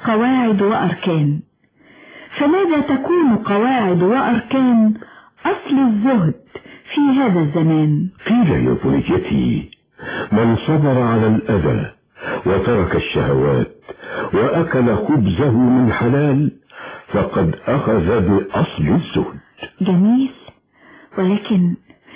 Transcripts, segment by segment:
قواعد وأركان فماذا تكون قواعد وأركان أصل الزهد في هذا الزمان قيل يا بنيتي من صبر على الأذى وترك الشهوات وأكل خبزه من حلال فقد أخذ بأصل الزهد جميل ولكن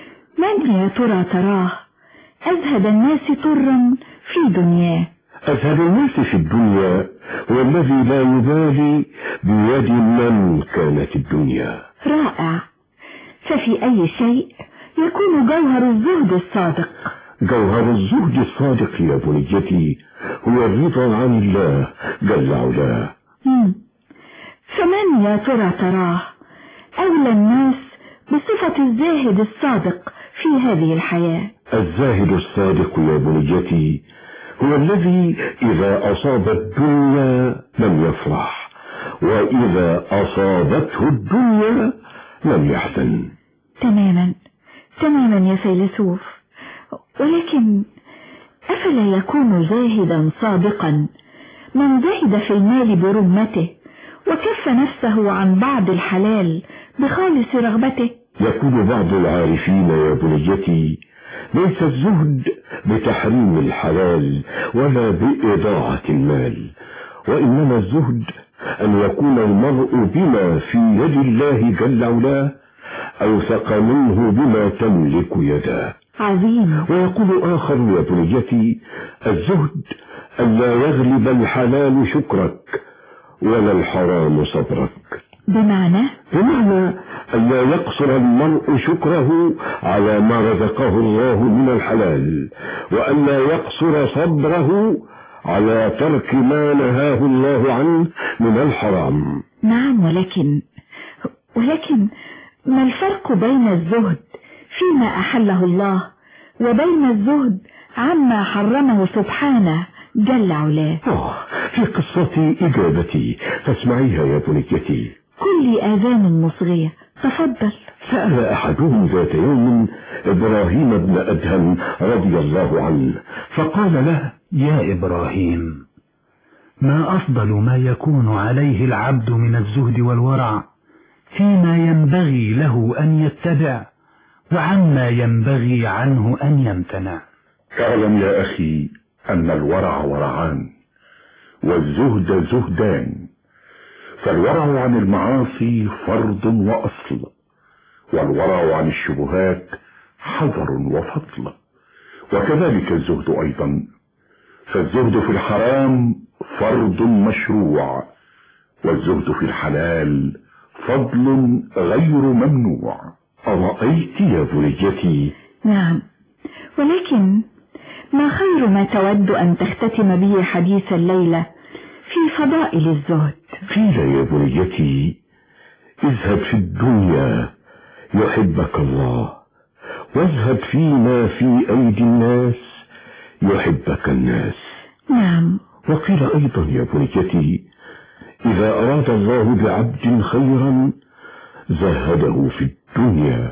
من يا ترى تراه أزهد الناس طرا في دنياه أزهد الناس في الدنيا هو الذي لا يبالي بيد من كانت الدنيا رائع ففي أي شيء يكون جوهر الزهد الصادق جوهر الزهد الصادق يا بنيتي هو الرضا عن الله جل علاه مم. فمن يا ترى تراه أولى الناس بصفة الزاهد الصادق في هذه الحياة الزاهد الصادق يا بنيتي هو الذي إذا أصاب الدنيا لم يفرح وإذا أصابته الدنيا لم يحزن تماما تماما يا فيلسوف ولكن أفلا يكون زاهدا صادقا من زهد في المال برمته وكف نفسه عن بعض الحلال بخالص رغبته يقول بعض العارفين يا بنيتي ليس الزهد بتحريم الحلال ولا بإضاعة المال وإنما الزهد أن يكون المرء بما في يد الله جل علاه أوثق منه بما تملك يداه عظيم ويقول آخر يا بنيتي الزهد أن لا يغلب الحلال شكرك ولا الحرام صبرك بمعنى بمعنى أن لا يقصر المرء شكره على ما رزقه الله من الحلال وأن لا يقصر صبره على ترك ما نهاه الله عنه من الحرام نعم ولكن ولكن ما الفرق بين الزهد فيما أحله الله وبين الزهد عما حرمه سبحانه جل علاه آه في قصة إجابتي فاسمعيها يا بنيتي كل آذان مصغية تفضل سأل أحدهم ذات يوم إبراهيم بن أدهم رضي الله عنه فقال له يا إبراهيم ما أفضل ما يكون عليه العبد من الزهد والورع فيما ينبغي له أن يتبع وعما ينبغي عنه أن يمتنع اعلم يا أخي أن الورع ورعان والزهد زهدان فالورع عن المعاصي فرض وأصل والورع عن الشبهات حذر وفضل وكذلك الزهد أيضا فالزهد في الحرام فرض مشروع والزهد في الحلال فضل غير ممنوع أرأيت يا بنيتي نعم ولكن ما خير ما تود أن تختتم به حديث الليلة في فضائل الزهد قيل يا بنيتي اذهب في الدنيا يحبك الله واذهب فيما في أيدي الناس يحبك الناس نعم وقيل أيضا يا بنيتي إذا أراد الله بعبد خيرا زهده في الدنيا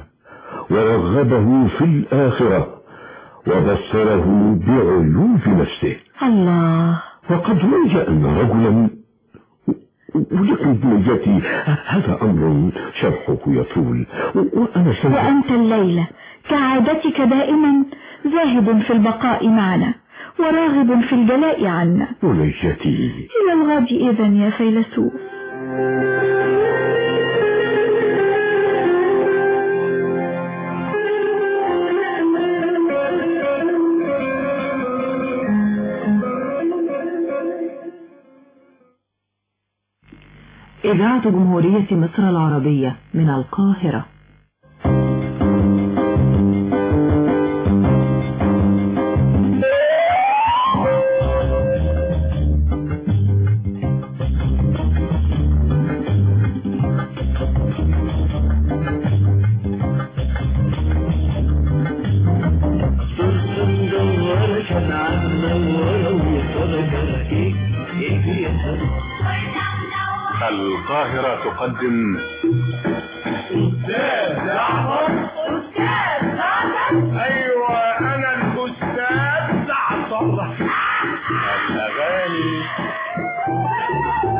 ورغبه في الآخرة وبصره بعيوب نفسه الله وقد روي أن رجلا ولكن بنيتي هذا أمر شرحه يطول وأنا سوف وأنت الليلة كعادتك دائما زاهد في البقاء معنا وراغب في الجلاء عنا بنيتي إلى الغد إذا يا فيلسوف إذاعة جمهورية مصر العربية من القاهرة القاهرة تقدم أستاذ جعفر أستاذ جعفر أيوة أنا الأستاذ جعفر الأغاني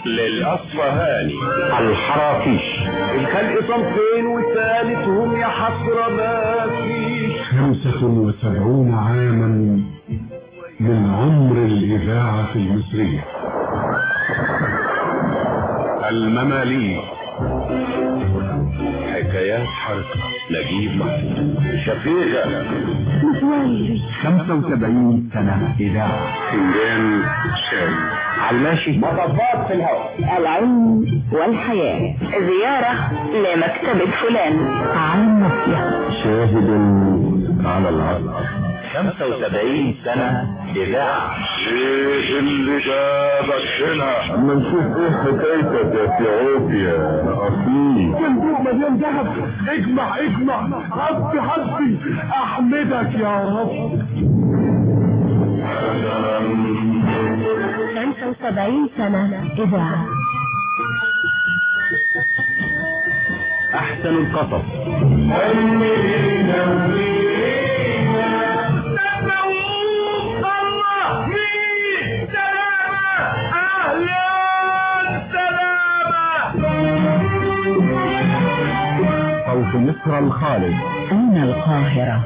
للأصفهاني الحرافيش الخلق صنفين والثالث هم يا حسرة ما فيش خمسة وسبعون عاما من عمر الإذاعة المصرية المماليك حكايات حركة نجيب محفوظ شفيقة خمسة وسبعين سنة إذاعة فنجان شاي على الماشي مطبات في الهواء العلم والحياة زيارة لمكتبة فلان على الناصية شاهد على العرض 75 سنة إذاعة ايه اللي جابك هنا اما نشوف ايه حكايتك يا سعود يا اصيل صندوق مليان ذهب اجمع اجمع حسبي حسبي احمدك يا رب 75 سنة إذاعة أحسن القصص الله مين سلامة اهلا سلامة صوت مصر الخالد أين القاهرة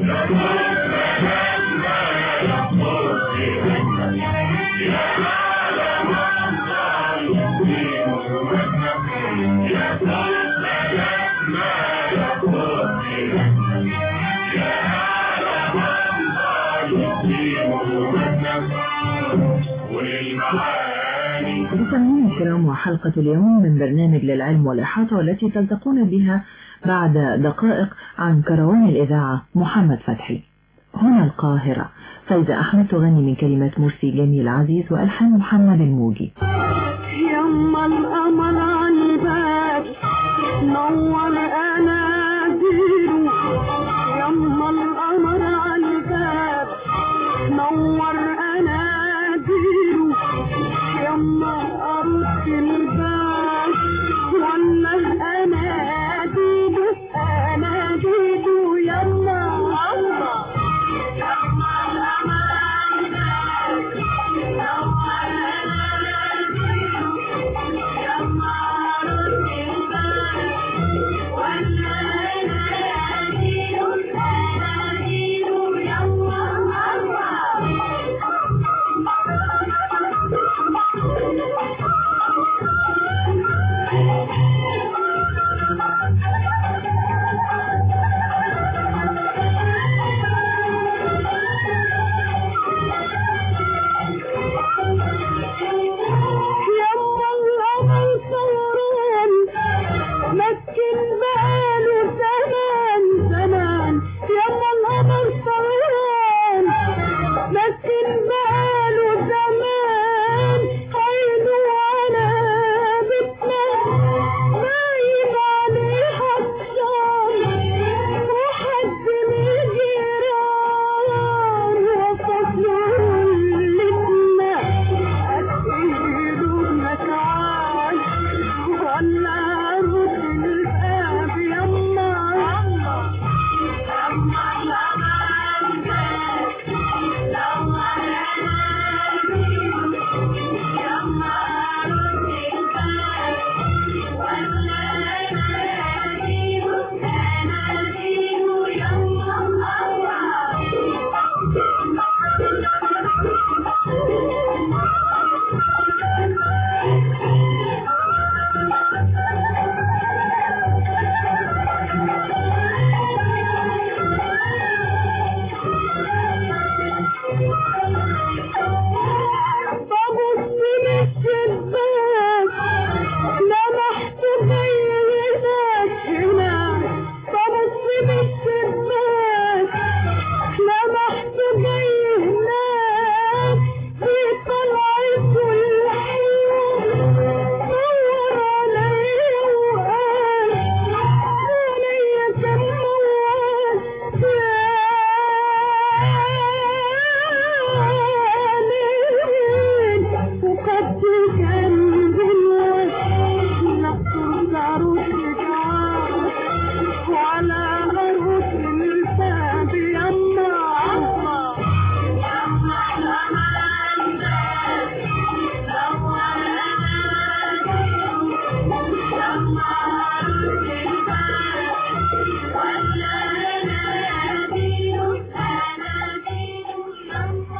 مستمعينا الكرام وحلقة اليوم من برنامج للعلم والإحاطة والتي تلتقون بها بعد دقائق عن كروان الإذاعة محمد فتحي هنا القاهرة فايزة أحمد تغني من كلمات مرسي جميل عزيز وألحان محمد الموجي يما القمر على الباب نور اناديله يما القمر على الباب نور اناديله يما ارد الباب ولا الاناديل اناديل يما الله يما القمر على الباب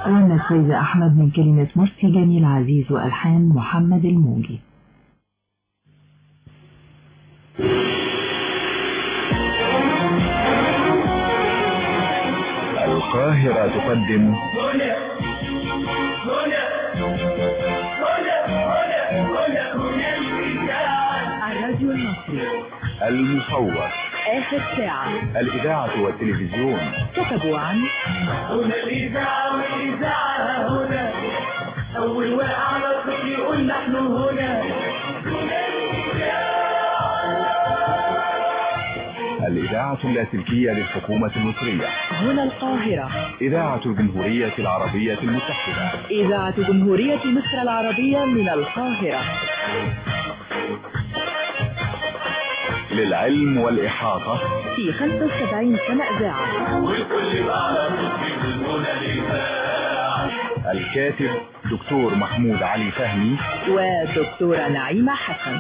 غنت فايزة أحمد من كلمة مرسي جميل عزيز وألحان محمد الموجي القاهرة تقدم الراديو المصري المصور آخر ساعة الإذاعة والتلفزيون كتبوا عن هنا الإذاعة والإذاعة هنا أول واقع على الخط يقول نحن هنا الإذاعة اللاسلكية للحكومة المصرية هنا القاهرة إذاعة الجمهورية العربية المتحدة إذاعة جمهورية مصر العربية من القاهرة للعلم والإحاطة في 75 سنة إذاعة الكاتب دكتور محمود علي فهمي ودكتورة نعيمة حسن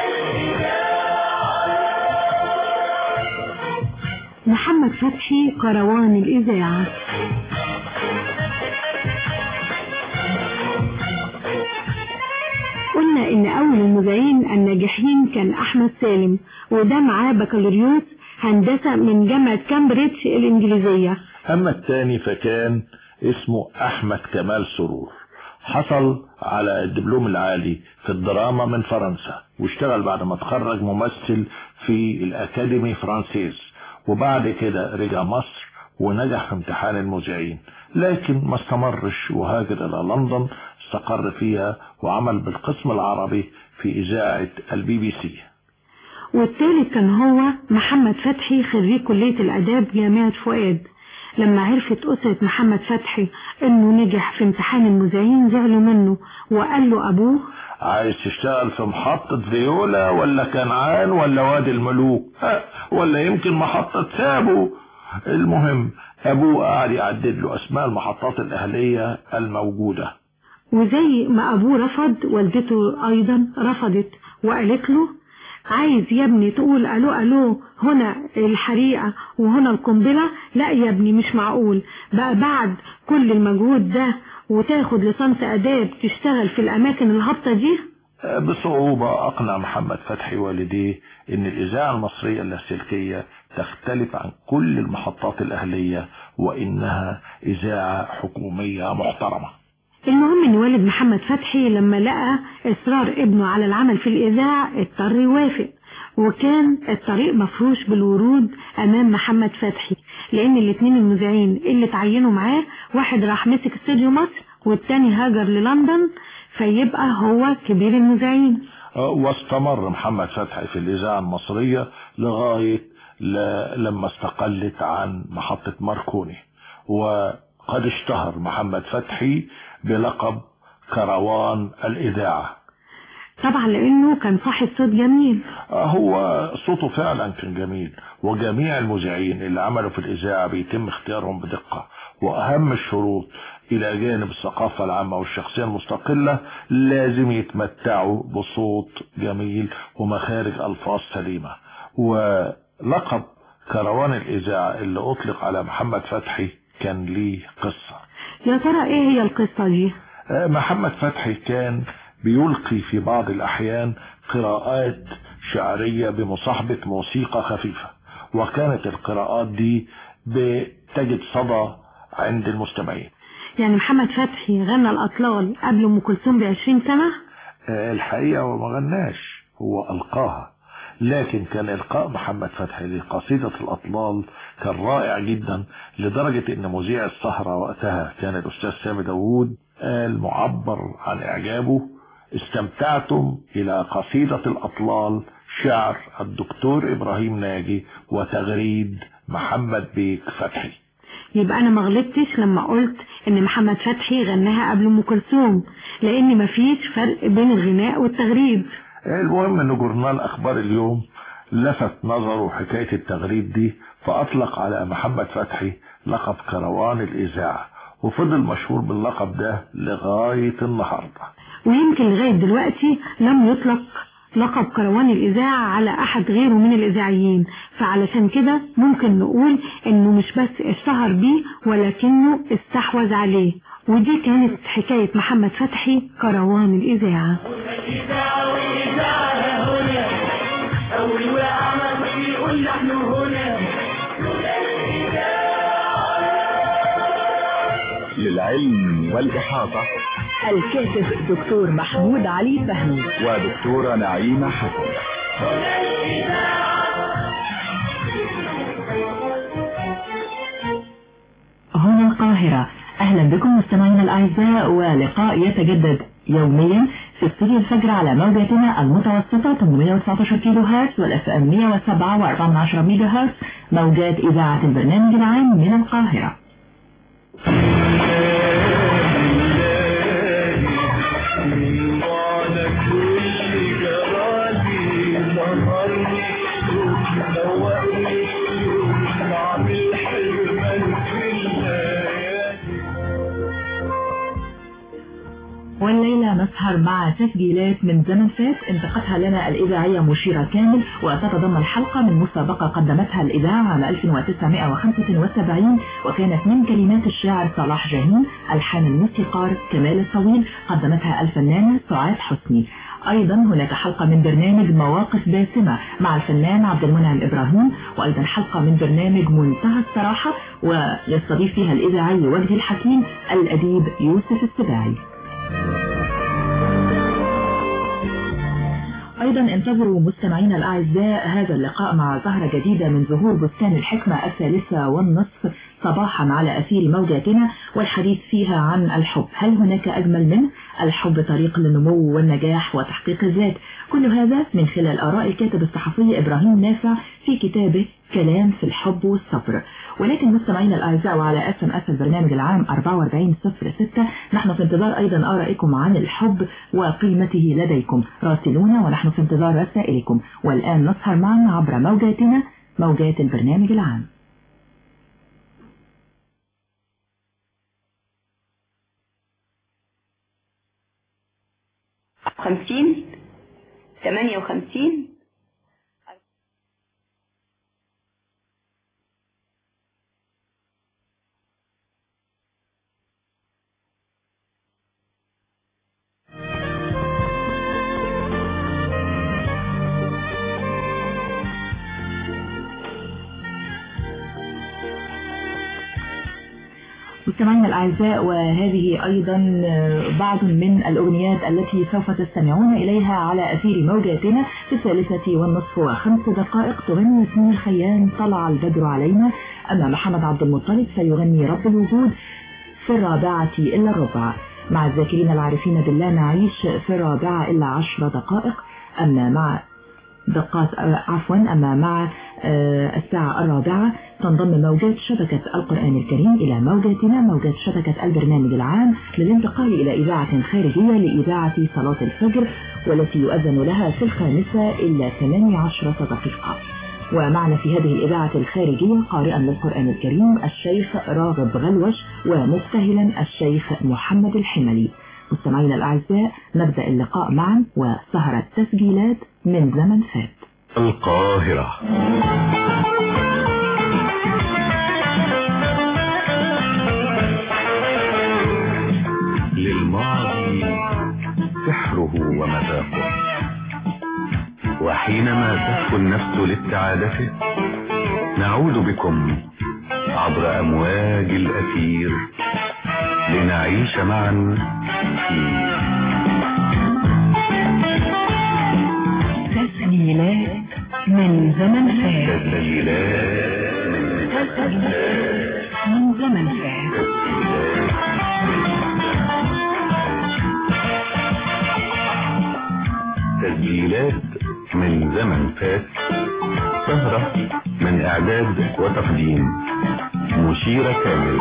محمد فتحي قروان الإذاعة قلنا إن أول المذيعين الناجحين كان أحمد سالم وده معاه بكالوريوس هندسة من جامعة كامبريدج الإنجليزية أما الثاني فكان اسمه أحمد كمال سرور حصل على الدبلوم العالي في الدراما من فرنسا واشتغل بعد ما اتخرج ممثل في الأكاديمي فرانسيز وبعد كده رجع مصر ونجح في امتحان المذيعين لكن ما استمرش وهاجر إلى لندن استقر فيها وعمل بالقسم العربي في إذاعة البي بي سي والثالث كان هو محمد فتحي خريج كلية الآداب جامعة فؤاد لما عرفت أسرة محمد فتحي إنه نجح في امتحان المذيعين زعلوا منه وقال له أبوه عايز تشتغل في محطة فيولا ولا كنعان ولا وادي الملوك ها، ولا يمكن محطة سابو المهم أبوه قاعد يعدد له أسماء المحطات الأهلية الموجودة وزي ما أبوه رفض والدته أيضا رفضت وقالت له عايز يا ابني تقول ألو ألو هنا الحريقة وهنا القنبلة لا يا ابني مش معقول بقى بعد كل المجهود ده وتاخد لصنف أداب تشتغل في الأماكن الهابطة دي بصعوبة أقنع محمد فتحي والديه إن الإذاعة المصرية اللاسلكية تختلف عن كل المحطات الأهلية وإنها إذاعة حكومية محترمة المهم ان والد محمد فتحي لما لقى اصرار ابنه على العمل في الاذاعة اضطر يوافق وكان الطريق مفروش بالورود امام محمد فتحي لان الاتنين المذيعين اللي اتعينوا معاه واحد راح مسك استوديو مصر والتاني هاجر للندن فيبقى هو كبير المذيعين واستمر محمد فتحي في الإذاعة المصرية لغاية ل- لما استقلت عن محطة ماركوني وقد اشتهر محمد فتحي بلقب كروان الإذاعة طبعا لانه كان صاحب صوت جميل هو صوته فعلا كان جميل وجميع المذيعين اللي عملوا في الإذاعة بيتم اختيارهم بدقة وأهم الشروط إلى جانب الثقافة العامة والشخصية المستقلة لازم يتمتعوا بصوت جميل ومخارج ألفاظ سليمة ولقب كروان الإذاعة اللي أطلق على محمد فتحي كان ليه قصة يا ترى ايه هي القصة دي محمد فتحي كان بيلقي في بعض الأحيان قراءات شعرية بمصاحبة موسيقى خفيفة وكانت القراءات دي بتجد صدى عند المستمعين يعني محمد فتحي غنى الاطلال قبل ام كلثوم بعشرين سنة آه، الحقيقة هو ما غناش هو ألقاها لكن كان إلقاء محمد فتحي لقصيدة الأطلال كان رائع جدا لدرجة إن مذيع السهرة وقتها كان الأستاذ سامي داوود قال معبر عن إعجابه استمتعتم إلى قصيدة الأطلال شعر الدكتور إبراهيم ناجي وتغريد محمد بيك فتحي يبقى انا ما غلطتش لما قلت ان محمد فتحي غناها قبل ام كلثوم لان مفيش فرق بين الغناء والتغريد المهم ان جورنال اخبار اليوم لفت نظره حكاية التغريد دي فاطلق على محمد فتحي لقب كروان الاذاعة وفضل مشهور باللقب ده لغاية النهاردة ويمكن لغاية دلوقتي لم يطلق لقب كروان الإذاعة على أحد غيره من الإذاعيين فعلشان كده ممكن نقول إنه مش بس اشتهر بيه ولكنه استحوذ عليه ودي كانت حكاية محمد فتحي كروان الإذاعة الإذاعة والإذاعة هنا أول وعمل يقول نحن هنا للعلم والإحاطة الكاتب دكتور محمود علي فهمي ودكتورة نعيمة حسن هنا القاهرة أهلا بكم مستمعينا الأعزاء ولقاء يتجدد يوميا في استوديو الفجر على موجاتنا المتوسطة 819 كيلو هرتز والاف ام 107.4 ميجا هرتز موجات إذاعة البرنامج العام من القاهرة والليلة نسهر مع تسجيلات من زمن فات انتقتها لنا الإذاعية مشيرة كامل وتتضمن حلقة من مسابقة قدمتها الإذاعة عام 1975 وكانت من كلمات الشاعر صلاح جاهين ألحان الموسيقار كمال الطويل قدمتها الفنانة سعاد حسني أيضا هناك حلقة من برنامج مواقف باسمة مع الفنان عبد المنعم إبراهيم وأيضا حلقة من برنامج منتهى الصراحة ويستضيف فيها الإذاعي وجدي الحكيم الأديب يوسف السباعي أيضا انتظروا مستمعينا الأعزاء هذا اللقاء مع زهرة جديدة من ظهور بستان الحكمة الثالثة والنصف صباحا على أثير موجاتنا والحديث فيها عن الحب هل هناك أجمل منه الحب طريق للنمو والنجاح وتحقيق الذات كل هذا من خلال آراء الكاتب الصحفي إبراهيم نافع في كتابه كلام في الحب والصبر ولكن مستمعينا الأعزاء وعلى اس ام اس البرنامج العام 4406 نحن في انتظار أيضا آرائكم عن الحب وقيمته لديكم راسلونا ونحن في انتظار رسائلكم والآن نسهر معا عبر موجاتنا موجات البرنامج العام خمسين ثمانية وخمسين مستمعينا الأعزاء وهذه أيضا بعض من الأغنيات التي سوف تستمعون إليها على أثير موجاتنا في الثالثة والنصف وخمس دقائق تغني ياسمين الخيام طلع البدر علينا أما محمد عبد المطلب سيغني رب الوجود في الرابعة إلا الربع مع الذاكرين العارفين بالله نعيش في الرابعة إلا عشر دقائق أما مع دقات عفوا أما مع الساعة الرابعة تنضم موجات شبكة القرآن الكريم إلى موجاتنا موجات شبكة البرنامج العام للانتقال إلى إذاعة خارجية لإذاعة صلاة الفجر والتي يؤذن لها في الخامسة إلا 18 دقيقة ومعنا في هذه الإذاعة الخارجية قارئا للقرآن الكريم الشيخ راغب غلوش ومبتهلا الشيخ محمد الحملي مستمعينا الأعزاء نبدأ اللقاء معا وسهرة تسجيلات من زمن فات القاهرة للماضي سحره ومذاقه وحينما تهفو النفس لابتعادته نعود بكم عبر أمواج الأثير لنعيش معا في تسجيلات من زمن فات تسجيلات من زمن فات تسجيلات من زمن فات سهرة من إعداد وتقديم مشيرة كامل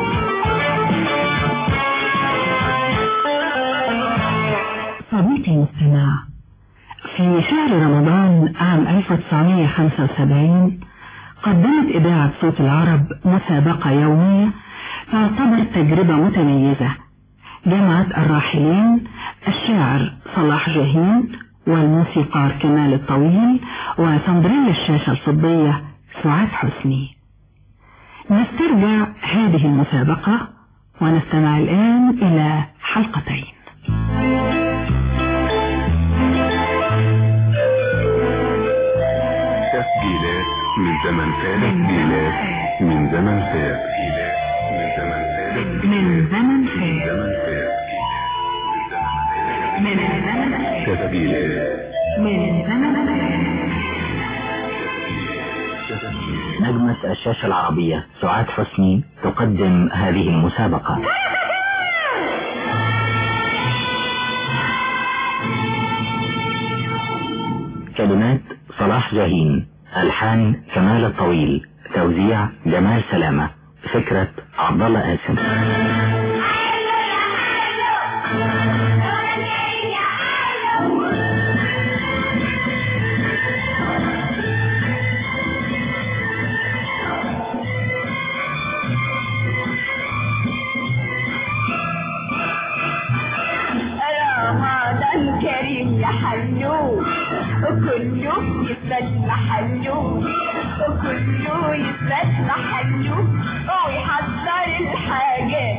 صديقي المستمع في شهر رمضان عام 1975 قدمت إذاعة صوت العرب مسابقة يومية تعتبر تجربة متميزة جمعت الراحلين الشاعر صلاح جاهين والموسيقار كمال الطويل وسندريل الشاشة الفضية سعاد حسني نسترجع هذه المسابقة ونستمع الآن إلى حلقتين تسجيلات من زمن فات تسجيلات من زمن فات من زمن من زمن فات من زمن تسجيلات من زمن نجمة الشاشة العربية سعاد حسني تقدم هذه المسابقة كلمات صلاح جاهين ألحان كمال الطويل توزيع جمال سلامة فكرة عبد الله قاسم رمضان كريم يا حلو وكله يثبت محله وكله يثبت محله ويحضر الحاجات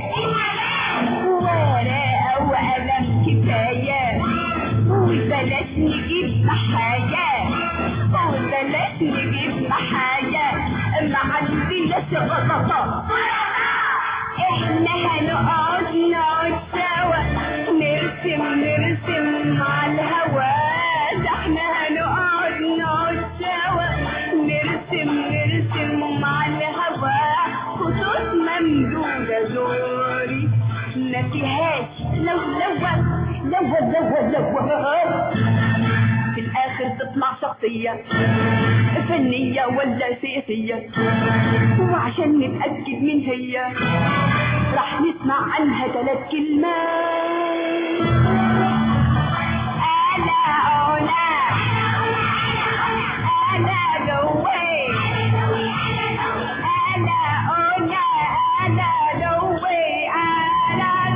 ورقة وقلم كفاية وبلاش نجيب محاجات وبلاش نجيب محاجات ما عندناش غلطات احنا هنقعد نقعد سوا نرسم نرسم على الهوا ده احنا هنقعد نقعد سوا نرسم نرسم على الهوا خطوط ممدودة زوري ما فيهاش لو لو لو لو لو في الاخر تطلع شخصية فنية ولا سياسية وعشان نتأكد من هي راح نسمع عنها ثلاث كلمات أنا هنا أنا جوي أنا هنا أنا جوي أنا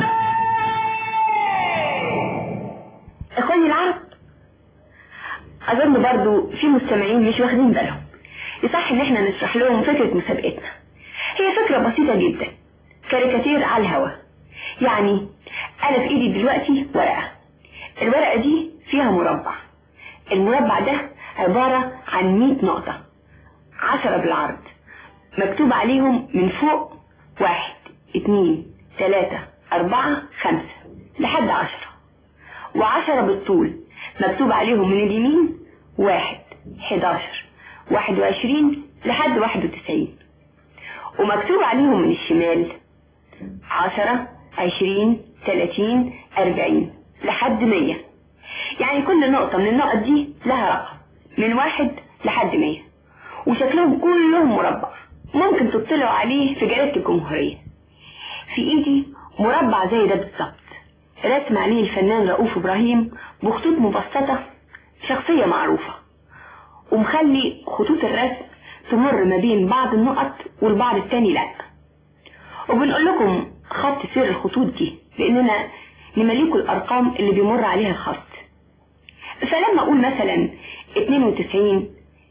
اخواني العرب اظن برضو في مستمعين مش واخدين بالهم يصح ان احنا نشرح لهم فكرة مسابقتنا هي فكرة بسيطة جدا كاريكاتير على الهوا يعني انا في ايدي دلوقتي ورقة الورقة دي فيها مربع المربع ده عبارة عن 100 نقطة عشرة بالعرض مكتوب عليهم من فوق واحد اتنين تلاتة اربعة خمسة لحد عشرة وعشرة بالطول مكتوب عليهم من اليمين واحد حداشر واحد وعشرين لحد واحد وتسعين ومكتوب عليهم من الشمال عشرة عشرين تلاتين أربعين لحد مية يعني كل نقطة من النقط دي لها رقم من واحد لحد مية وشكلهم كلهم مربع ممكن تطلعوا عليه في جريدة الجمهورية في ايدي مربع زي ده بالظبط رسم عليه الفنان رؤوف ابراهيم بخطوط مبسطة شخصية معروفة ومخلي خطوط الرسم تمر ما بين بعض النقط والبعض التاني لا وبنقول لكم خط سير الخطوط دي لاننا نمليكوا الارقام اللي بيمر عليها الخط فلما اقول مثلا 92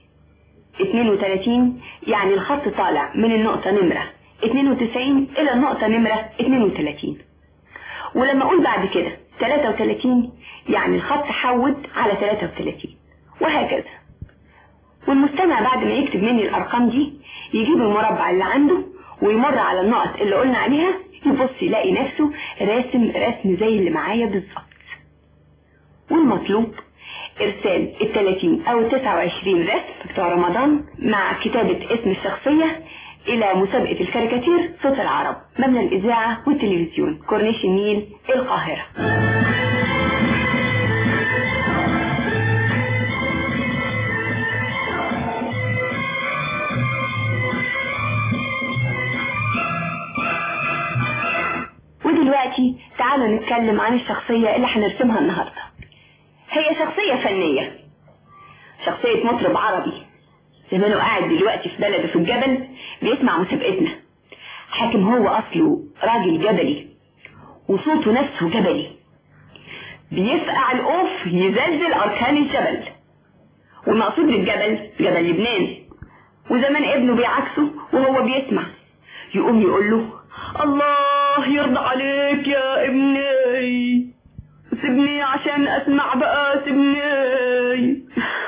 32 يعني الخط طالع من النقطة نمرة 92 الى النقطة نمرة 32 ولما اقول بعد كده 33 يعني الخط حود على 33 وهكذا والمستمع بعد ما يكتب مني الارقام دي يجيب المربع اللي عنده ويمر على النقط اللي قلنا عليها يبص يلاقي نفسه راسم رسم زي اللي معايا بالظبط والمطلوب ارسال ال 30 او ال 29 رسم بتوع رمضان مع كتابة اسم الشخصية الى مسابقة الكاريكاتير صوت العرب مبنى الاذاعة والتلفزيون كورنيش النيل القاهرة ودلوقتي تعالوا نتكلم عن الشخصية اللي هنرسمها النهاردة هي شخصية فنية شخصية مطرب عربي زمانه قاعد دلوقتي في بلده في الجبل بيسمع مسابقتنا حاكم هو أصله راجل جبلي وصوته نفسه جبلي بيفقع القوف يزلزل أركان الجبل والمقصود بالجبل جبل لبنان وزمان ابنه بيعكسه وهو بيسمع يقوم يقول له الله الله يرضى عليك يا ابني سيبني عشان اسمع بقى سيبني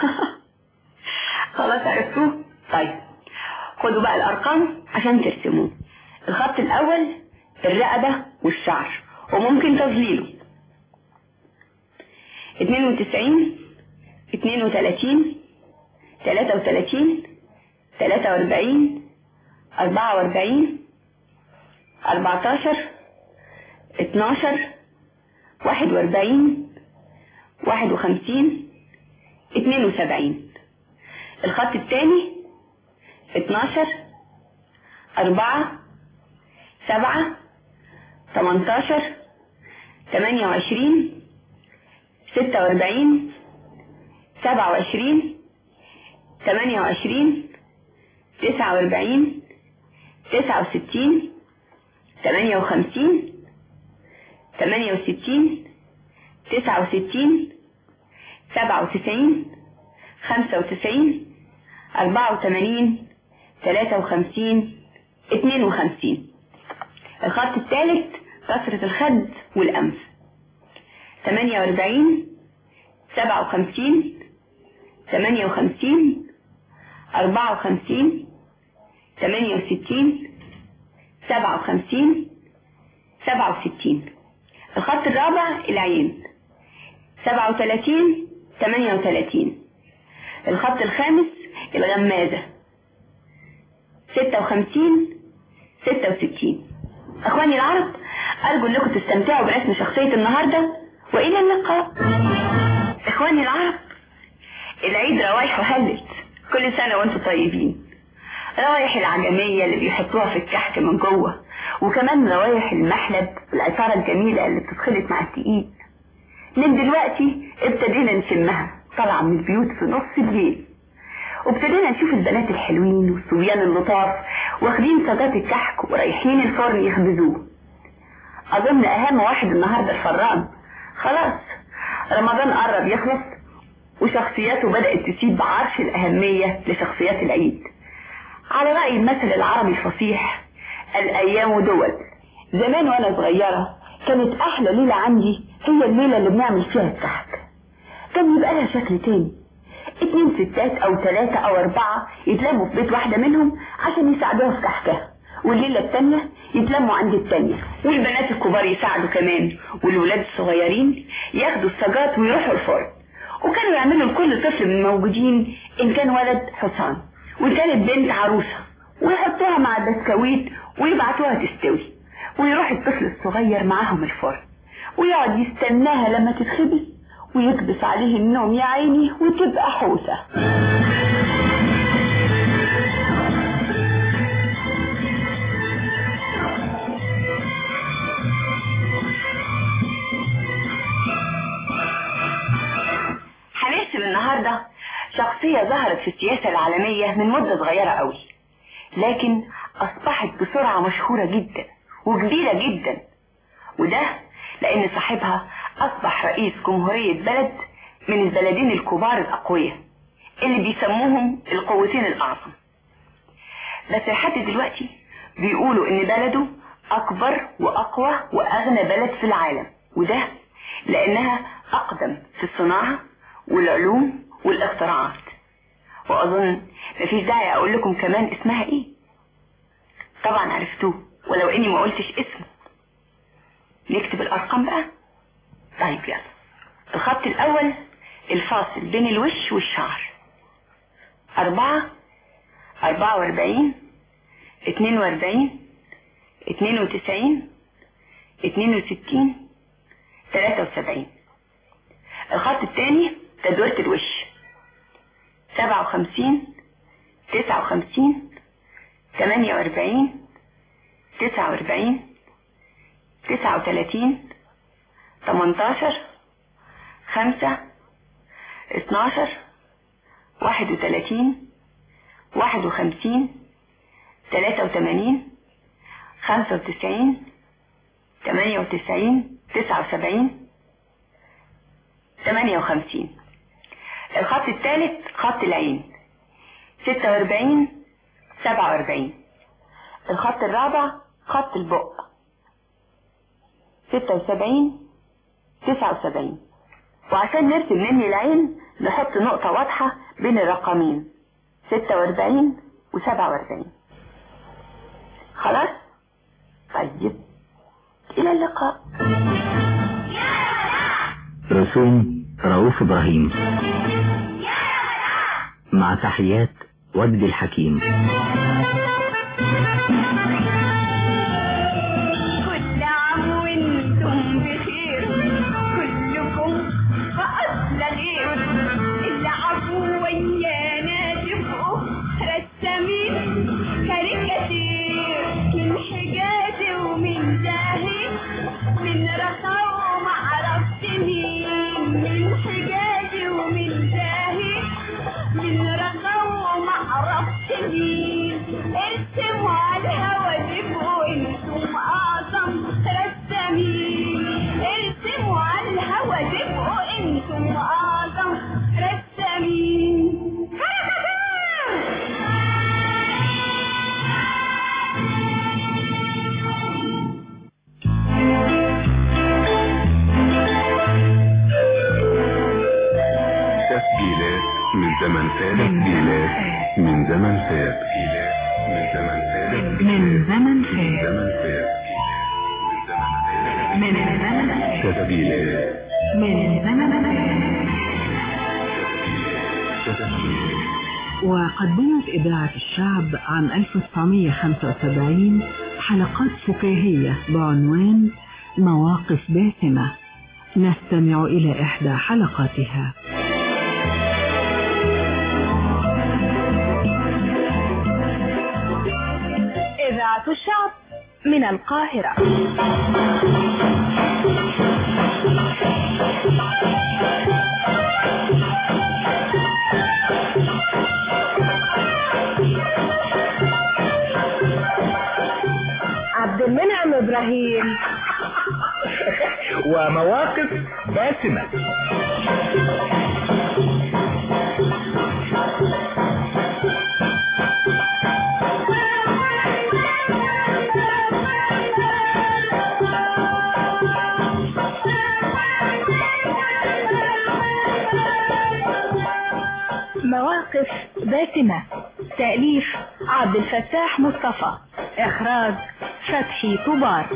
خلاص عرفتوه طيب خدوا بقى الارقام عشان ترسموه الخط الاول الرقبة والشعر وممكن تظليله 92 32 33 43 44 14 12 41 51 72 الخط الثاني 12 4 7 18 28 46 27 28 49 69 58 68 69 97 95 84 53 52 الخط الثالث كسرة الخد والأنف 48 57 58 54 68 57 67 الخط الرابع العين 37 38 الخط الخامس الغمازة 56 66 اخواني العرب ارجو انكم تستمتعوا برسم شخصية النهاردة والى اللقاء اخواني العرب العيد روايح وهلت كل سنة وانتم طيبين روايح العجمية اللي بيحطوها في الكحك من جوه وكمان روايح المحلب والعطارة الجميلة اللي بتتخلط مع التقيل من دلوقتي ابتدينا نشمها طالعة من البيوت في نص الليل وابتدينا نشوف البنات الحلوين والصبيان اللطاف واخدين صاجات الكحك ورايحين الفرن يخبزوه اظن اهم واحد النهارده الفران خلاص رمضان قرب يخلص وشخصياته بدأت تسيب عرش الأهمية لشخصيات العيد على رأي المثل العربي الفصيح الأيام دول زمان وأنا صغيرة كانت أحلى ليلة عندي هي الليلة اللي بنعمل فيها الكحك كان يبقى لها شكل تاني اتنين ستات أو تلاتة أو أربعة يتلموا في بيت واحدة منهم عشان يساعدوها في كحكها والليلة التانية يتلموا عند التانية والبنات الكبار يساعدوا كمان والولاد الصغيرين ياخدوا السجات ويروحوا الفرن وكانوا يعملوا لكل طفل من الموجودين ان كان ولد حصان وان كانت بنت عروسة ويحطوها مع البسكويت ويبعتوها تستوي ويروح الطفل الصغير معاهم الفرن ويقعد يستناها لما تتخبز ويكبس عليه النوم يا عيني وتبقى حوسة هنرسم النهاردة شخصية ظهرت في السياسة العالمية من مدة صغيرة قوي لكن أصبحت بسرعة مشهورة جدا وكبيرة جدا وده لأن صاحبها أصبح رئيس جمهورية بلد من البلدين الكبار الأقوياء اللي بيسموهم القوتين الأعظم بس لحد دلوقتي بيقولوا إن بلده أكبر وأقوى وأغنى بلد في العالم وده لأنها أقدم في الصناعة والعلوم والاختراعات وأظن مفيش داعي أقول لكم كمان اسمها إيه طبعا عرفتوه ولو إني ما قلتش اسمه نكتب الأرقام بقى طيب يلا الخط الأول الفاصل بين الوش والشعر أربعة أربعة وأربعين اتنين وأربعين اتنين وتسعين اتنين وستين تلاتة وسبعين الخط الثاني تدويرة الوش سبعة وخمسين تسعة وخمسين تمانية وأربعين تسعة وأربعين تسعة وتلاتين تمنتاشر خمسة اتناشر واحد وتلاتين واحد وخمسين تلاتة وتمانين خمسة وتسعين تمانية وتسعين تسعة وسبعين تمانية وخمسين الخط الثالث خط العين ستة واربعين سبعة واربعين الخط الرابع خط البق ستة وسبعين تسعة وسبعين وعشان نرسم ننهي العين نحط نقطة واضحة بين الرقمين ستة واربعين وسبعة واربعين خلاص طيب إلى اللقاء رسوم رؤوف إبراهيم مع تحيات وجدي الحكيم كل عام وانتم بخير كلكم فأصل ليه اللي عفوا ويانا تبقوا رسامين كاريكاتير من حجازي ومن زاهي من رخاء ومعرفش مين من حجازي ومن زاهي من رخاء ومعرفش مين ارسموا على الهوا تبقوا انتم اعظم رسامين ارسموا على الهوا تبقوا انتم اعظم رسامين تسجيلات من زمن فات تسجيلات من زمن فات من زمن فات من زمن من فات زمن فات من زمن فات تسجيلات من زمن فات تسجيلات وقدمت إذاعة الشعب عام 1975 حلقات فكاهية بعنوان مواقف باسمة نستمع إلى إحدى حلقاتها إذاعة الشعب من القاهرة عبد المنعم إبراهيم ومواقف باسمة مواقف باسمة تأليف عبد الفتاح مصطفى إخراج فتحي طبار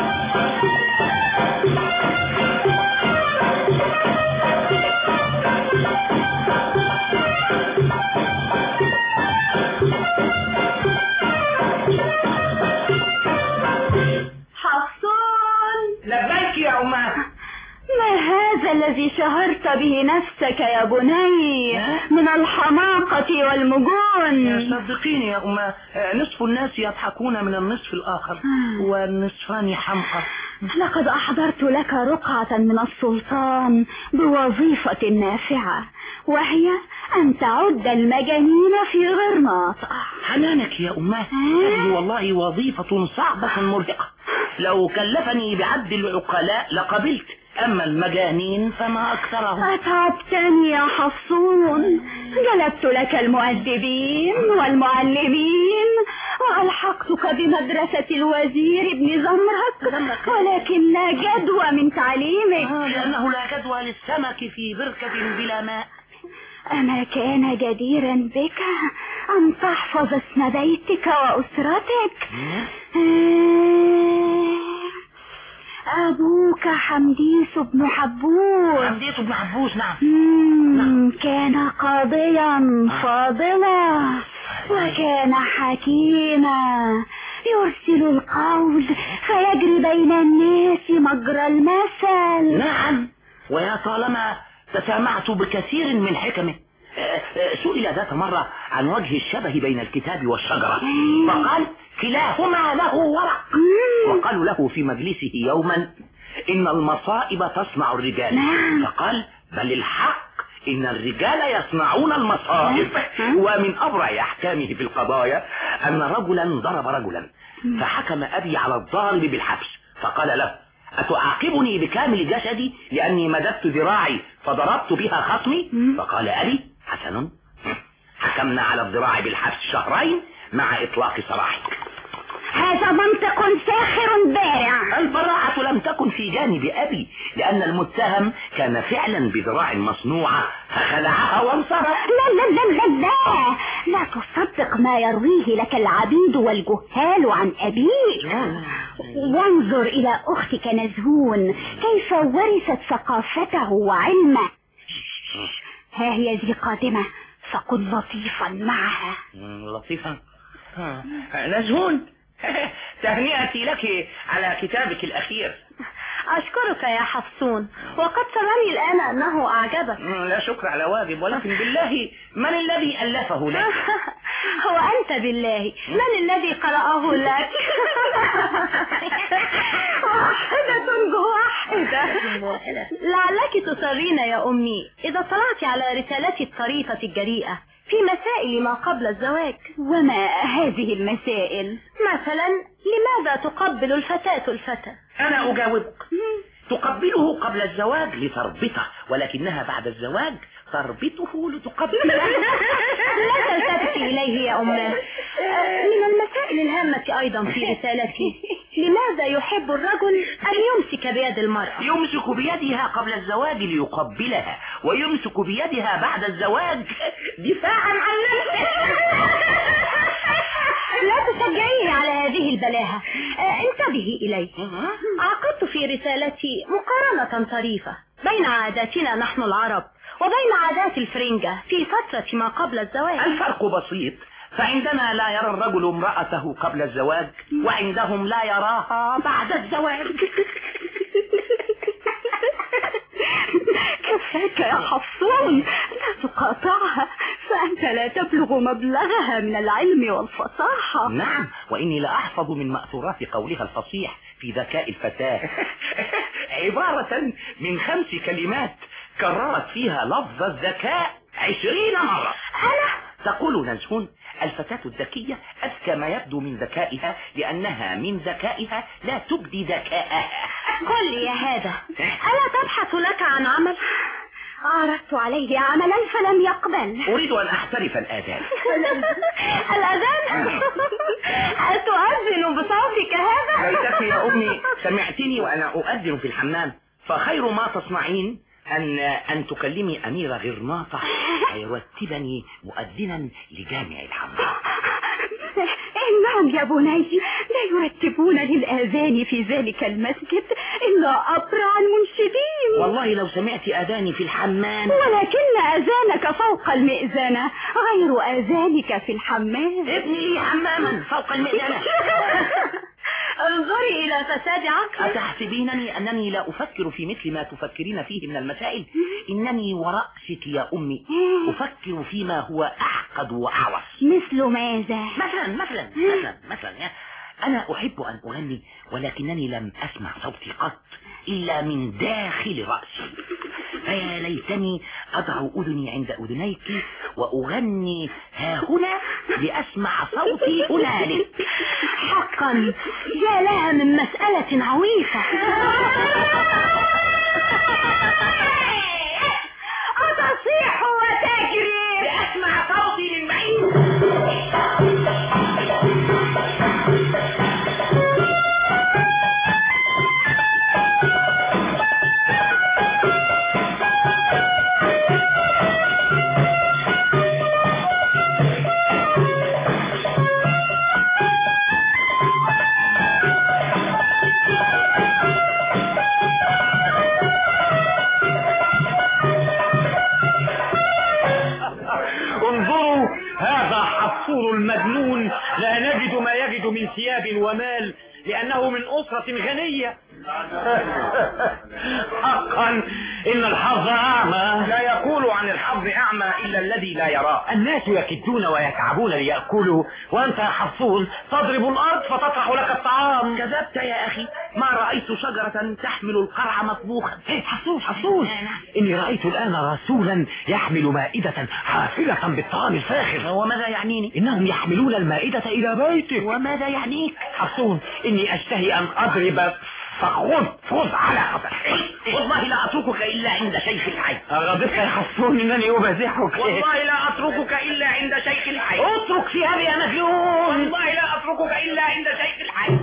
حفصون لبيك يا أمه ما هذا الذي شهرت به نفسك يا بني من الحماقة والمجون صدقيني يا أمه نصف الناس يضحكون من النصف الآخر والنصفان حمقى لقد أحضرت لك رقعة من السلطان بوظيفة نافعة وهي أن تعد المجانين في غير ناطق حنانك يا أمه هذه والله وظيفة صعبة مرهقة لو كلفني بعد العقلاء لقبلت أما المجانين فما أكثرهم أتعبتني يا حفصون جلبت لك المؤدبين والمعلمين وألحقتك بمدرسة الوزير ابن زمرك ولكن لا جدوى من تعليمك آه، لأنه لا جدوى للسمك في بركة بلا ماء أما كان جديرا بك أن تحفظ اسم بيتك وأسرتك أبوك حمديس بن حبوس حمديس بن حبوس نعم مم، كان قاضيا فاضلا وكان حكيما يرسل القول فيجري بين الناس مجرى المثل نعم ويا طالما تسامعت بكثير من حكمه آه، آه، سئل ذات مرة عن وجه الشبه بين الكتاب والشجرة فقال كلاهما له ورق وقالوا له في مجلسه يوما إن المصائب تصنع الرجال فقال بل الحق إن الرجال يصنعون المصائب ومن أبرع أحكامه في القضايا أن رجلا ضرب رجلا فحكم أبي على الضارب بالحبس فقال له أتعاقبني بكامل جسدي لأني مددت ذراعي فضربت بها خصمي فقال أبي حسن حكمنا على الذراع بالحبس شهرين مع إطلاق سراحك هذا منطق ساخر بارع البراعة لم تكن في جانب أبي لأن المتهم كان فعلا بذراع مصنوعة فخلعها وانصرف لا لا لا لا لا لا تصدق ما يرويه لك العبيد والجهال عن أبيك وانظر إلى أختك نزهون كيف ورثت ثقافته وعلمه ها هي ذي قادمة فكن لطيفا معها لطيفة نزهون تهنئتي لك على كتابك الأخير أشكرك يا حفصون وقد سرني الآن أنه أعجبك لا شكر على واجب ولكن بالله من الذي ألفه لك هو أنت بالله من الذي قرأه لك واحدة بواحدة لعلك تصرين يا أمي إذا طلعت على رسالتي الطريفة الجريئة في مسائل ما قبل الزواج وما هذه المسائل مثلا لماذا تقبل الفتاة الفتى أنا أجاوبك تقبله قبل الزواج لتربطه ولكنها بعد الزواج تربطه لتقبله لا تلتفتي إليه يا أمه من المسائل الهامة أيضا في رسالتي لماذا يحب الرجل أن يمسك بيد المرأة يمسك بيدها قبل الزواج ليقبلها ويمسك بيدها بعد الزواج دفاعا عن نفسه لا تشجعيه على هذه البلاهة آه، انتبهي إلي عقدت في رسالتي مقارنة طريفة بين عاداتنا نحن العرب وبين عادات الفرنجة في فترة ما قبل الزواج الفرق بسيط فعندنا لا يرى الرجل امرأته قبل الزواج وعندهم لا يراها بعد الزواج كفاك يا حفصون لا تقاطعها فأنت لا تبلغ مبلغها من العلم والفصاحة نعم وإني لأحفظ من مأثورات قولها الفصيح في ذكاء الفتاة عبارة من خمس كلمات كررت فيها لفظ الذكاء عشرين مرة أنا تقول نزهون الفتاة الذكية أذكى ما يبدو من ذكائها لأنها من ذكائها لا تبدي ذكاءها قل لي يا هذا ألا تبحث لك عن عمل عرضت عليه عملا فلم يقبل أريد أن أحترف الآذان الأذان أتؤذن بصوتك هذا ليتك يا أمي سمعتني وأنا أؤذن في الحمام فخير ما تصنعين أن أن تكلمي أميرة غرناطة يرتبني مؤذنا لجامع الحمام إنهم يا بني لا يرتبون للآذان في ذلك المسجد إلا أبرع المنشدين والله لو سمعت أذاني في الحمام ولكن أذانك فوق المئذنة غير أذانك في الحمام ابني لي حماما فوق المئذنة انظري إلى فساد عقلك أتحسبينني أنني لا أفكر في مثل ما تفكرين فيه من المسائل إنني ورأسك يا أمي أفكر فيما هو أعقد وأعوص مثل ماذا مثلا مثلا مثلا مثلا يا أنا أحب أن أغني ولكنني لم أسمع صوتي قط إلا من داخل رأسي فيا ليتني أضع أذني عند أذنيك وأغني ها هنا لأسمع صوتي هنالك حقا يا لها من مسألة عويصة أتصيح وتجري لأسمع صوتي من بعيد انظروا هذا حفور المجنون لا نجد ما يجد من ثياب ومال لأنه من أسرة غنية حقا إن الحظ أعمى لا يقول عن الحظ أعمى إلا الذي لا يراه الناس يكدون ويتعبون ليأكلوا وأنت يا حفصون تضرب الأرض فتطرح لك الطعام كذبت يا أخي ما رأيت شجرة تحمل القرع مطبوخا حفصون حفصون إني رأيت الآن رسولا يحمل مائدة حافلة بالطعام الفاخر وماذا يعنيني إنهم يحملون المائدة إلى بيتك وماذا يعنيك حفصون إني أشتهي أن أضرب فخذ خذ على خطر والله لا اتركك الا عند شيخ الحي أغضبك يا حسون إنني أبازحك والله لا اتركك الا عند شيخ الحي اترك ثيابي يا مجنون والله لا اتركك الا عند شيخ الحي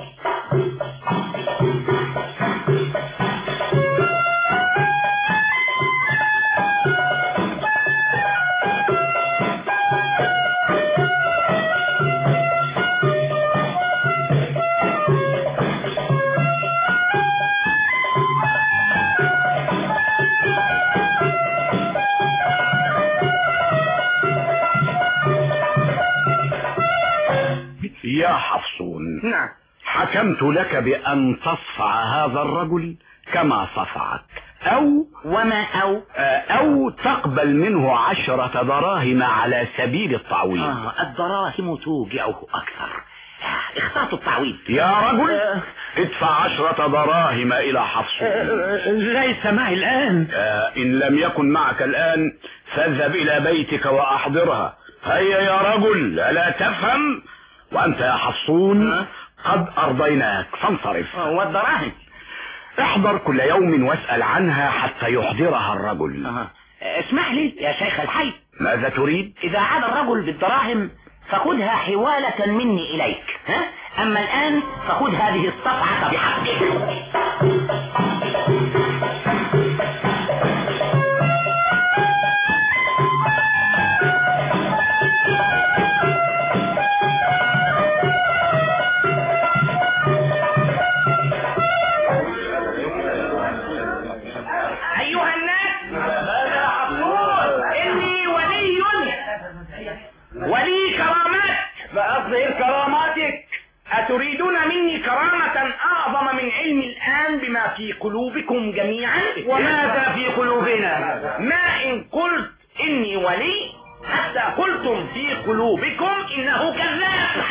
يا حفصون نعم حكمت لك بأن تصفع هذا الرجل كما صفعك أو وما أو أو تقبل منه عشرة دراهم على سبيل التعويض آه الدراهم توجعه أكثر آه، اخترت التعويض يا رجل آه، ادفع عشرة دراهم إلى حفصون ليس معي الآن آه، إن لم يكن معك الآن فاذهب إلى بيتك وأحضرها هيا يا رجل ألا تفهم وأنت يا حفصون قد أرضيناك فانصرف والدراهم احضر كل يوم واسأل عنها حتى يحضرها الرجل آه، اسمح لي يا شيخ الحي ماذا تريد إذا عاد الرجل بالدراهم فخذها حوالة مني إليك ها؟ أما الآن فخذ هذه الصفعة بحقك أيها الناس إني ولي ولي كرامات فأظهر كراماتك أتريدون مني كرامة أعظم من علمي الآن بما في قلوبكم جميعا وماذا في قلوبنا ما إن قلت إني ولي حتى قلتم في قلوبكم إنه كذاب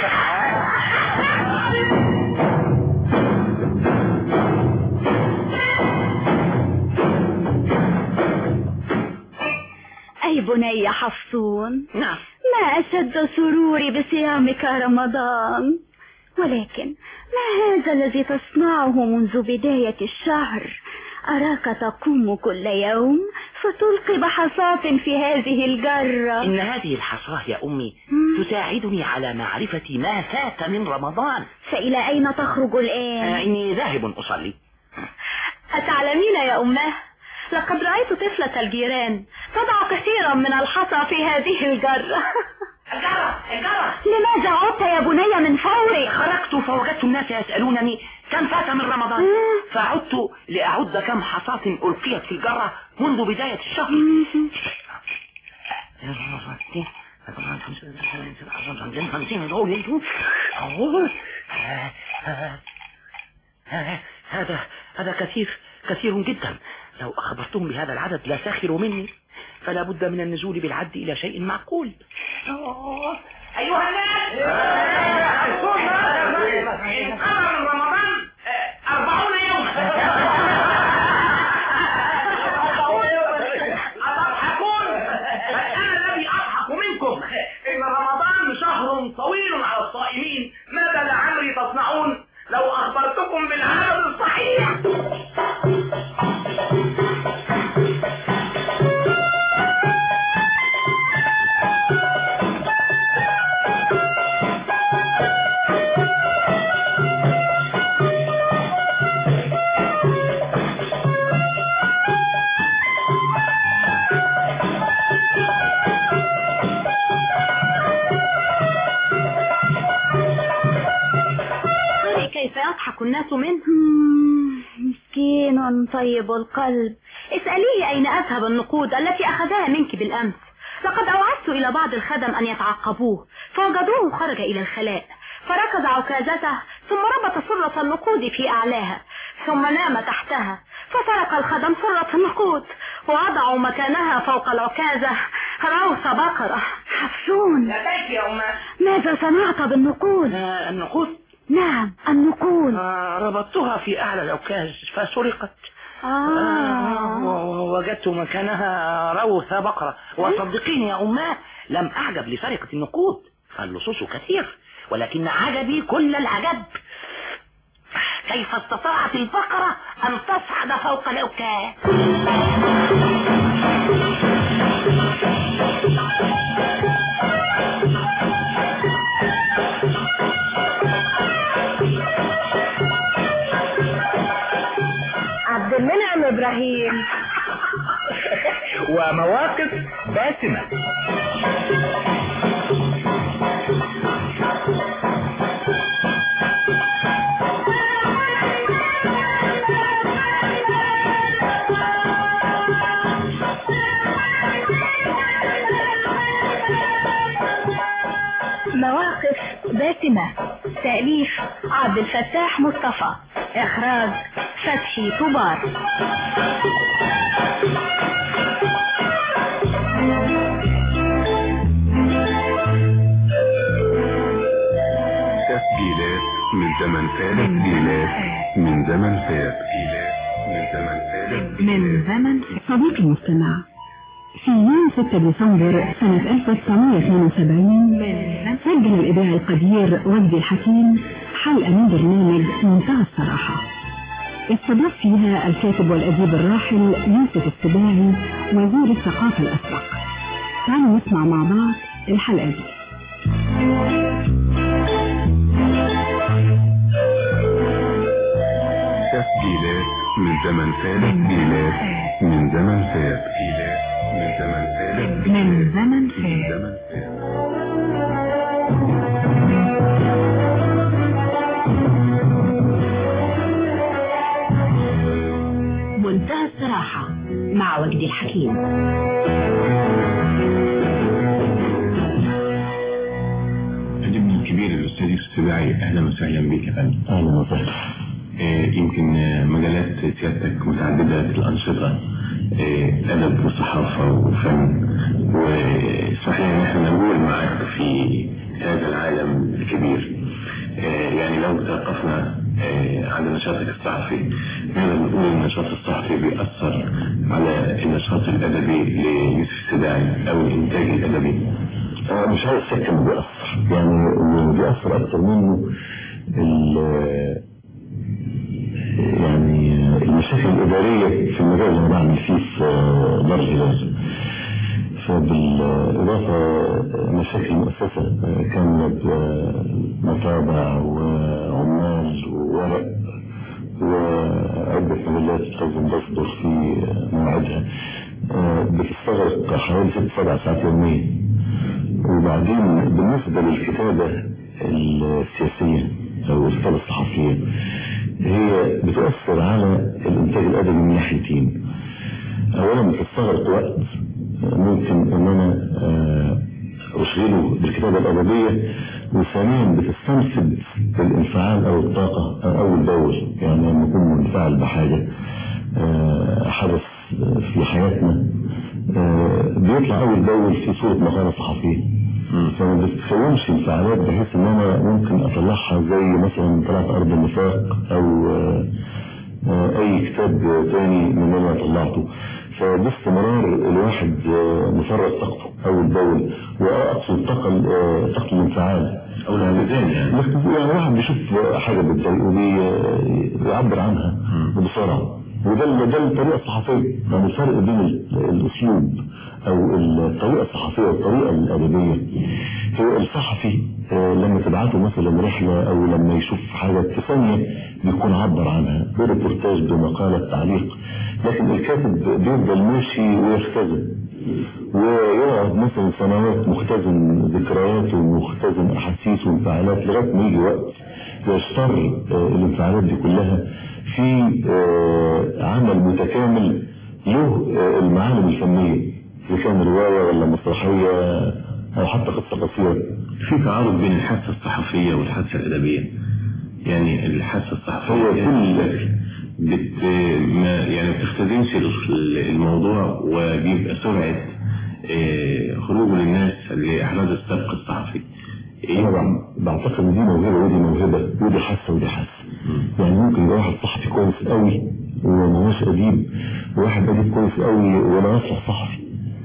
أي بني حفصون نعم ما أشد سروري بصيامك رمضان ولكن ما هذا الذي تصنعه منذ بداية الشهر أراك تقوم كل يوم فتلقي بحصات في هذه الجرة إن هذه الحصاة يا أمي تساعدني على معرفة ما فات من رمضان فإلى أين تخرج آه الآن؟ إني ذاهب أصلي أتعلمين يا أماه لقد رأيت طفلة الجيران تضع كثيرا من الحصى في هذه الجرة الجرة الجرة لماذا عدت يا بني من فوري؟ خرجت فوجدت الناس يسألونني كم فات من رمضان فعدت لأعد كم حصاة ألقيت في الجرة منذ بداية الشهر هذا هذا كثير كثير جدا لو أخبرتهم بهذا العدد لا سخروا مني فلا بد من النزول بالعد إلى شيء معقول أيها الناس انقضى من رمضان أربعون يوما أتضحكون بل أنا الذي أضحك منكم إن رمضان شهر طويل على الصائمين ماذا لعمري تصنعون لو أخبرتكم بالعدد الصحيح تري كيف يضحك الناس منه مسكين طيب القلب اسأليه أين أذهب النقود التي أخذها منك بالأمس لقد أوعدت إلى بعض الخدم أن يتعقبوه فوجدوه خرج إلى الخلاء فركز عكازته ثم ربط سرة النقود في أعلاها ثم نام تحتها فسرق الخدم سرة النقود ووضعوا مكانها فوق العكازة روث بقرة حفصون لديك يا أمه ماذا صنعت بالنقود؟ آه، النقود نعم النقود آه، ربطتها في أعلى العكاز فسرقت آه. و- وجدت مكانها روث بقرة وصدقيني يا أماه لم أعجب لسرقة النقود فاللصوص كثير ولكن عجبي كل العجب كيف استطاعت البقرة أن تصعد فوق الأوكاد عبد المنعم ابراهيم ومواقف باسمة مواقف باسمة تأليف عبد الفتاح مصطفى إخراج فتحي كبار تسجيلات من زمن فات تسجيلات من زمن فات تسجيلات من زمن فات من زمن صديقي المستمع في يوم 6 ديسمبر سنة 1972 سجل الإذاعي القدير وجدي الحكيم حلقة من برنامج منتهى الصراحة استضاف فيها الكاتب والأديب الراحل يوسف السباعي وزير الثقافة الأسبق تعالوا نسمع مع بعض الحلقة دي تسجيلات من زمن فات تسجيلات من زمن فات تسجيلات من زمن فات من زمن من فات زمن فات منتهى الصراحة مع وجدي الحكيم ابني الكبير الاستاذ يوسف سباعي اهلا وسهلا بك يا فندم اهلا وسهلا يمكن آه، مجالات سيادتك متعدده في الانشطه آه، ادب وصحافه وفن وصحيح ان احنا نقول معاك في هذا العالم الكبير آه، يعني لو توقفنا آه، عند نشاطك الصحفي نقدر نقول ان النشاط الصحفي بيأثر على النشاط الادبي ليوسف السباعي او الانتاج الادبي مش عايز شك انه بيأثر يعني اللي بيأثر اكتر منه ال- يعني المشاكل الإدارية في المجال اللي أنا بعمل فيه في دار الهلال فبالإضافة مشاكل مؤسسة كان متابع وعمال وورق وعدة مجلات لازم تصدر في موعدها بتستغرق حوالي ست سبع ساعات يوميا وبعدين بالنسبة للكتابة السياسية أو الكتابة الصحفية هي بتؤثر على الإنتاج الأدبي من ناحيتين أولا بتستغرق وقت ممكن إن أنا آه، أشغله بالكتابة الأدبية وثانيا بتستنفذ الانفعال أو الطاقة أول بأول يعني لما أكون منفعل بحاجة آه، حدث في حياتنا آه، بيطلع أول بأول في صورة مقالة صحفية فما بتتكونش انفعالات بحيث ان انا ممكن اطلعها زي مثلا طلعت ارض النفاق او آه، آه، اي كتاب تاني من اللي انا طلعته فباستمرار الواحد آه، مفرغ طاقته اول باول واقصد طاقه آه، طاقه الانفعال او الاهتزاز يعني الاهتزاز يعني واحد بيشوف حاجه بتضايقه بي- بيعبر عنها بسرعه وده ال- ده الطريقه الصحفيه يعني الفرق بين ال- الاسلوب او الطريقه الصحفيه والطريقه الادبيه هو الصحفي آه، لما تبعته مثلا رحله او لما يشوف حاجه في ثانيه بيكون عبر عنها بريبورتاج بمقاله تعليق لكن الكاتب بيفضل ماشي ويختزن ويقعد مثلا سنوات مختزن ذكريات ومختزن احاسيس وانفعالات لغايه ما يجي وقت يضطر آه، الانفعالات دي كلها في آه، عمل متكامل له آه، المعالم الفنيه اذا كان روايه ولا مسرحيه او حتى قصه قصيره في تعارض بين الحاسه الصحفيه والحاسه الادبيه يعني الحاسه الصحفيه هو كل بت ما يعني ما بتختزنش ال- الموضوع وبيبقى سرعه آه، خروجه للناس لاحداث السبق الصحفي طبعا بعتقد ان دي موهبه ودي موهبه ودي حاسه ودي حاسه يعني ممكن يبقى واحد صحفي كويس قوي وما هوش اديب وواحد اديب كويس قوي ولا يصلح صحفي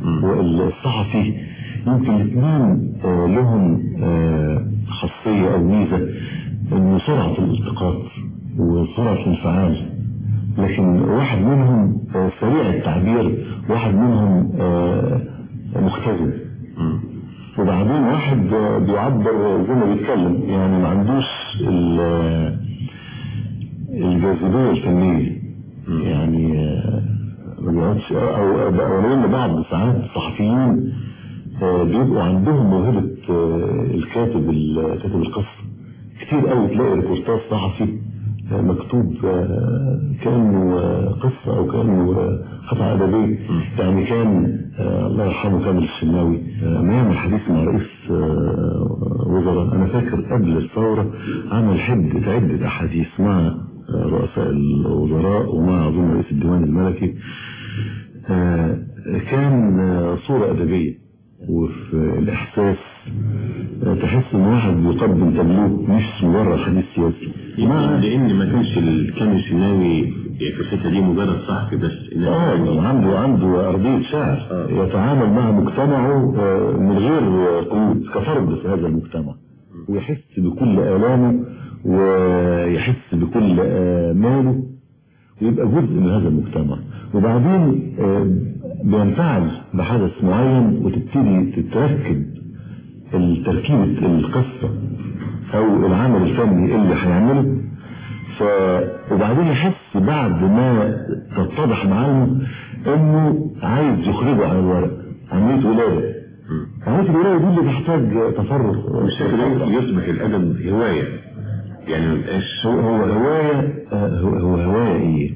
والصحفي يمكن الاثنين آه، لهم آه، خاصيه او ميزه انه سرعه الالتقاط وسرعة الانفعال لكن واحد منهم آه، سريع التعبير واحد منهم آه، مختزن وبعدين واحد آه، بيعبر زي ما بيتكلم يعني ما عندوش ال- آه، الجاذبية الفنية يعني آه، ما بيقعدش او او لان بعض ساعات الصحفيين آه، بيبقوا عندهم موهبة آه، الكاتب ال- كاتب القصة كتير قوي تلاقي ريبورتاج صحفي آه، مكتوب آه، كأنه آه، قصة أو كأنه آه، قطعة أدبية يعني كان آه، الله يرحمه كامل الشناوي آه، ما يعمل حديث مع رئيس آه، وزراء أنا فاكر قبل الثورة عمل حدة عدة أحاديث مع آه، رؤساء الوزراء ومع أظن رئيس الديوان الملكي آه، كان آه، صورة أدبية وفي الإحساس آه، تحس إن واحد بيقدم تبلوك مش مجرد حديث سياسي مع لان ما كانش الكامل الشناوي في الحته دي مجرد صحفي بس اه عنده عنده أرضية شعر يتعامل مع مجتمعه آه، من غير قيود كفرد في هذا المجتمع ويحس بكل آلامه ويحس بكل آه، ماله ويبقى جزء من هذا المجتمع وبعدين آه، بينفعل بحدث معين وتبتدي تتركب التركيبة القصة أو العمل الفني اللي هيعمله ف... وبعدين يحس بعد ما تتضح معلمه انه عايز يخرجه عن الورق عملية ولادة عملية الولادة دي اللي تحتاج تفرغ مش شايف يصبح الادب هوايه يعني ما يبقاش هو هو هواية آه، هو, هو هواية ايه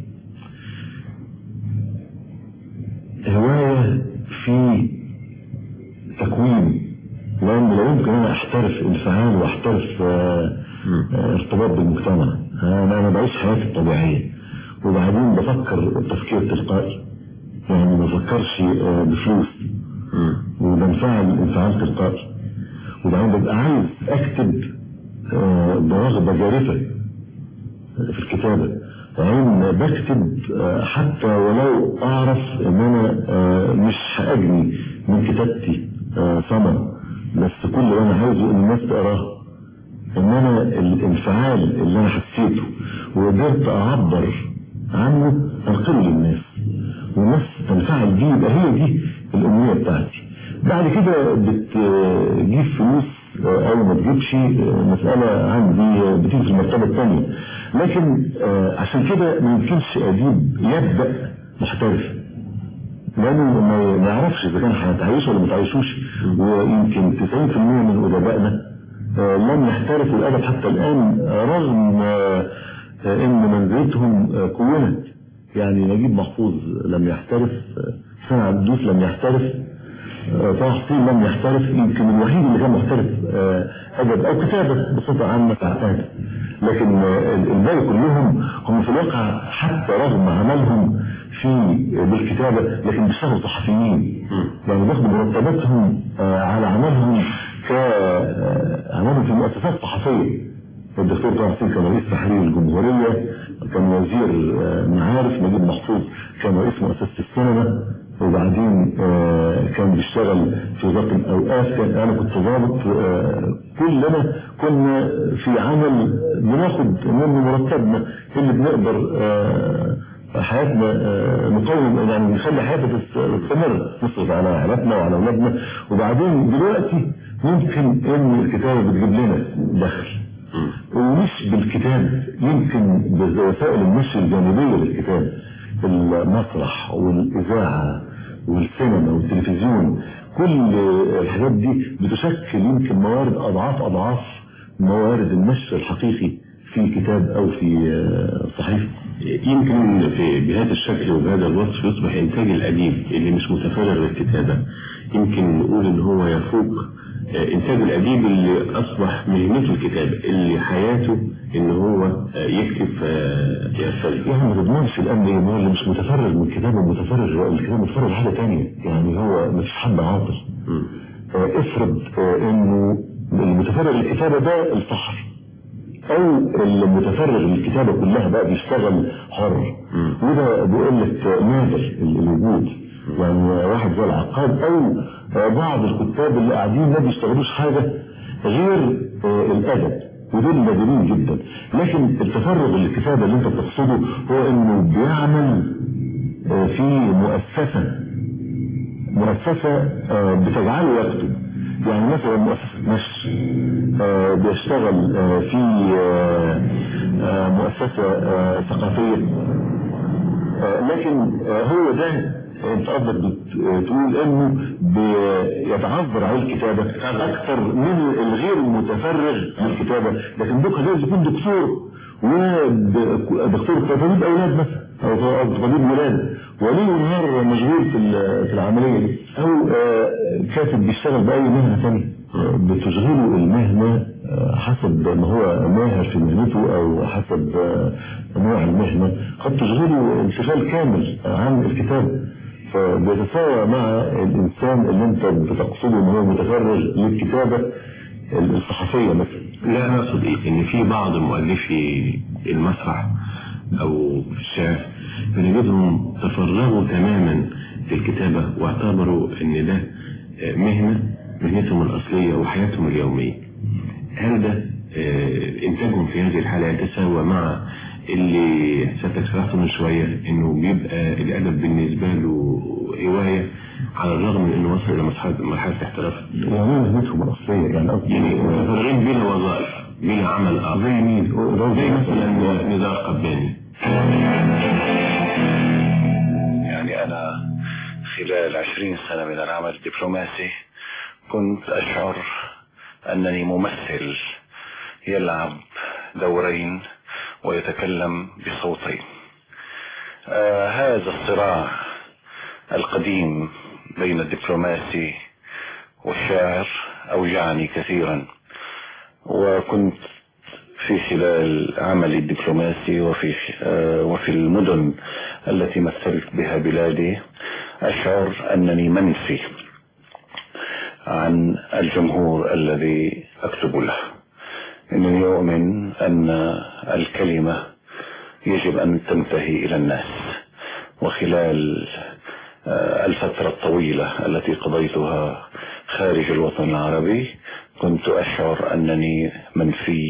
هواية في تكوين لان لو يمكن انا احترف انفعال واحترف آه، آه، ارتباط بالمجتمع انا انا بعيش حياتي الطبيعية وبعدين بفكر تفكير تلقائي يعني ما بفكرش آه، بفلوس وبنفعل انفعال تلقائي وبعدين ببقى عايز اكتب آه، برغبة جارفة في الكتابة وبعدين بكتب آه، حتى ولو اعرف ان انا آه، مش هاجني من كتابتي آه، ثمر بس كل اللي انا عايزه ان الناس تقراه ان انا الانفعال اللي انا حسيته وقدرت اعبر عنه انقله للناس والناس تنفعل بيه يبقى هي دي الامنيه بتاعتي بعد كده بتجيب فلوس آه، او ما تجيبش آه، مسألة عندي بتيجي في المرتبة الثانية لكن آه، عشان كده ما يمكنش اديب يبدأ محترف لانه ما ما يعرفش اذا كان هتعيش ولا ما تعيشوش ويمكن 90% من ادبائنا آه، لم يحترفوا الادب حتى الان آه، رغم آه، آه، ان منزلتهم آه، كونت يعني نجيب محفوظ لم يحترف آه، حسين عبدوس لم يحترف آه، طه حسين لم يحترف يمكن الوحيد اللي كان محترف آه، ادب او كتابه بصفه عامه تعتاد لكن آه، الباقي كلهم هم في الواقع حتى رغم عملهم في بالكتابه لكن بيشتغلوا صحفيين يعني بياخدوا مرتباتهم آه، على عملهم كعملهم في مؤسسات صحفيه الدكتور طه حسين كان رئيس تحرير الجمهورية كان وزير آه، معارف نجيب محفوظ كان رئيس مؤسسة السينما وبعدين آه، كان بيشتغل في وزارة الأوقاف كان أنا كنت ضابط آه، كلنا كنا في عمل بناخد منه مرتبنا اللي بنقدر آه، حياتنا آه، نقوم يعني نخلي حياتنا تس- تستمر نصرف على عائلتنا وعلى أولادنا وبعدين دلوقتي ممكن إن الكتابة بتجيب لنا دخل ومش بالكتاب يمكن بوسائل النشر الجانبية للكتاب المسرح والإذاعة والسينما والتلفزيون كل الحاجات دي بتشكل يمكن موارد أضعاف أضعاف موارد النشر الحقيقي في كتاب أو في آه، صحيفة يمكن في بهذا الشكل وبهذا الوصف يصبح انتاج الاديب اللي مش متفرغ للكتابه يمكن نقول ان هو يفوق آه، انتاج الاديب اللي اصبح مهنته الكتابه اللي حياته ان هو آه، يكتب آه، يرسل يعني ما تضمنش الامن ايه ما هو اللي مش متفرغ من كتابه متفرغ الكتاب متفرغ حاجه تانية يعني هو مفيش حد عاطل آه، افرض آه، انه المتفرغ للكتابه ده الفحر او المتفرغ للكتابه كلها بقى بيشتغل حر وده بيقول لك نادر الوجود يعني واحد زي العقاد او آه، بعض الكتاب اللي قاعدين ما بيشتغلوش حاجه غير آه، الادب ودول نادرين جدا لكن التفرغ للكتابة اللي انت بتقصده هو انه بيعمل آه، في مؤسسة مؤسسة آه، بتجعله يكتب يعني مثلا مؤسسة نشر آه، بيشتغل آه، في آه، آه، مؤسسة آه، ثقافية آه، لكن آه، هو ده انت قصدك بت- آه، تقول انه بيتعذر على الكتابة اكثر من الغير المتفرغ للكتابة لكن دوك لازم يكون دكتور ودكتور طبيب اولاد مثلا او أو طبيب ولاد وليه نهار مشغول في ال- في العملية دي او آه، كاتب بيشتغل باي مهنة ثانية آه، بتشغله المهنة آه، حسب ما هو ماهر في مهنته او حسب آه، نوع المهنة قد تشغله انشغال كامل عن الكتاب فبيتساوى مع الانسان اللي انت بتقصده ان هو متفرغ للكتابة الصحفية مثلا لا انا اقصد ايه ان في بعض مؤلفي المسرح او الشعر بنجدهم تفرغوا تماما في الكتابة واعتبروا ان ده مهنة مهنتهم الاصلية وحياتهم اليومية هل ده آه، انتاجهم في هذه الحالة يتساوى مع اللي سيادتك شرحته من شوية انه بيبقى الادب بالنسبة له هواية على الرغم من انه وصل الى مرحلة مرحلة الاحتراف يعني مهنتهم الاصلية يعني قصدي يعني متفرغين بلا وظائف بلا عمل اخر زي مين؟ زي مثلا نزار قباني يعني أنا خلال عشرين سنة من العمل الدبلوماسي كنت أشعر أنني ممثل يلعب دورين ويتكلم بصوتين آه هذا الصراع القديم بين الدبلوماسي والشاعر أوجعني كثيرا وكنت في خلال عملي الدبلوماسي وفي آه، وفي المدن التي مثلت بها بلادي أشعر أنني منفي عن الجمهور الذي أكتب له إنني أؤمن أن الكلمة يجب أن تنتهي إلى الناس وخلال آه، الفترة الطويلة التي قضيتها خارج الوطن العربي كنت أشعر أنني منفي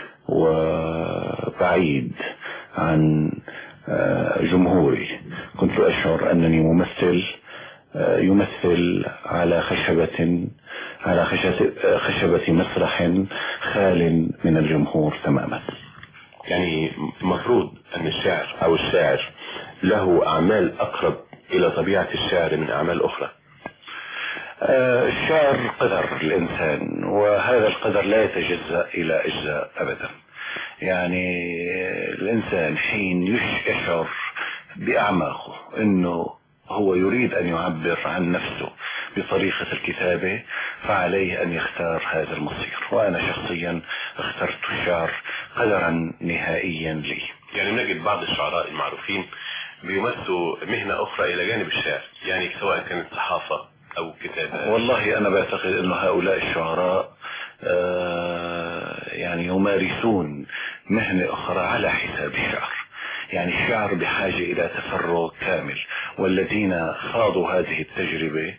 وبعيد عن آه، جمهوري كنت أشعر أنني ممثل آه، يمثل على خشبة على خشبة, خشبة مسرح خال من الجمهور تماما يعني مفروض ان الشاعر او الشاعر له اعمال اقرب الى طبيعة الشعر من اعمال اخرى آه، الشعر قدر الإنسان وهذا القدر لا يتجزأ إلى أجزاء أبدا يعني الإنسان حين يش- يشعر بأعماقه أنه هو يريد أن يعبر عن نفسه بطريقة الكتابة فعليه أن يختار هذا المصير وأنا شخصيا اخترت الشعر قدرا نهائيا لي يعني نجد بعض الشعراء المعروفين بيمثلوا مهنة اخرى الى جانب الشعر يعني سواء كانت صحافة او كتابة والله أنا بعتقد أن هؤلاء الشعراء آه، يعني يمارسون مهنة أخرى على حساب الشعر يعني الشعر بحاجة إلى تفرغ كامل والذين خاضوا هذه التجربة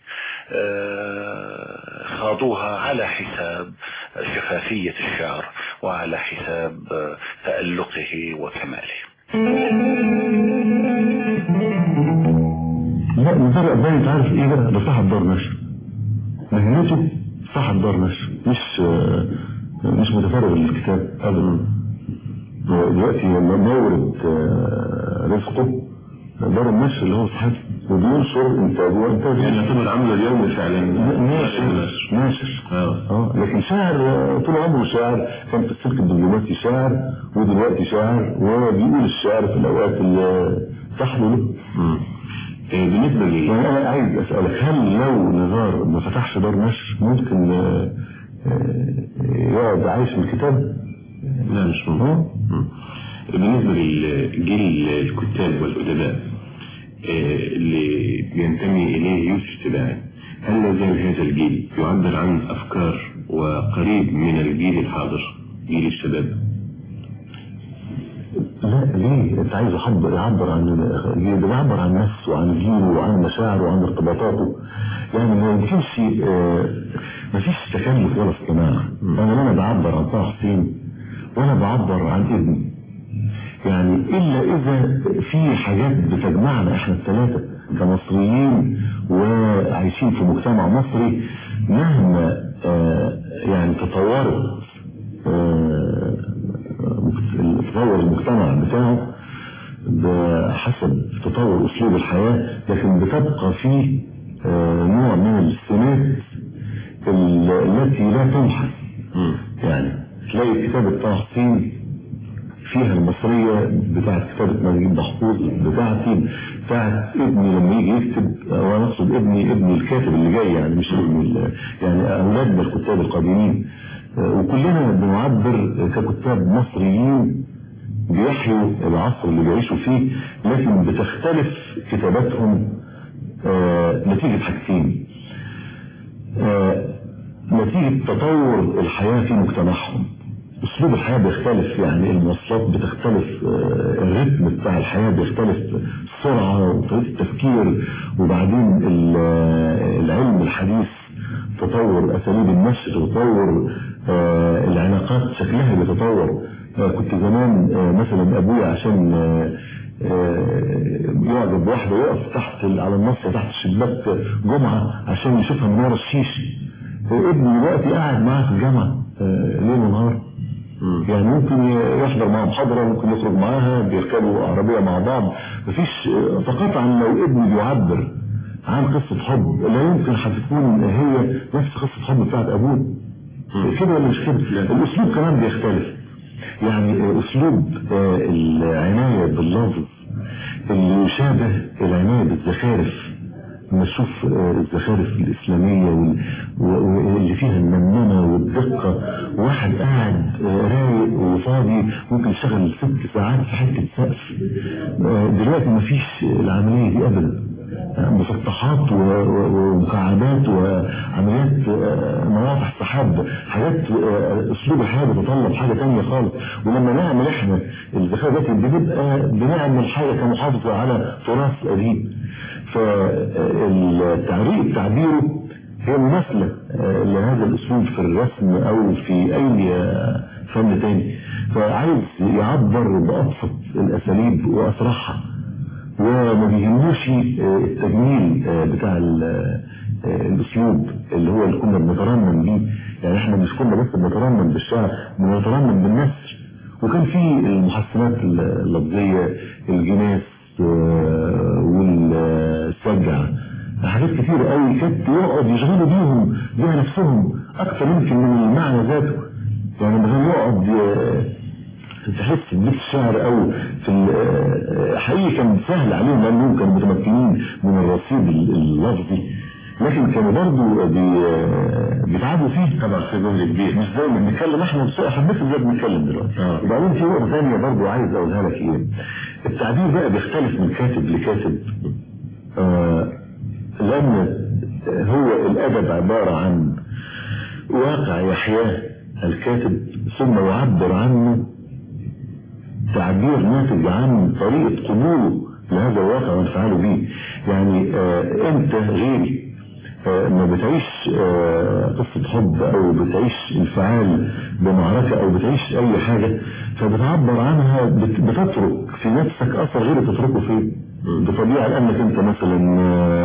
آه، خاضوها على حساب شفافية الشعر وعلى حساب آه، تألقه وكماله لا نزار قباني انت عارف ايه بقى ده صاحب دار نشر مهنته صاحب دار نشر مش آه، مش متفرغ للكتاب ابدا دلوقتي لما مورد آه، رزقه دار النشر اللي هو صاحبه وبينشر انتاجه وانتاجه يعني يعتبر عمله اليومي فعلا ناشر ناشر اه لكن شاعر آه، طول عمره شاعر كان في السلك الدبلوماسي شاعر ودلوقتي شاعر وبيقول الشعر في الاوقات اللي تحلو له بالنسبة لي يعني أنا عايز أسألك هل لو نزار ما فتحش دار نشر ممكن آه، آه، يقعد عايش من الكتاب؟ لا مش ممكن بالنسبة للجيل الكتاب والأدباء آه، اللي بينتمي إليه يوسف تباعي هل لا زال هذا الجيل يعبر عن أفكار وقريب من الجيل الحاضر جيل الشباب لا ليه انت عايز حد يعبر عن ده بيعبر عن نفسه وعن جيله وعن مشاعره وعن ارتباطاته يعني ما يمكنش آه، ما فيش تكلف ولا اصطناع انا لما بعبر عن طه حسين وانا بعبر عن ابني يعني الا اذا في حاجات بتجمعنا احنا الثلاثة كمصريين وعايشين في مجتمع مصري مهما آه يعني تطورت آه تطور المجتمع بتاعه بحسب تطور اسلوب الحياة لكن بتبقى فيه آه نوع من السمات التي لا تمحى يعني تلاقي كتابة طه حسين فيها المصرية بتاعت كتابة نجيب محفوظ بتاعتي بتاعت ابني لما يجي يكتب وانا اقصد ابني ابني الكاتب اللي جاي يعني مش ابني يعني اولادنا الكتاب القادمين وكلنا بنعبر ككتاب مصريين بيحيوا العصر اللي بيعيشوا فيه لكن بتختلف كتاباتهم نتيجة حاجتين نتيجة تطور الحياة في مجتمعهم اسلوب الحياة بيختلف يعني المواصلات بتختلف الريتم بتاع الحياة بيختلف السرعة وطريقة التفكير وبعدين العلم الحديث تطور اساليب النشر تطور العلاقات شكلها بيتطور كنت زمان مثلا ابويا عشان يعجب واحدة يقف تحت على النص تحت الشباك جمعة عشان يشوفها من ورا الشيش ابني دلوقتي قاعد معاه في الجامعة ليل ونهار يعني ممكن يحضر معاه محاضرة ممكن يخرج معاها بيركبوا عربية مع بعض مفيش فقط عن لو ابني بيعبر عن قصة حب لا يمكن هتكون هي نفس قصة حب بتاعت ابوه كده ولا مش كده الاسلوب كمان بيختلف يعني اسلوب العناية باللفظ اللي يشابه العناية بالزخارف لما تشوف الزخارف الإسلامية واللي فيها المنمنة والدقة واحد قاعد رايق وفاضي ممكن يشتغل ست ساعات في حتة سقف دلوقتي مفيش العملية دي أبدا مسطحات ومكعبات وعمليات مواضح سحاب حاجات اسلوب الحياه بتتطلب حاجه ثانيه خالص ولما نعمل احنا الذخيره دي بنبقى بنعمل حاجه كمحافظه على تراث قديم فالتعريق تعبيره هي مماثله لهذا الاسلوب في الرسم او في اي فن تاني فعايز يعبر بابسط الاساليب واسرعها وما بيهموش التجميل بتاع الاسلوب اللي هو اللي كنا بنترنم بيه يعني احنا مش كنا بس بنترنم بالشعر بنترنم بالنثر وكان في المحسنات اللفظيه الجناس والسجع حاجات كتير قوي كانت يقعد يشغلوا بيهم بيها نفسهم اكتر يمكن من المعنى ذاته يعني مثلا يقعد تحس بيت الشعر او في حقيقي كان سهل عليهم لانهم كانوا متمكنين من الرصيد اللفظي لكن كانوا برضه بي... بيتعبوا فيه طبعا في جمله كبير مش زي ما بنتكلم احنا بس حبيت ازاي بنتكلم دلوقتي آه. وبعدين في نقطه ثانيه برضه عايز اقولها لك ايه التعبير بقى بيختلف من كاتب لكاتب آه لان هو الادب عباره عن واقع يحياه الكاتب ثم يعبر عنه تعبير ناتج عن طريقة قبوله لهذا الواقع وانفعاله به يعني آه انت غيري آه ما بتعيش آه قصة حب او بتعيش انفعال بمعركة او بتعيش اي حاجة فبتعبر عنها بت بتترك في نفسك اثر غير تتركه فيه بطبيعة لانك انت مثلا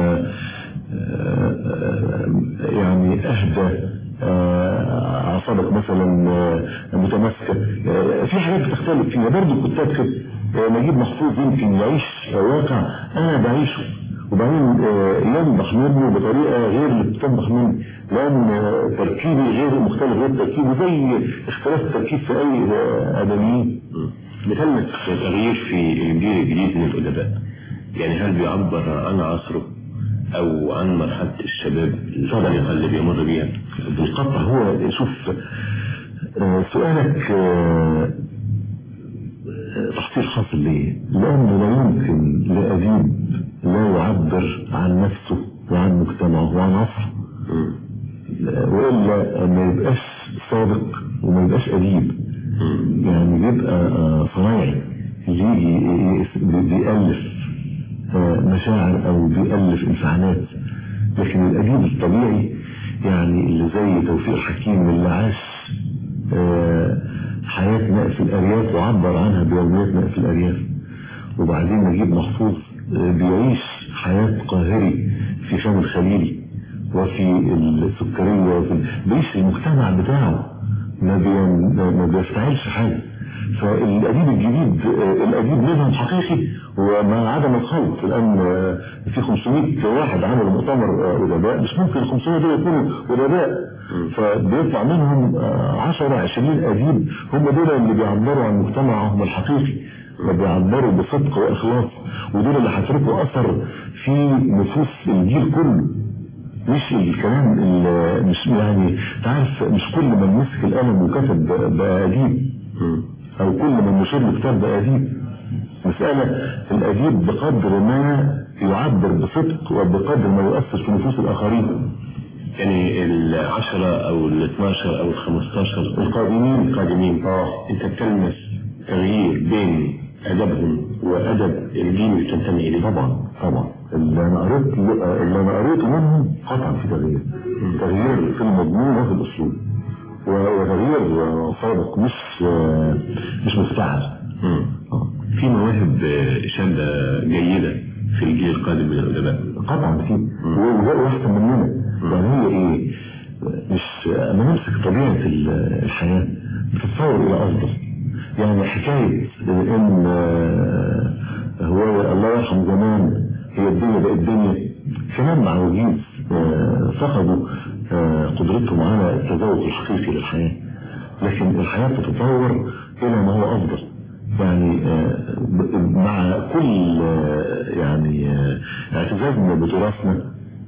يعني اهدى اعصابك مثلا متماسكه في حاجات بتختلف فيها برضه الكتاب كده نجيب محفوظ يمكن يعيش واقع انا بعيشه وبعدين ينبح منه بطريقه غير اللي بتنبح مني لان تركيبي غير مختلف غير تركيبه زي اختلاف التركيب في اي ادميين بكلمة تغيير في الجيل الجديد من الادباء يعني هل بيعبر عن عصره او عن مرحلة الشباب الطريقة اللي بيمر بيها بالقطع هو شوف سؤالك تحصيل حاصل ليه لانه لا يمكن لأديب لا يعبر عن نفسه وعن مجتمعه وعن عصره وإلا ما يبقاش صادق وما يبقاش أديب يعني بيبقى صنايعي يجي بيألف مشاعر او بيألف انفعالات لكن الاديب الطبيعي يعني اللي زي توفيق حكيم اللي عاش حياة ماء في الأرياف وعبر عنها بيوميات ماء في الأرياف وبعدين نجيب محفوظ آه، بيعيش حياة قاهري في خان الخليلي وفي السكرية وفي بيعيش المجتمع بتاعه ما, بي... ما بيستعيلش حاجة فالأديب الجديد آه، الأديب منهم حقيقي ومع عدم الخلط لأن آه، في 500 واحد عملوا مؤتمر آه، أدباء مش ممكن ال 500 دول يكونوا أدباء فبيطلع منهم 10 20 أديب هم دول اللي بيعبروا عن مجتمعهم الحقيقي وبيعبروا بصدق وإخلاص ودول اللي هيتركوا أثر في نفوس الجيل كله مش الكلام اللي مش يعني تعرف مش كل من مسك القلم وكتب بقى أديب أو كل من نشر له كتاب بقى أديب مسألة الأديب بقدر ما يعبر بصدق وبقدر ما يؤثر في نفوس الآخرين يعني العشرة او ال 12 او ال 15 القادمين القادمين اه انت بتلمس تغيير بين ادبهم وادب الجيل اللي تنتمي اليه طبعا طبعا اللي انا قريت اللي انا قريته منهم قطعا في تغيير تغيير في المضمون وفي الاسلوب و- وتغيير آه، صادق مش آه، مش مفتعل في مواهب آه، شابة جيدة في الجيل القادم من الادباء قطعا في وبقوا احسن مننا يعني هي ايه مش اما نمسك طبيعة ال- الحياة بتتطور الى افضل يعني حكاية ان آه، هو الله يرحم زمان هي الدنيا بقت دنيا كمان مع وجيز آه، فقدوا آه، قدرتهم على التذوق الحقيقي للحياة لكن الحياة تتطور إلى ما هو أفضل يعني آه، ب- مع كل آه، يعني آه، اعتزازنا بتراثنا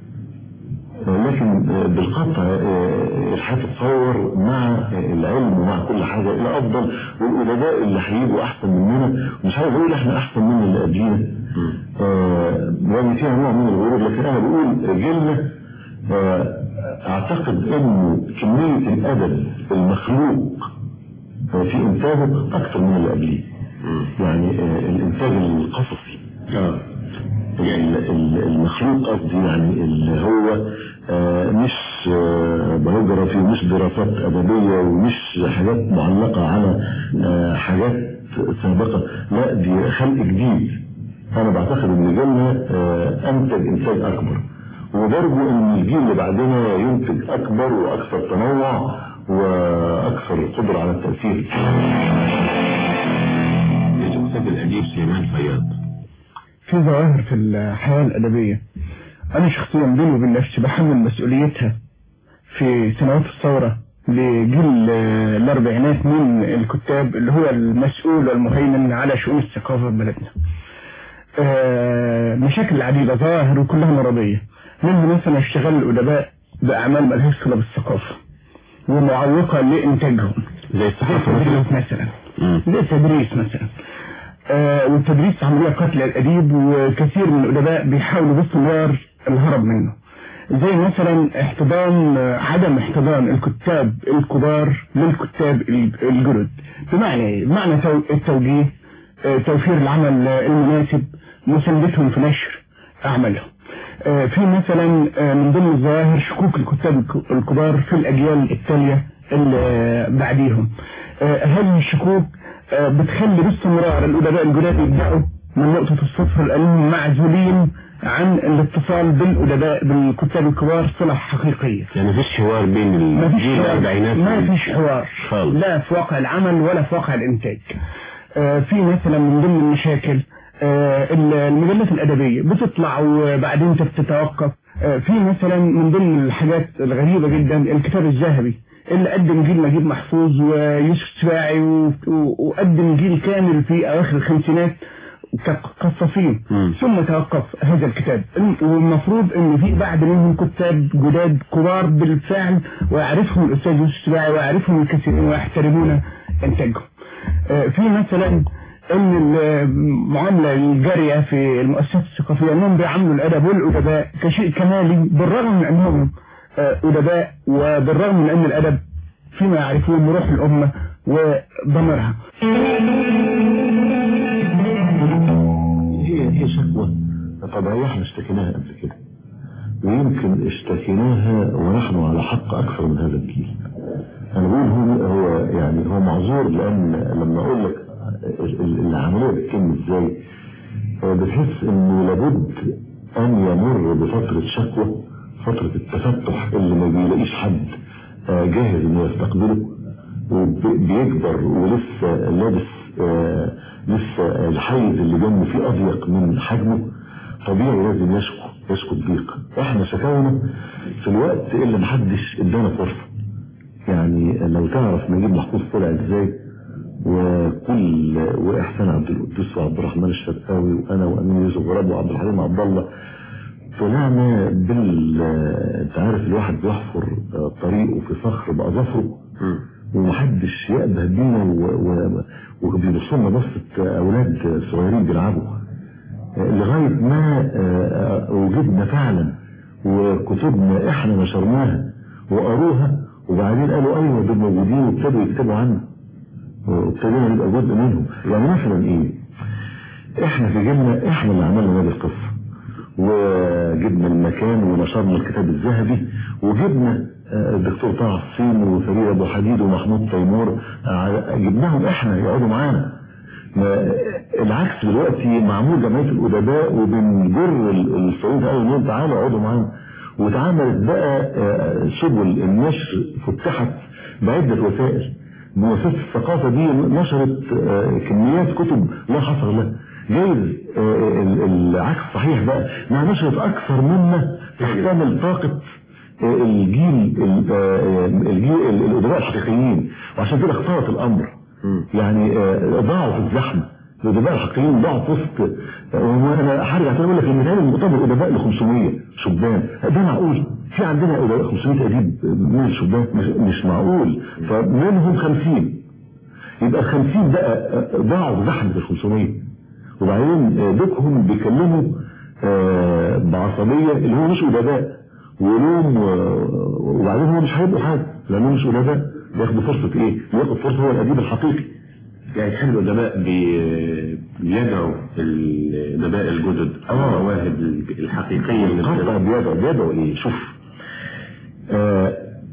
آه، لكن آه، بالقطع آه، الحياة تتطور مع آه، العلم ومع كل حاجة إلى أفضل والأدباء اللي هيجوا أحسن مننا مش عايز أقول إحنا أحسن من اللي قبلينا آه، يعني فيها نوع من الغرور لكن أنا بقول جيلنا آه، أعتقد إنه كمية الأدب المخلوق آه، في إنتاجه أكثر من اللي قبليه يعني آه، الإنتاج القصصي ال- ال- المخلوق قصدي يعني اللي هو آه، مش آه، بايوجرافي ومش دراسات أدبية ومش حاجات معلقة على آه، حاجات سابقة لا دي خلق جديد أنا بعتقد إن جيلنا آه، أنتج إنتاج أكبر وبرجو إن الجيل اللي بعدنا ينتج أكبر وأكثر تنوع وأكثر قدرة على التأثير الأستاذ الأديب سليمان فياض في ظواهر في الحياة الأدبية أنا شخصيا بيني وبين نفسي بحمل مسؤوليتها في سنوات الثورة لجيل آه، الأربعينات من الكتاب اللي هو المسؤول والمهيمن على شؤون الثقافة في بلدنا آه، مشاكل عديدة ظواهر وكلها مرضية منها مثلا اشتغال الأدباء بأعمال ملهاش صلة بالثقافة ومعوقة لإنتاجهم زي الصحافة التدريس مثلا زي التدريس مثلا آه والتدريس عملية قتل الأديب وكثير من الأدباء بيحاولوا باستمرار الهرب منه زي مثلا احتضان آه، عدم احتضان الكتاب الكبار للكتاب الجدد بمعنى ايه؟ بمعنى تو- التوجيه آه، توفير العمل آه، المناسب مساندتهم في نشر أعمالهم آه، في مثلا آه، من ضمن الظواهر شكوك الكتاب الك- الكبار في الأجيال التالية اللي آه، بعديهم آه، هذه الشكوك آه، بتخلي باستمرار الأدباء الجداد يبدأوا من نقطة الصفر لأنهم معزولين عن الاتصال بالأدباء بالكتاب الكبار صلة حقيقية يعني مفيش حوار بين ما فيش الجيل حوار الأربعينات ما فيش حوار خالص. لا في واقع العمل ولا في واقع الإنتاج آه، في مثلا من ضمن المشاكل آه، المجلات الأدبية بتطلع وبعدين تتوقف آه، في مثلا من ضمن الحاجات الغريبة جدا الكتاب الذهبي اللي قدم جيل نجيب محفوظ ويوسف سباعي و- و- وقدم جيل كامل في أواخر الخمسينات كقصاصين ثم توقف هذا الكتاب والمفروض ان في بعد منهم كتاب جداد كبار بالفعل ويعرفهم الاستاذ يوسف سباعي ويعرفهم الكثيرين ويحترمون انتاجهم آه، في مثلا ان المعاملة الجارية في المؤسسات الثقافية انهم بيعاملوا الادب والادباء كشيء كمالي بالرغم من انهم آه، ادباء وبالرغم من ان الادب فيما يعرفون بروح الامة وضميرها هي هي شكوى طبيعية احنا اشتكيناها قبل كده ويمكن اشتكيناها ونحن على حق أكثر من هذا الجيل انا بقول هو هو يعني هو معذور لان لما اقول لك ال- ال- العمليه بتتم ازاي آه، بتحس انه لابد ان يمر بفتره شكوى فتره التفتح اللي ما بيلاقيش حد آه، جاهز انه يستقبله وبيكبر ولسه لابس آه، لسه الحيز اللي جنبه فيه اضيق من حجمه طبيعي لازم يشكو يشكو الضيق احنا شكاونا في الوقت اللي محدش ادانا فرصه يعني لو تعرف نجيب محفوظ طلع ازاي وكل واحسان عبد القدوس وعبد الرحمن الشرقاوي وانا وامين يوسف ورب وعبد الحليم عبد الله طلعنا بال انت عارف الواحد بيحفر آه، طريقه في صخر باظافره ومحدش يقبه بينا و- و- وبيبصوا لنا بصه اولاد صغيرين بيلعبوا آه، لغايه ما آه، آه، وجدنا فعلا وكتبنا احنا نشرناها وقروها وبعدين قالوا ايوه دول موجودين وابتدوا يكتبوا عنه وابتدينا نبقى جزء منهم يعني مثلا ايه احنا في جيلنا احنا اللي عملنا نادي القصه وجبنا المكان ونشرنا الكتاب الذهبي وجبنا آه، الدكتور طه حسين وفريد ابو حديد ومحمود تيمور آه، جبناهم احنا يقعدوا معانا ما العكس دلوقتي معمول جمعيه الادباء وبنجر ال- الصعيد قالوا لهم تعالوا اقعدوا معانا واتعملت بقى آه، سبل النشر فتحت بعده وسائل مؤسسه الثقافه دي نشرت آه، كميات كتب لا حصر لها جايز آه، ال- العكس صحيح بقى انها نشرت اكثر مما تحتمل طاقه آه، الجيل ال- آه، الجيل ال- الادباء الحقيقيين وعشان كده اختلط الامر يعني آه، ضاعوا في الزحمه الادباء الحقيقيين ضاعوا في وسط آه، وانا هرجع تاني اقول لك ان بيتهيألي المؤتمر ادباء ل 500 شبان ده معقول في عندنا ادباء 500 اديب من الشبان مش, مش معقول فمنهم 50 يبقى ال 50 بقى آه، ضاعوا في زحمه ال 500 وبعدين آه، دوكهم بيكلموا آه، بعصبيه اللي هو مش ادباء ولوم و- وبعدين هو مش هيبقوا حاجه لانهم مش ادباء بياخدوا فرصه ايه؟ بياخد فرصه هو الاديب الحقيقي يعني تحب الأدباء بي- بيدعوا الأدباء الجدد أو المواهب الحقيقية من قطع بيدعو بيدعو ايه؟ شوف آه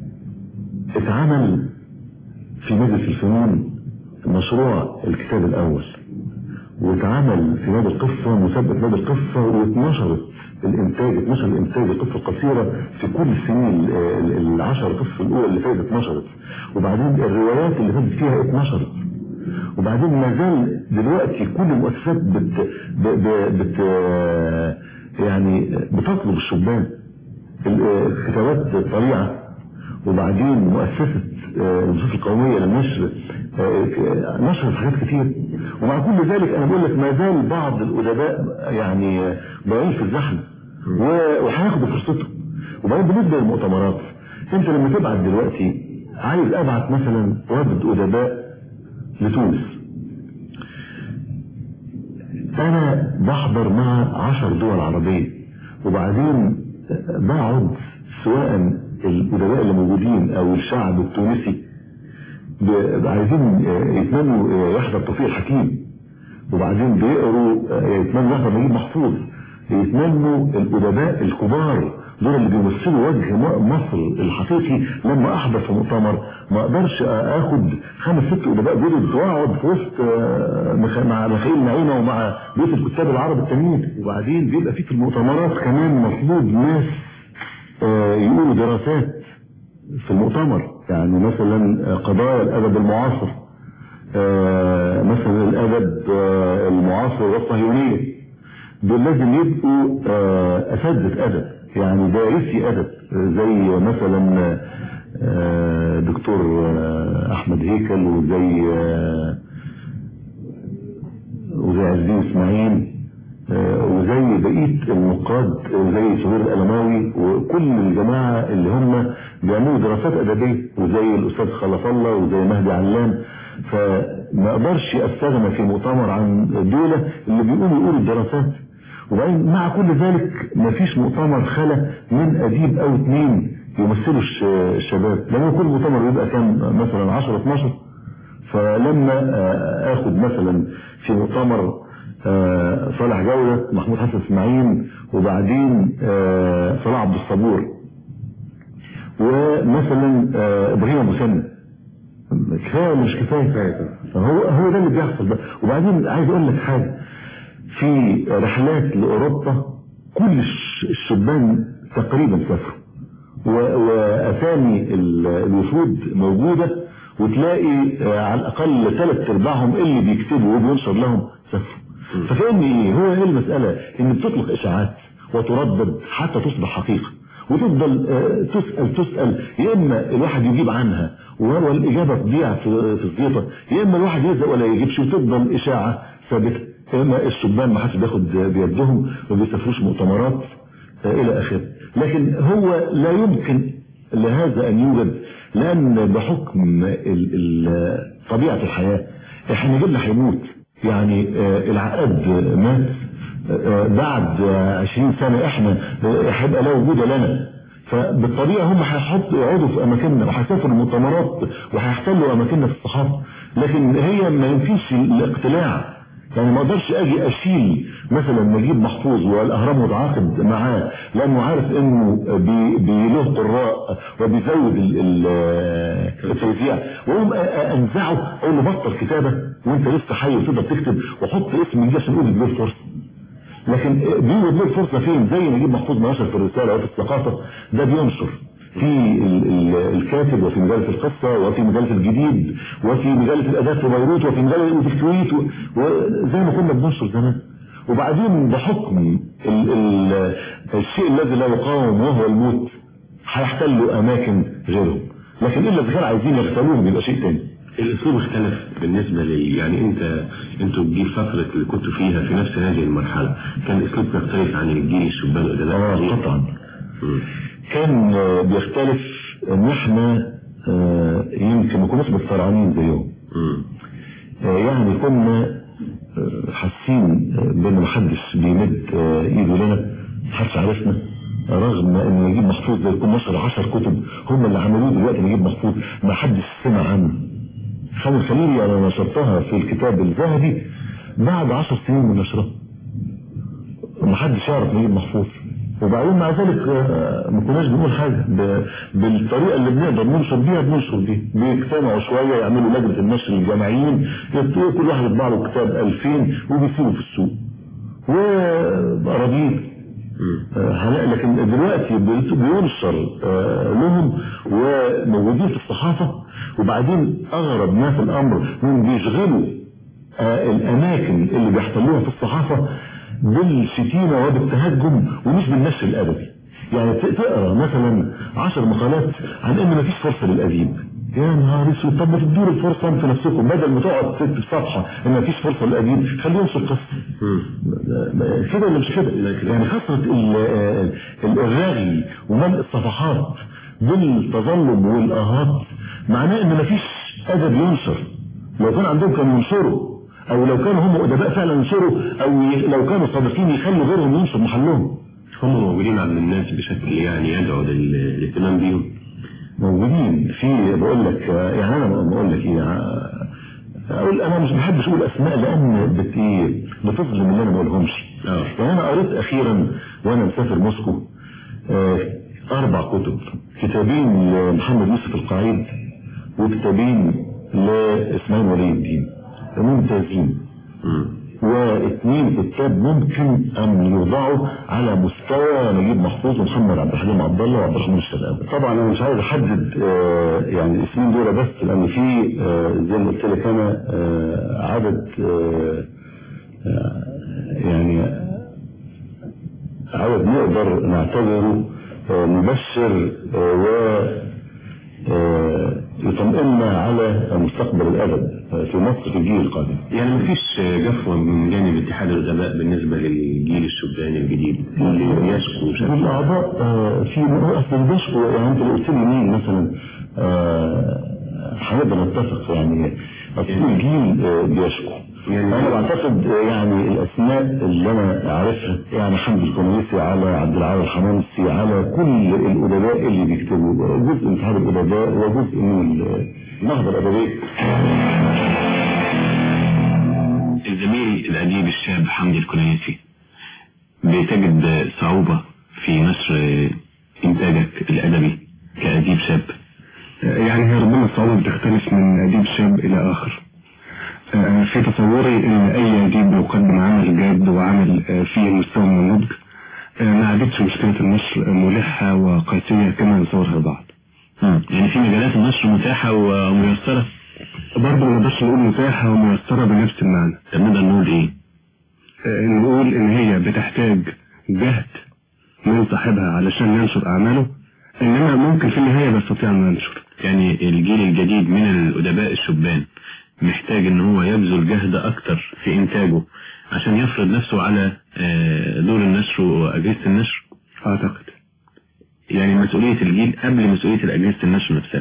اتعمل في مجلس الفنون مشروع الكتاب الاول واتعمل في نادي القصة مسابقة نادي القصة واتنشرت الانتاج اتنشر الانتاج القصة القصيرة في كل السنين ال- ال- العشر قصص الاولى اللي فاتت اتنشرت وبعدين الروايات اللي فاتت فيها اتنشرت وبعدين ما زال دلوقتي كل المؤسسات بت, ب- ب- بت يعني بتطلب الشبان الكتابات طريعة وبعدين مؤسسة آه، المؤسسة القومية للنشر آه، نشرت حاجات كتير ومع كل ذلك انا بقول لك ما زال بعض الادباء يعني آه، ضايعين في الزحمة و- وهياخدوا فرصتهم وبعدين بالنسبة للمؤتمرات انت لما تبعت دلوقتي عايز ابعت مثلا وفد ادباء لتونس انا بحضر مع عشر دول عربية وبعدين بقعد سواء الادباء اللي موجودين او الشعب التونسي ب- عايزين يتمنوا يحضر توفيق الحكيم وبعدين بيقروا يتمنوا يحضر نجيب محفوظ يتمنوا الادباء الكبار دول اللي بيمثلوا وجه م- مصر الحقيقي لما احضر في مؤتمر ما اقدرش اخد خمس ست ادباء جدد واقعد في وسط آه، مخ- مع مخيل نعيمه ومع بيت الكتاب العرب التانيين وبعدين بيبقى في في المؤتمرات كمان مطلوب ناس آه، يقولوا دراسات في المؤتمر يعني مثلا آه، قضايا الادب المعاصر آه، مثلا الادب آه، المعاصر والصهيونيه دول لازم يبقوا آه، اساتذه ادب يعني دارسي ادب آه، زي مثلا آه، دكتور آه، احمد هيكل وزي آه، وزي عز الدين اسماعيل آه، وزي بقيه النقاد آه، زي سهير الالماوي وكل الجماعه اللي هم بيعملوا دراسات ادبيه وزي الاستاذ خلف الله وزي مهدي علام فما اقدرش استغنى في مؤتمر عن دولة اللي بيقولوا يقولوا الدراسات وبعدين مع كل ذلك ما فيش مؤتمر خلى من اديب او اتنين يمثلوا الش- الشباب لان كل مؤتمر بيبقى كام مثلا 10 12 فلما آه، اخد مثلا في مؤتمر آه، صالح جودة محمود حسن اسماعيل وبعدين آه، صلاح عبد الصبور ومثلا آه، ابراهيم ابو سنة كفايه ولا مش كفايه هو هو ده اللي بيحصل بقى وبعدين عايز اقول لك حاجه في رحلات لاوروبا كل الش- الشبان تقريبا سافروا و- واسامي ال- الوفود موجوده وتلاقي آه، على الاقل ثلاث ارباعهم اللي بيكتبوا وبينشر لهم سافروا فكأن ايه هو ايه المساله ان بتطلق اشاعات وتردد حتى تصبح حقيقه وتفضل آه، تسأل تسأل يا إما الواحد يجيب عنها وهو الإجابة تضيع في في الزيطة يا إما الواحد يزق ولا يجيبش وتفضل إشاعة ثابتة يا إما الشبان ما حدش بياخد بيدهم ما بيسافروش مؤتمرات آه، إلى آخره لكن هو لا يمكن لهذا أن يوجد لأن بحكم ال- ال- طبيعة الحياة احنا جبنا هيموت يعني آه، العقاد مات آه، بعد آه، 20 سنة احنا آه، هيبقى لا وجود لنا فبالطبيعة هم هيحطوا يقعدوا في اماكننا وهيسافروا المؤتمرات وهيحتلوا اماكننا في الصحافة لكن هي ما ينفيش الاقتلاع يعني ما اقدرش اجي اشيل مثلا نجيب محفوظ والاهرام متعاقد معاه لانه عارف انه بي- بيله قراء وبيزود ال- ال- التوزيع واقوم أ- أ- انزعه اقول له بطل كتابه وانت لسه حي وتقدر تكتب وحط اسم دي عشان اقول له فرصه لكن بيوجد له فرصه فين زي نجيب محفوظ ما نشر في الرساله وفي الثقافه ده بينشر في ال- ال- الكاتب وفي مجلة القصة وفي مجلة الجديد وفي مجلة الأداة في بيروت وفي مجلة وفي الكويت و- وزي ما كنا بننشر زمان وبعدين بحكم ال ال الشيء الذي لا يقاوم وهو الموت هيحتلوا أماكن غيرهم لكن إلا إذا كانوا عايزين يغتالوهم يبقى شيء تاني الاسلوب اختلف بالنسبه لي يعني انت انتوا الجيل فتره اللي كنتوا فيها في نفس هذه المرحله كان الاسلوب يختلف عن الجيل الشبان الادباء آه قطعا كان آه، بيختلف ان احنا آه، يمكن ما كناش متفرعنين زيهم آه، يعني كنا آه، حاسين آه، بان محدش بيمد آه، ايده لنا محدش عارفنا رغم ان نجيب محفوظ ده يكون نشر 10 كتب هم اللي عملوه دلوقتي نجيب محفوظ ما حدش سمع عنه خالد خليلي انا نشرتها في الكتاب الذهبي بعد 10 سنين من نشرها محدش يعرف نجيب محفوظ وبعدين مع ذلك آه، ما كناش بنقول حاجة ب- بالطريقة اللي بنقدر ننشر بيها بننشر بيها بيجتمعوا شوية يعملوا لجنة النشر الجماعيين يت- كل واحد يطبع له كتاب 2000 وبيسيبه في السوق وأراضيه آه، هلا- لكن دلوقتي بيت- بينشر آه، لهم وموجودين في الصحافة وبعدين أغرب ما في الأمر هم بيشغلوا آه، الأماكن اللي بيحتلوها في الصحافة بالشتيمة وبالتهجم ومش بالنشر الأدبي يعني ت- تقرا مثلا عشر مقالات عن ان مفيش فرصة للأديب يا نهار اسود طب ما تدور الفرصة انتوا نفسكم بدل ما تقعد تكتب صفحة ان مفيش فرصة للأديب خليه ينشر قصة كده ولا مش كده يعني كثرة ال- ال- الرغي وملء الصفحات بالتظلم والآهات معناه ان مفيش أدب ينشر لو كان عندهم كانوا ينشروا او لو كانوا هم ادباء فعلا ينشروا او ي- لو كانوا صادقين يخلوا غيرهم ينشر محلهم هم موجودين عند الناس بشكل يعني يدعو لل- للاهتمام بيهم موجودين في بقول لك آه، يعني انا بقول لك ايه آه، اقول انا مش بحبش اقول اسماء لان بت إيه، بتظلم اللي انا ما بقولهمش يعني انا قريت اخيرا وانا مسافر موسكو آه، اربع كتب كتابين لمحمد يوسف القعيد وكتابين لاسماعيل ولي الدين ممتازين واثنين كتاب ممكن ان يوضعوا على مستوى نجيب محفوظ ومحمد عبد الحليم عبد الله وعبد الرحمن الشرقاوي طبعا انا مش عايز احدد آه، يعني الاسمين دول بس لان في آه، زي ما قلت لك انا آه، عدد آه، آه، يعني عدد نقدر نعتبره آه، مبشر آه، و آه، يطمئننا على مستقبل الادب آه، في مصر في الجيل القادم يعني مفيش جفوة من جانب اتحاد الادباء بالنسبة للجيل الشباني الجديد اللي يشكو بشكل الأعضاء آه، في أصل البشر يعني أنت لو قلت لي مين مثلا آه، هنقدر نتفق يعني أصل الجيل آه، بيشكو أنا بعتقد آه، يعني الأسماء اللي أنا عارفها يعني حمد الكنيسي على عبد العال الحمامسي على كل الأدباء اللي بيكتبوا جزء من اتحاد الأدباء وجزء من النهضة الأدبية الزميل الأديب الشاب حمدي الكنيسي بتجد صعوبة في نشر إنتاجك الأدبي كأديب شاب يعني هي ربنا الصعوبة بتختلف من أديب شاب إلى آخر آه، في تصوري ان اي اديب بيقدم عمل جاد وعمل آه، فيه مستوى من النضج آه، ما عادتش مشكلة النشر ملحة وقاسية كما يصورها البعض يعني في مجالات النشر متاحة وميسرة برضه ما نقدرش نقول متاحة وميسرة بنفس المعنى طب نقدر نقول ايه؟ آه، نقول ان هي بتحتاج جهد من صاحبها علشان ينشر اعماله انما ممكن في النهاية بيستطيع انه ينشر يعني الجيل الجديد من الأدباء الشبان محتاج ان هو يبذل جهد اكتر في انتاجه عشان يفرض نفسه على آه، دور النشر واجهزة النشر اعتقد يعني مسؤولية الجيل قبل مسؤولية اجهزة النشر نفسها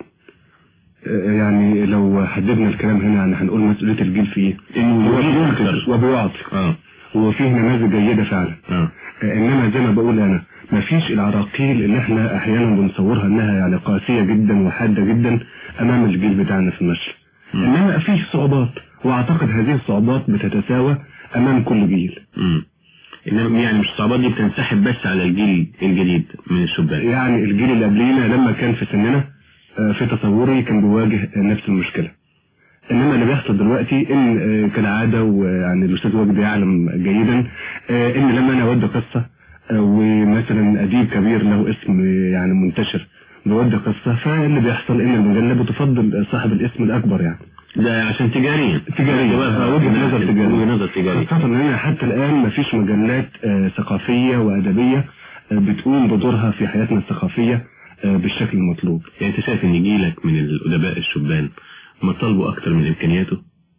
آه، يعني لو حددنا الكلام هنا يعني هنقول مسؤولية الجيل في ايه؟ انه هو يجيد بينتج أكتر. وبيعطي اه وفيه نماذج جيدة فعلا اه آه، انما زي ما بقول انا مفيش العراقيل اللي احنا احيانا بنصورها انها يعني قاسية جدا وحادة جدا امام الجيل بتاعنا في النشر انما فيه صعوبات واعتقد هذه الصعوبات بتتساوى امام كل جيل امم انما يعني مش الصعوبات دي بتنسحب بس على الجيل الجديد من الشبان يعني الجيل اللي قبلينا لما كان في سننا آه، في تصوري كان بيواجه آه، نفس المشكلة انما اللي بيحصل دلوقتي ان آه، كالعادة ويعني الاستاذ وجدي يعلم جيدا آه، ان لما انا اودي قصة آه، ومثلا اديب كبير له اسم آه، يعني منتشر بيودي قصة فاللي بيحصل ان المجلة بتفضل صاحب الاسم الاكبر يعني ده عشان تجاريا تجاريا آه، وجهة نظر تجارية وجهة نظر تجارية خاصة ان أنا حتى الان مفيش مجلات آه، ثقافية وادبية آه، بتقوم بدورها في حياتنا الثقافية آه، بالشكل المطلوب يعني انت شايف ان جيلك من الادباء الشبان مطالبه اكتر من امكانياته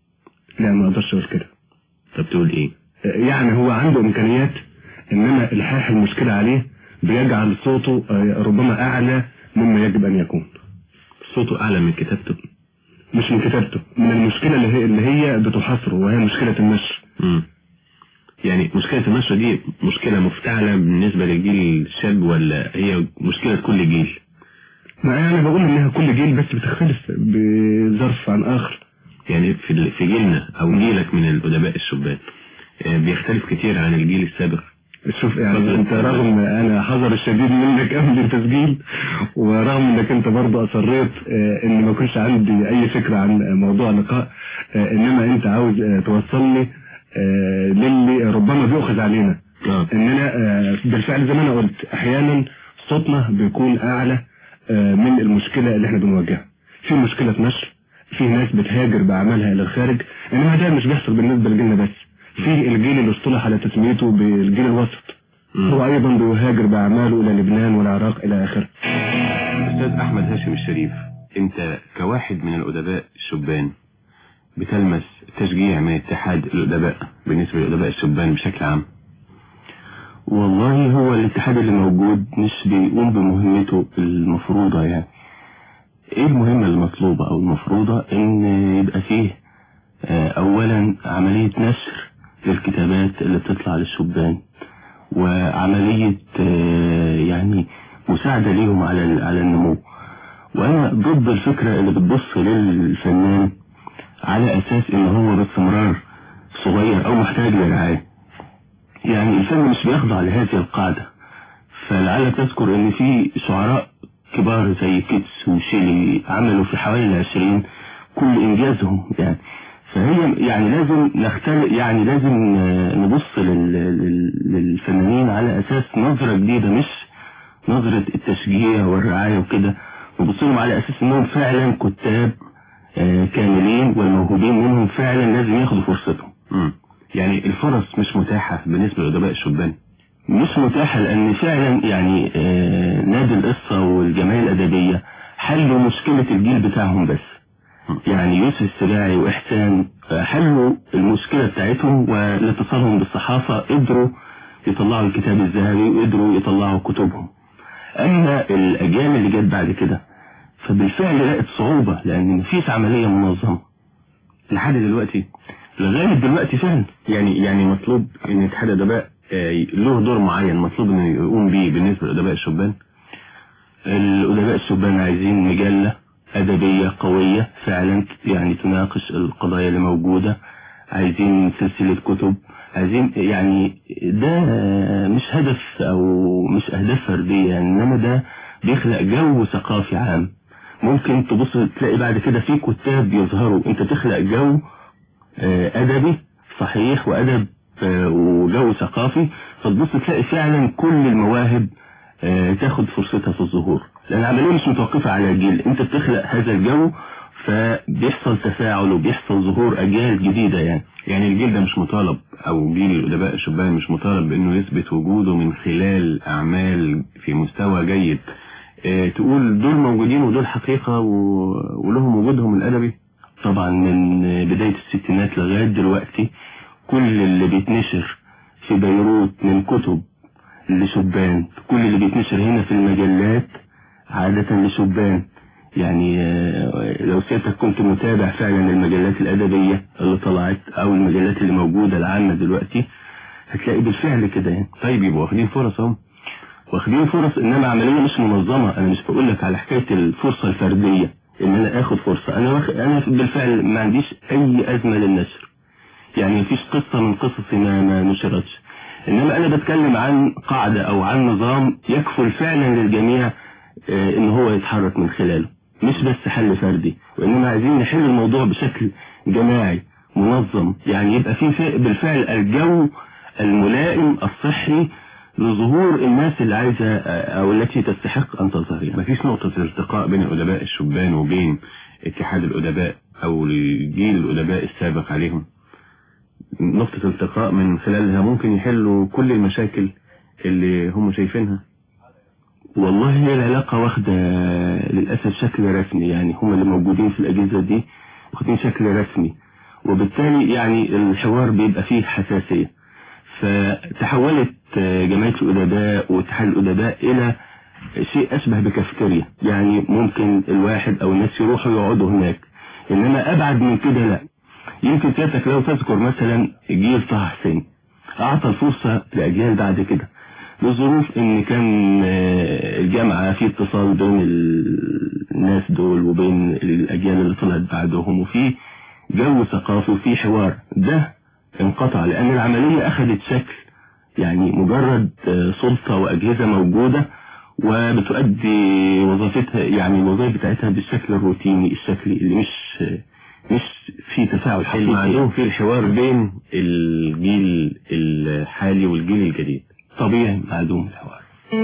لا ما اقدرش اقول كده طب تقول ايه آه، يعني هو عنده امكانيات انما الحاح المشكلة عليه بيجعل صوته آه، ربما اعلى مما يجب ان يكون صوته اعلى من كتابته مش من كتابته من المشكلة اللي هي, اللي هي بتحاصره وهي مشكلة النشر مم. يعني مشكلة النشر دي مشكلة مفتعلة بالنسبة للجيل الشاب ولا هي مشكلة كل جيل ما انا بقول انها كل جيل بس بتختلف بظرف عن اخر يعني في ال- في جيلنا او جيلك من الادباء الشبان آه، بيختلف كتير عن الجيل السابق شوف يعني انت رغم انا حذر الشديد منك قبل التسجيل ورغم انك انت برضه اصريت آه، ان ما يكونش عندي اي فكرة عن موضوع اللقاء آه، انما انت عاوز آه، توصلني آه، للي ربما بيؤخذ علينا اننا آه، بالفعل زي ما انا قلت احيانا صوتنا بيكون اعلى آه، من المشكلة اللي احنا بنواجهها في مشكلة نشر في ناس بتهاجر باعمالها الى الخارج انما ده مش بيحصل بالنسبة لجيلنا بس في الجيل اللي اصطلح على تسميته بالجيل الوسط هو ايضا بيهاجر باعماله الى لبنان والعراق الى اخره استاذ احمد هاشم الشريف انت كواحد من الادباء الشبان بتلمس تشجيع من اتحاد الادباء بالنسبة للادباء الشبان بشكل عام والله هو الاتحاد اللي موجود مش بيقوم بمهمته المفروضة يعني ايه المهمة المطلوبة او المفروضة ان يبقى فيه آه، اولا عملية نشر للكتابات اللي بتطلع للشبان وعملية آه، يعني مساعدة ليهم على على النمو وانا ضد الفكرة اللي بتبص للفنان على اساس ان هو باستمرار صغير او محتاج لرعاية يعني الفن مش بيخضع لهذه القاعدة فلعلك تذكر ان في شعراء كبار زي كيتس وشيلي عملوا في حوالي العشرين كل انجازهم يعني فهي يعني لازم نختل يعني لازم آه، نبص لل- لل- للفنانين على اساس نظرة جديدة مش نظرة التشجيع والرعاية وكده نبص لهم على اساس انهم فعلا كتاب آه، كاملين والموهوبين منهم فعلا لازم ياخدوا فرصتهم مم. يعني الفرص مش متاحة بالنسبة لأدباء الشبان مش متاحة لأن فعلا يعني آه، نادي القصة والجمعية الأدبية حلوا مشكلة الجيل بتاعهم بس يعني يوسف السباعي وإحسان آه، حلوا المشكلة بتاعتهم ولاتصالهم بالصحافة قدروا يطلعوا الكتاب الذهبي وقدروا يطلعوا كتبهم أما الأجيال اللي جت بعد كده فبالفعل لقت صعوبة لأن مفيش عملية منظمة لحد دلوقتي لغاية دلوقتي فعلا يعني يعني مطلوب ان اتحاد الادباء آه، له دور معين مطلوب انه يقوم بيه بالنسبة لأدباء الشبان الأدباء الشبان عايزين مجلة أدبية قوية فعلا يعني تناقش القضايا اللي موجودة عايزين سلسلة كتب عايزين يعني ده مش هدف أو مش أهداف فردية إنما ده بيخلق جو ثقافي عام ممكن تبص تلاقي بعد كده في كتاب يظهروا انت تخلق جو آه، ادبي صحيح وادب آه، وجو ثقافي فتبص تلاقي فعلا كل المواهب آه، تاخد فرصتها في الظهور لان العمليه مش متوقفه على الجيل انت بتخلق هذا الجو فبيحصل تفاعل وبيحصل ظهور اجيال جديده يعني يعني الجيل ده مش مطالب او جيل الادباء الشبان مش مطالب بانه يثبت وجوده من خلال اعمال في مستوى جيد اه تقول دول موجودين ودول حقيقة و- ولهم وجودهم الادبي طبعا من بداية الستينات لغاية دلوقتي كل اللي بيتنشر في بيروت من كتب لشبان كل اللي بيتنشر هنا في المجلات عادة لشبان يعني آه، لو سيادتك كنت متابع فعلا المجلات الأدبية اللي طلعت أو المجلات اللي موجودة العامة دلوقتي هتلاقي بالفعل كده يعني طيب يبقوا واخدين فرص اهم واخدين فرص انما عملية مش منظمة انا مش بقول لك على حكاية الفرصة الفردية ان انا اخد فرصة انا واخد انا بالفعل ما عنديش اي ازمة للنشر يعني مفيش قصة من قصصي ما, ما نشرتش انما انا بتكلم عن قاعدة او عن نظام يكفل فعلا للجميع آه، ان هو يتحرك من خلاله مش بس حل فردي وانما عايزين نحل الموضوع بشكل جماعي منظم يعني يبقى في فا- بالفعل الجو الملائم الصحي لظهور الناس اللي عايزة آه، او التي تستحق ان تظهر يعني. مفيش نقطة التقاء بين الادباء الشبان وبين اتحاد الادباء او الجيل الادباء السابق عليهم نقطة التقاء من خلالها ممكن يحلوا كل المشاكل اللي هم شايفينها والله هي العلاقة واخدة للأسف شكل رسمي يعني هم اللي موجودين في الأجهزة دي واخدين شكل رسمي وبالتالي يعني الحوار بيبقى فيه حساسية فتحولت آه، جمعية الأدباء واتحاد الأدباء إلى شيء أشبه بكافتيريا يعني ممكن الواحد أو الناس يروحوا يقعدوا هناك إنما أبعد من كده لا يمكن سيادتك لو تذكر مثلا جيل طه حسين أعطى الفرصة لأجيال بعد كده لظروف ان كان آه، الجامعة في اتصال بين ال- الناس دول وبين الاجيال اللي طلعت بعدهم وفي جو ثقافي وفي حوار ده انقطع لان العملية اخذت شكل يعني مجرد آه، سلطة واجهزة موجودة وبتؤدي وظيفتها يعني الوظائف بتاعتها بالشكل الروتيني الشكلي اللي مش مش في تفاعل حقيقي المعدوم في الحوار بين الجيل الحالي والجيل الجديد طبيعي معدوم الحوار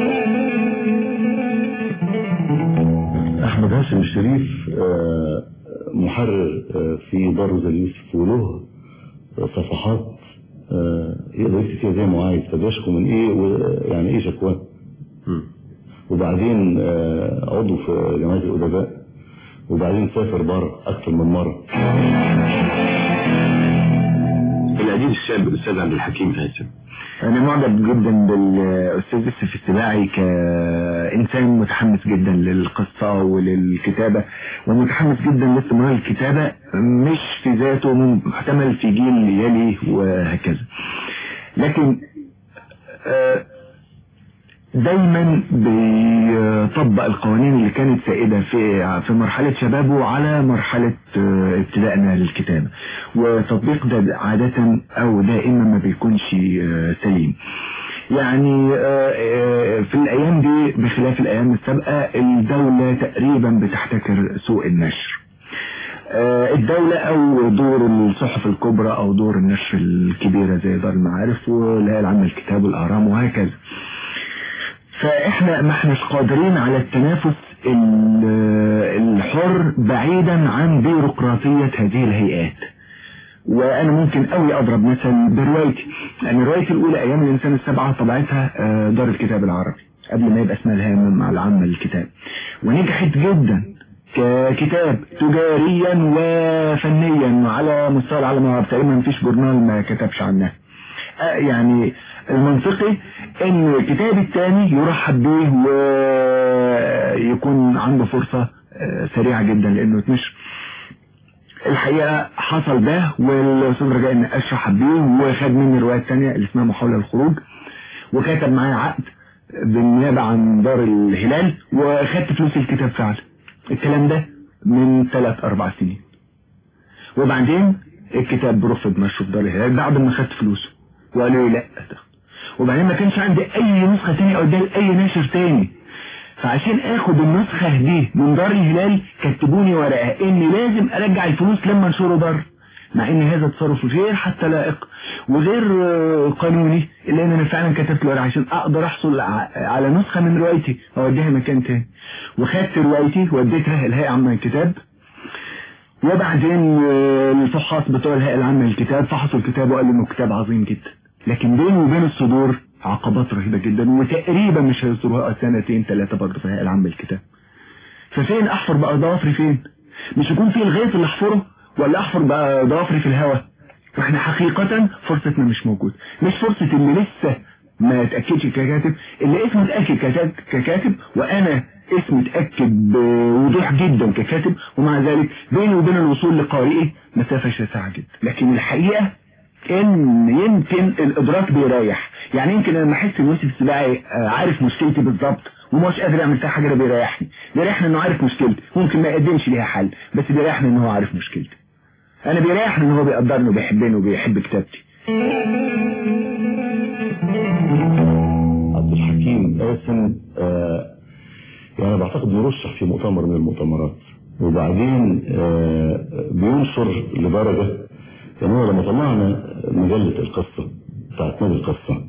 أحمد هاشم الشريف آه، محرر آه، في دار روزا اليوسف وله صفحات آه، يقدر يكتب فيها زي ما هو عايز طب يشكو من ايه ويعني ايه شكواه وبعدين آه، عضو في جمعية الأدباء وبعدين سافر بره أكثر من مرة الأديب الشاب الأستاذ عبد الحكيم هاشم أنا معجب جدا بالأستاذ يوسف السباعي كإنسان متحمس جدا للقصة وللكتابة ومتحمس جدا لاستمرار الكتابة مش في ذاته محتمل في جيل يلي وهكذا لكن آه، دايما بيطبق القوانين اللي كانت سائدة في في مرحلة شبابه على مرحلة آه، ابتدائنا للكتابة وتطبيق ده عادة او دائما ما بيكونش آه، سليم يعني آه، آه، في الايام دي بخلاف الايام السابقة الدولة تقريبا بتحتكر سوق النشر آه، الدولة او دور الصحف الكبرى او دور النشر الكبيرة زي دار المعارف والهيئة العامة للكتاب والاهرام وهكذا فاحنا ما احناش قادرين على التنافس ال- الحر بعيدا عن بيروقراطية هذه الهيئات وانا ممكن قوي اضرب مثل بروايتي لان روايتي الاولى ايام الانسان السبعة طبعتها آه، دار الكتاب العربي قبل ما يبقى اسمها الهيئة مع العامة للكتاب ونجحت جدا ككتاب تجاريا وفنيا وعلى مستوى العالم العربي تقريبا مفيش جورنال ما كتبش عنها آه، يعني المنطقي ان كتابي الثاني يرحب به ويكون عنده فرصة آه، سريعة جدا لانه يتنشر الحقيقة حصل ده والاستاذ رجاء النقاش رحب بيه وخد مني الرواية الثانية اللي اسمها محاولة الخروج وكتب معايا عقد بالنيابة عن دار الهلال وخدت فلوس الكتاب فعلا الكلام ده من ثلاث اربع سنين وبعدين الكتاب رفض نشره في دار الهلال بعد ما خدت فلوسه وقالوا لي لا وبعدين ما كانش عندي اي نسخة تانية او اي ناشر تاني فعشان اخد النسخة دي من دار الهلال كتبوني ورقة اني لازم ارجع الفلوس لما انشره بره مع ان هذا تصرف غير حتى لائق وغير آه، قانوني الا ان انا فعلا كتبت ورقة عشان اقدر احصل ع- على نسخة من روايتي اوديها مكان تاني وخدت روايتي وديتها الهيئة عامة الكتاب وبعدين آه، الفحاص بتوع الهيئة العامة للكتاب فحصوا الكتاب وقالوا انه كتاب عظيم جدا لكن بينه وبين الصدور عقبات رهيبة جدا وتقريبا مش هيصدروها سنتين ثلاثة برضه في الهيئة العامة للكتاب ففين احفر بقى ضوافري فين مش يكون في الغيث اللي احفره ولا احفر بقى ضوافري في الهواء واحنا حقيقة فرصتنا مش موجود مش فرصة اللي لسه ما اتأكدش ككاتب اللي اسمه اتأكد ككات- ككاتب وانا اسمي اتأكد بوضوح جدا ككاتب ومع ذلك بيني وبين الوصول لقارئي مسافة شاسعة جدا لكن الحقيقة ان يمكن الادراك بيريح يعني يمكن لما احس ان يوسف السباعي آه، عارف مشكلتي بالظبط ومش قادر اعمل فيها حاجه ده بيريحني بيريحني انه عارف مشكلتي ممكن ما يقدمش ليها حل بس بيريحني ان هو عارف مشكلتي انا بيريحني ان هو بيقدرني وبيحبني وبيحب كتابتي عبد الحكيم قاسم آه يعني بعتقد بيرشح في مؤتمر من المؤتمرات وبعدين آه بينشر لدرجة يعني هو لما طلعنا مجلة القصة بتاعت نادي القصة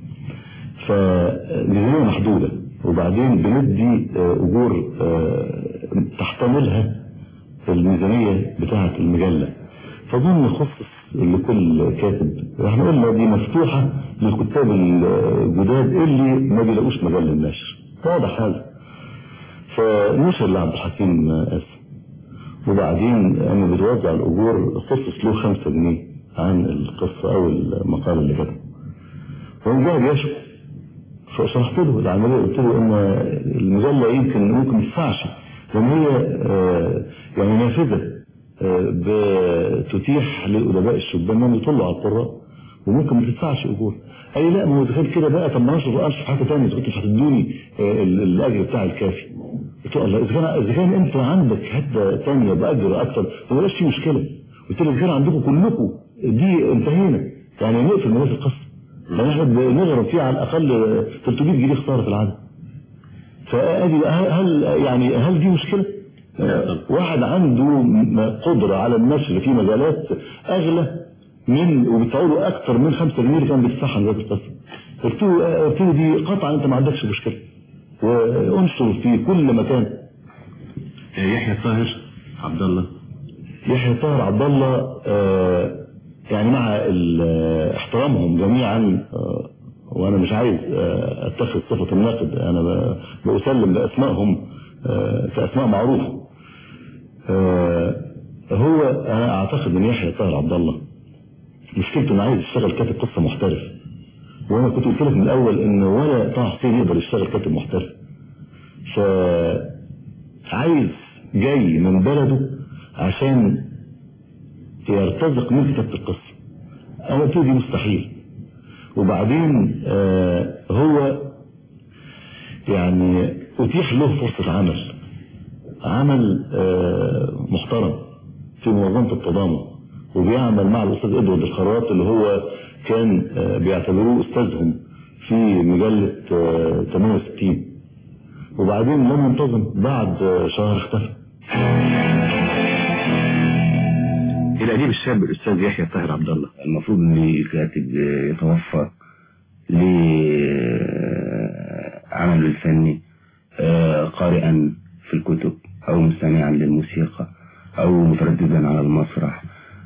فميزانية محدودة وبعدين بندي آه أجور آه تحتملها الميزانية بتاعت المجلة فظن خصص لكل كاتب احنا قلنا دي مفتوحة للكتاب الجداد اللي ما بيلاقوش مجال للنشر واضح هذا فنشر لعبد الحكيم اسم وبعدين اما بتوزع الاجور خصص له خمسة جنيه عن القصة او المقال اللي كتبه فهو جاي بيشكو فشرحت له العملية قلت له ان المجلة يمكن ممكن ما تدفعش لان هي آه، يعني نافذة آه، بتتيح لأدباء الشبان انهم يطلعوا على القراء وممكن ما تدفعش اجور اي لا ما هو تخيل كده بقى طب ما انشر انشر حاجه ثانيه اذا كنتوا هتدوني آه، ال- الاجر بتاع الكافي قلت له الله اذا كان اذا كان انت عندك حته ثانيه باجر اكثر ما بقاش في مشكله قلت له اذا كان عندكم كلكم دي انتهينا يعني نقفل مجال القصه لان احنا بنغرب فيه على الاقل 300 جنيه خساره في العدد فادي بقى هل هل- يعني هل دي مشكله؟ آه، واحد عنده م- قدرة على النشر في مجالات أغلى من وبتعوله أكثر من 5 جنيه اللي كان بيدفعها من القصة قلت له آه، قلت له دي قطعا أنت ما عندكش مشكلة وانشر في كل مكان يحيى طاهر عبد الله يحيى طاهر عبد الله آه، يعني مع ال- آه، احترامهم جميعا آه، وانا مش عايز آه، اتخذ صفة الناقد انا ب- بأسلم باسمائهم آه، كاسماء معروفة آه، هو انا اعتقد ان يحيى طاهر عبد الله مشكلته انه عايز يشتغل كاتب قصة محترف وانا كنت قلت لك من الاول ان ولا طه حسين يقدر يشتغل كاتب محترف فعايز جاي من بلده عشان يرتزق من كتابة القصة انا قلت له دي مستحيل وبعدين آه هو يعني اتيح له فرصة عمل عمل آه محترم في منظمة التضامن وبيعمل مع الاستاذ ادوارد الخراط اللي هو كان آه بيعتبروه استاذهم في مجلة آه 68 وبعدين لم ينتظم بعد آه شهر اختفى الأديب الشاب الأستاذ يحيى طاهر عبد الله المفروض ان كاتب يتوفى لعمله الفني آه، قارئا في الكتب او مستمعا للموسيقى او مترددا على المسرح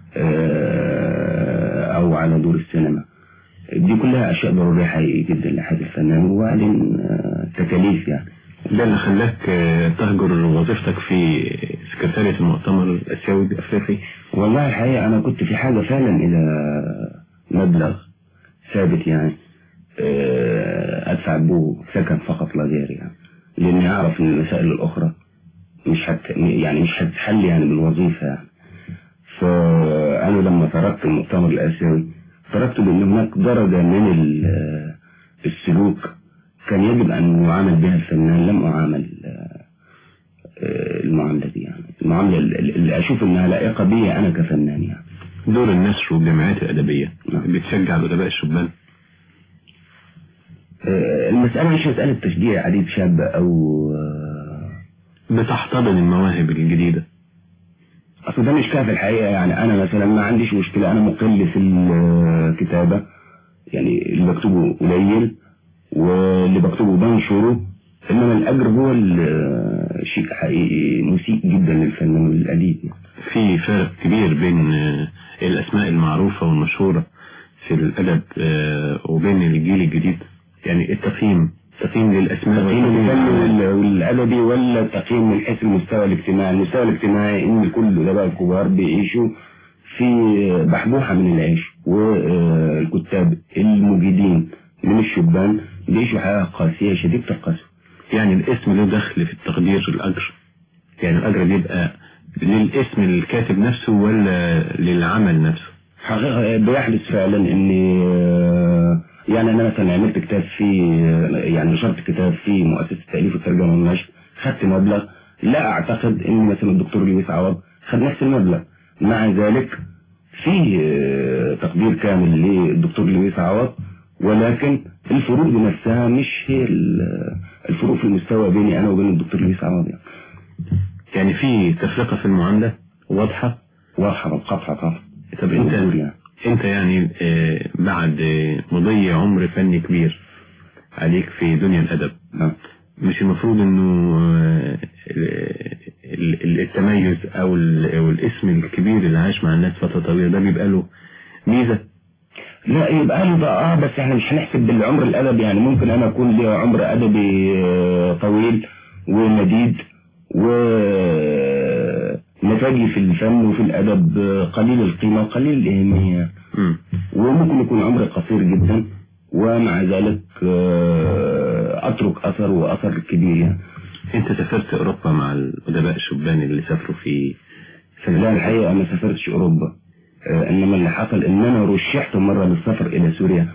آه، او على دور السينما دي كلها اشياء ضرورية حقيقي جدا لحياة الفنان وبعدين آه، تكاليف يعني ده اللي خلاك آه، تهجر وظيفتك في سكرتارية المؤتمر الآسيوي الأفريقي والله الحقيقة أنا كنت في حاجة فعلا إلى مبلغ ثابت يعني آه، أدفع به سكن فقط لا غير يعني لأني أعرف إن المسائل الأخرى مش هت يعني مش هتحل يعني بالوظيفة يعني فأنا لما تركت المؤتمر الآسيوي تركت بأن هناك درجة من ال- السلوك كان يجب أن يعامل بها الفنان لم أعامل آه، آه، المعاملة دي يعني المعاملة ال- اللي أشوف إنها لائقة بي أنا كفنان يعني دور النشر والجمعيات الأدبية بتشجع الأدباء الشبان آه، المسألة مش مسألة تشجيع أديب شاب أو آه، بتحتضن المواهب الجديدة اصل ده مش كافي الحقيقة يعني انا مثلا ما عنديش مشكلة انا مقل في الكتابة يعني اللي بكتبه قليل واللي بكتبه بنشره انما الاجر هو ال- شيء حقيقي مسيء جدا للفنان والاديب يعني. في فرق كبير بين آه، الأسماء المعروفة والمشهورة في الأدب آه، وبين الجيل الجديد يعني التقييم تقييم للأسماء تقييم والتقييم الفن وال- والادبي ولا تقييم من حيث المستوى الاجتماعي المستوى الاجتماعي ان كل الادباء الكبار بيعيشوا في بحبوحة من العيش والكتاب المجيدين من الشبان بيعيشوا حياة قاسية شديدة القسوة يعني الاسم له دخل في التقدير الأجر يعني الأجر بيبقى للاسم الكاتب نفسه ولا للعمل نفسه حقيقة بيحدث فعلا ان يعني انا مثلا عملت كتاب في يعني نشرت كتاب في مؤسسة التأليف والترجمة والنشر خدت مبلغ لا اعتقد ان مثلا الدكتور لويس عوض خد نفس المبلغ مع ذلك في تقدير كامل للدكتور لويس عوض ولكن الفروق نفسها مش هي ال- الفروق في المستوى بيني انا وبين الدكتور لويس عوض يعني يعني في تفرقة في المعاملة واضحة واضحة بالقطع طبعا طب انت دكتور يعني. انت يعني آه، بعد آه، مضي عمر فني كبير عليك في دنيا الأدب مش المفروض انه آه، ال- ال- التميز او ال- أو الاسم الكبير اللي عاش مع الناس فترة طويلة ده بيبقى له ميزة لا يبقى لي بقى اه بس احنا مش هنحسب بالعمر الادبي يعني ممكن انا اكون لي عمر ادبي آه، طويل ومديد ونتاجي في الفن وفي الادب آه، قليل القيمة وقليل الاهمية وممكن يكون عمري قصير جدا ومع ذلك آه، اترك اثر واثر كبير يعني انت سافرت اوروبا مع الادباء الشبان اللي سافروا في لا الحقيقة ما سافرتش اوروبا آه، انما اللي حصل ان انا رشحت مرة للسفر الى سوريا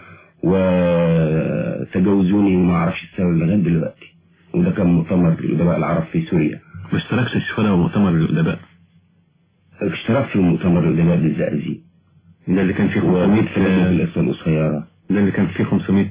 وتجاوزوني وما اعرفش السبب لغاية دلوقتي وده كان مؤتمر الادباء العرب في سوريا ما اشتركتش ولا مؤتمر للادباء اشتركت في مؤتمر الادباء بالزقازيق ده اللي كان فيه 500 وميت في الاسئله القصيره ده اللي كان فيه 500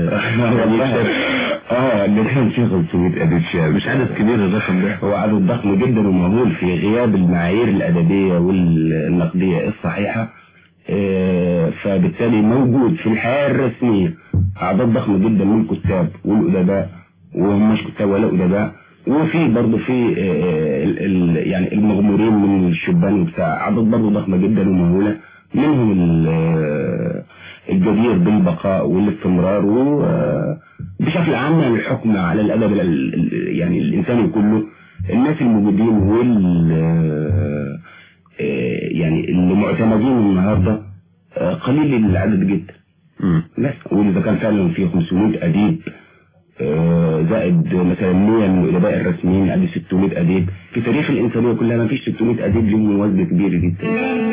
اه اللي كان فيه 500 اديب شعر مش عدد كبير الرقم ده هو عدد ضخم جدا ومهول في غياب المعايير الادبيه والنقديه الصحيحه آه، فبالتالي موجود في الحياه الرسميه اعداد ضخمه جدا من الكتاب والادباء وهم مش كتاب ولا ادباء وفي برضه في آه، ال- ال- يعني المغمورين من الشبان وبتاع عدد برضه ضخمه جدا ومهوله منهم ال- آه، الجدير بالبقاء والاستمرار وبشكل عام يعني الحكم على الادب ال- ال- يعني الانساني كله الناس الموجودين وال آه، آه، يعني اللي معتمدين النهارده آه، قليل العدد جدا بس واذا كان فعلا في 500 اديب آه، زائد مثلا 100 من الادباء الرسميين ادي 600 اديب في تاريخ الانسانيه كلها ما فيش 600 اديب لهم وزن كبير جدا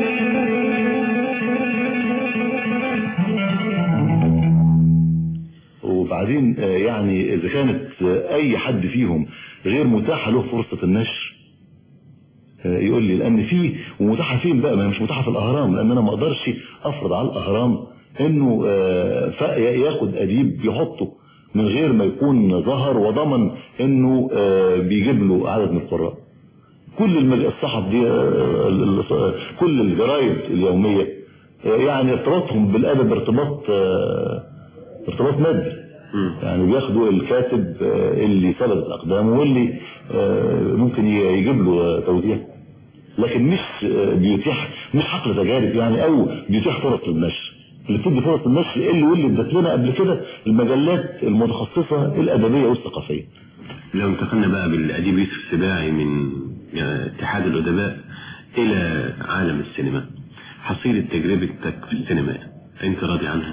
وبعدين آه، يعني إذا كانت آه، أي حد فيهم غير متاحة له فرصة النشر آه، يقول لي لأن في ومتاحة فين بقى ما هي مش متاحة في الأهرام لأن أنا ما أقدرش أفرض على الأهرام إنه آه، ف- ياخد أديب يحطه من غير ما يكون ظهر وضمن إنه آه، بيجيب له عدد من القراء كل المج... الصحف دي آه، ال- ال- كل الجرايد اليومية آه، يعني ارتباطهم بالأدب ارتباط آه، ارتباط مادي يعني بياخدوا الكاتب آه، اللي ثبتت اقدامه واللي آه، ممكن ي- يجيب له آه، توزيع لكن مش آه، بيتيح مش حقل تجارب يعني او بيتيح فرص للنشر اللي بتدي فرص للنشر اللي واللي ادت لنا قبل كده المجلات المتخصصه الادبيه والثقافيه لو انتقلنا بقى بالأديب يوسف السباعي من يعني اتحاد الأدباء إلى عالم السينما حصيلة تجربتك في السينما أنت راضي عنها؟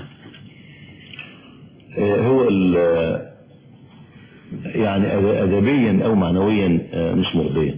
آه، هو ال- يعني أد- ادبيا او معنويا آه، مش مرضيه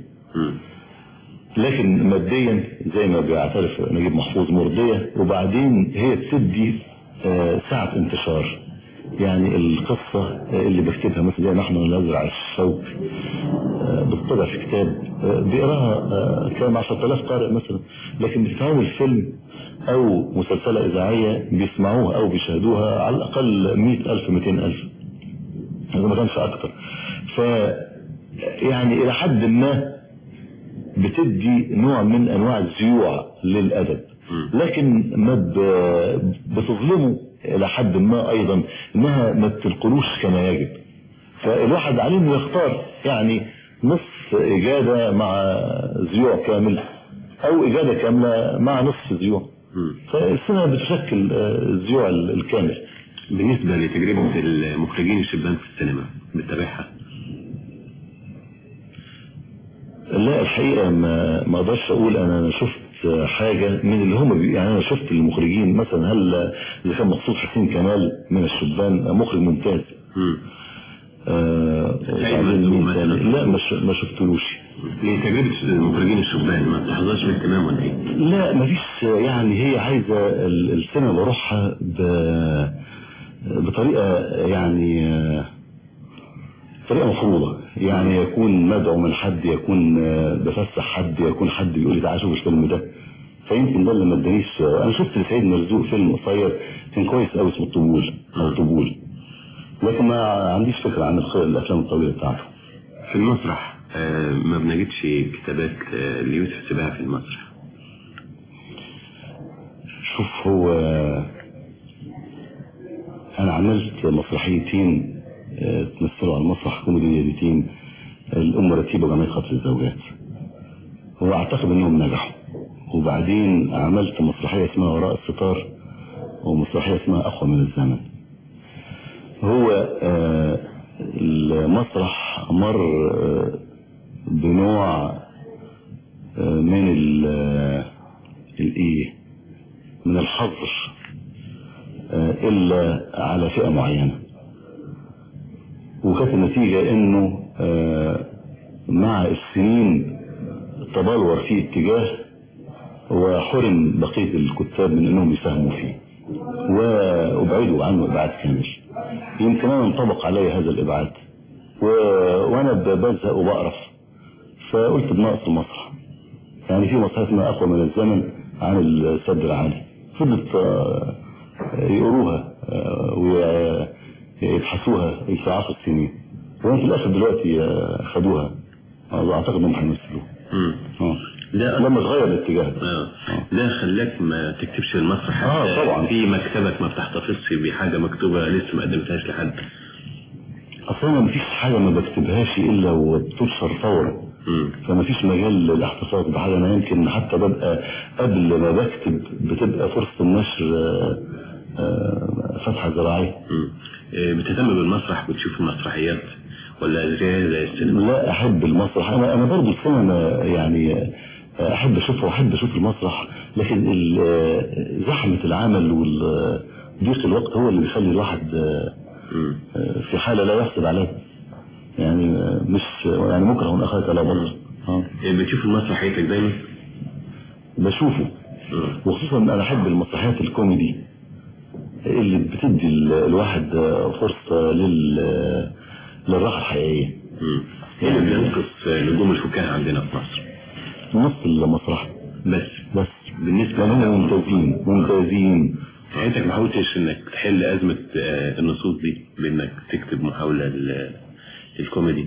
لكن ماديا زي ما بيعترف نجيب محفوظ مرضيه وبعدين هي بتدي آه، سعه انتشار يعني القصة آه، اللي بكتبها مثل زي نحن نزرع الشوك آه، بتطبع في كتاب آه، بيقراها آه، كام 10000 قارئ مثلا لكن بتتعمل فيلم او مسلسلة اذاعية بيسمعوها او بيشاهدوها على الاقل 100000 200000 اذا ما كانش اكتر ف يعني الى حد ما بتدي نوع من انواع الزيوع للادب لكن ما ب- بتظلمه الى حد ما ايضا انها ما بتلقلوش كما يجب فالواحد عليه انه يختار يعني نصف اجاده مع زيوع كامل او اجاده كامله مع نصف زيوع فالسنه بتشكل آه، الزيوع ال- الكامل بالنسبة لتجربة المخرجين الشبان في السينما بتتابعها لا الحقيقة ما ما اقدرش اقول انا أنا شفت حاجة من اللي هم بي- يعني انا شفت المخرجين مثلا هل اللي كان مقصود حسين كمال من الشبان مخرج ممتاز آه وبعدين مين تاني؟ لا ما ش- ما شفتلوش لتجربة المخرجين الشبان ما بتحظاش باهتمام ولا ايه؟ لا مفيش يعني هي عايزة ال- السينما بروحها ب- بطريقة يعني آه، طريقة مفروضة يعني يكون مدعو من حد يكون آه، بفسح حد يكون حد بيقول لي تعالى شوف الفيلم ده فيمكن ده اللي ما ادانيش آه، انا شفت لسيد مرزوق فيلم قصير كان كويس قوي اسمه الطبول او الطبول لكن ما عنديش فكرة عن الخ- الافلام الطويلة بتاعته في المسرح آه، ما بنجدش كتابات آه، ليوسف سباع في المسرح شوف هو انا عملت مسرحيتين آه، تمثلوا على المسرح كوميديتين الام رتيبه وجمعيه خطر الزوجات واعتقد انهم نجحوا وبعدين عملت مسرحيه اسمها وراء الستار ومسرحيه اسمها اقوى من الزمن هو آه، المسرح مر آه، بنوع آه، من ال- آه، الايه من الحظر آه، إلا على فئة معينة وكانت النتيجة إنه آه، مع السنين تبلور في اتجاه وحرم بقية الكتاب من إنهم يساهموا فيه وأبعدوا عنه إبعاد كامل يمكن أنا انطبق علي هذا الإبعاد و... وأنا ب- بزهق وبقرف فقلت بنقص المسرح يعني في مسرحية اسمها أقوى من الزمن عن السد العالي فضلت آه، يقروها آه، ويبحثوها في عشر سنين وهم في الآخر دلوقتي آه، خدوها آه، أعتقد إنهم هيمثلوها آه. ده لما اتغير الاتجاه آه. ده خلاك ما تكتبش المسرح آه، حتى طبعا. في مكتبك ما بتحتفظش بحاجة مكتوبة لسه ما قدمتهاش لحد اصلا أنا مفيش حاجة ما بكتبهاش الا وبتنشر فورا فما فيش مجال للاحتفاظ بحاجة انا يمكن حتى ببقى قبل ما بكتب بتبقى فرصة النشر آه، آه، فتحة زراعية آه، بتهتم بالمسرح بتشوف المسرحيات ولا زي زي السينما لا احب المسرح انا انا برضه السينما يعني آه، احب اشوفها واحب اشوف المسرح لكن ال- آه، زحمة العمل وضيق الوقت هو اللي بيخلي الواحد آه، آه، في حالة لا يحسد عليها يعني آه، مش يعني مكره من اخاك لا بطل آه، بتشوف المسرحيتك دايما بشوفه وخصوصا انا احب المسرحيات الكوميدي اللي بتدي ال- الواحد آه، فرصة لل آه، للراحة الحقيقية ايه اللي بينقص نجوم الفكاهة عندنا في مصر نص المسرح بس بس بالنسبة لهم ممتازين ممتازين يعني انت ما حاولتش انك تحل ازمة آه، النصوص دي بانك تكتب محاولة لل- للكوميدي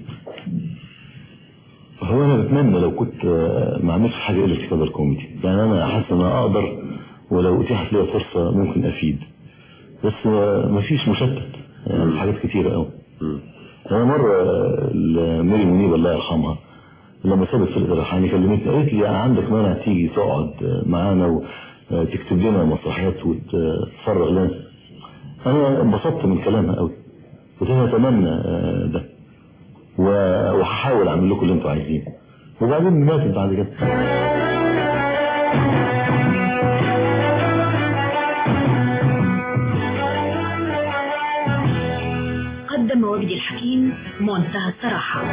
هو انا بتمنى لو كنت آه، ما عملتش حاجة الا الكتابة الكوميدي يعني انا حاسس ان انا اقدر ولو اتيحت لي فرصة ممكن افيد بس آه، مفيش مشتت يعني حاجات كتيرة قوي انا مرة آه، ميري منيب الله يرحمها لما سابت فرقة الريحاني كلمتني قالت لي عندك مانع تيجي تقعد آه، معانا وتكتب لنا مسرحيات وتفرغ لنا انا انبسطت من كلامها قوي قلت لها اتمنى آه، ده و- وهحاول اعمل لكم اللي انتوا عايزينه وبعدين ماتت بعد كده قدم وجدي الحكيم منتهى الصراحة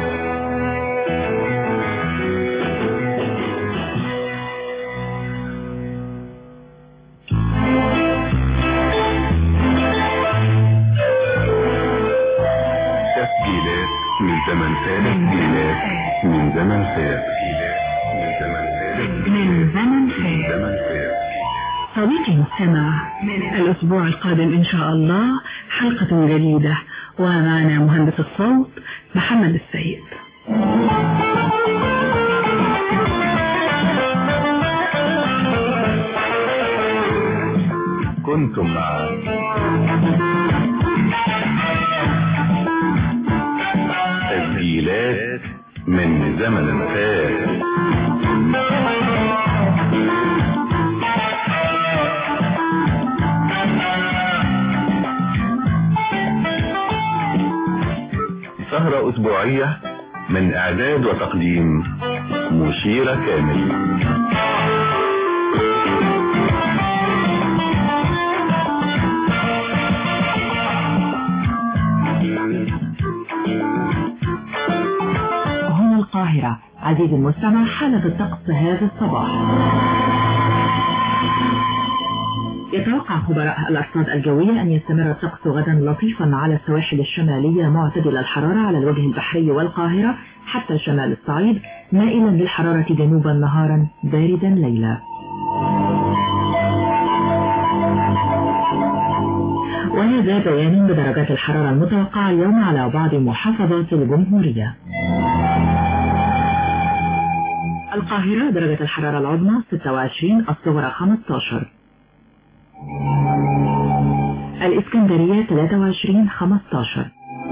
تسجيلات من زمن فات تسجيلات من زمن فات من زمن فات من زمن فات زمن فات صديقي المستمع الأسبوع القادم إن شاء الله حلقة جديدة ومعنا مهندس الصوت محمد السيد كنتم مع تسجيلات من زمن فات سهرة أسبوعية من إعداد وتقديم مشيرة كامل هنا القاهرة عزيزي المستمع حالة الطقس هذا الصباح يتوقع خبراء الأرصاد الجوية أن يستمر الطقس غدا لطيفا على السواحل الشمالية معتدل الحرارة على الوجه البحري والقاهرة حتى شمال الصعيد مائلا للحرارة جنوبا نهارا باردا ليلا وهذا بيان بدرجات الحرارة المتوقعة اليوم على بعض محافظات الجمهورية القاهرة درجة الحرارة العظمى 26 الصغرى 15 الإسكندرية 23 15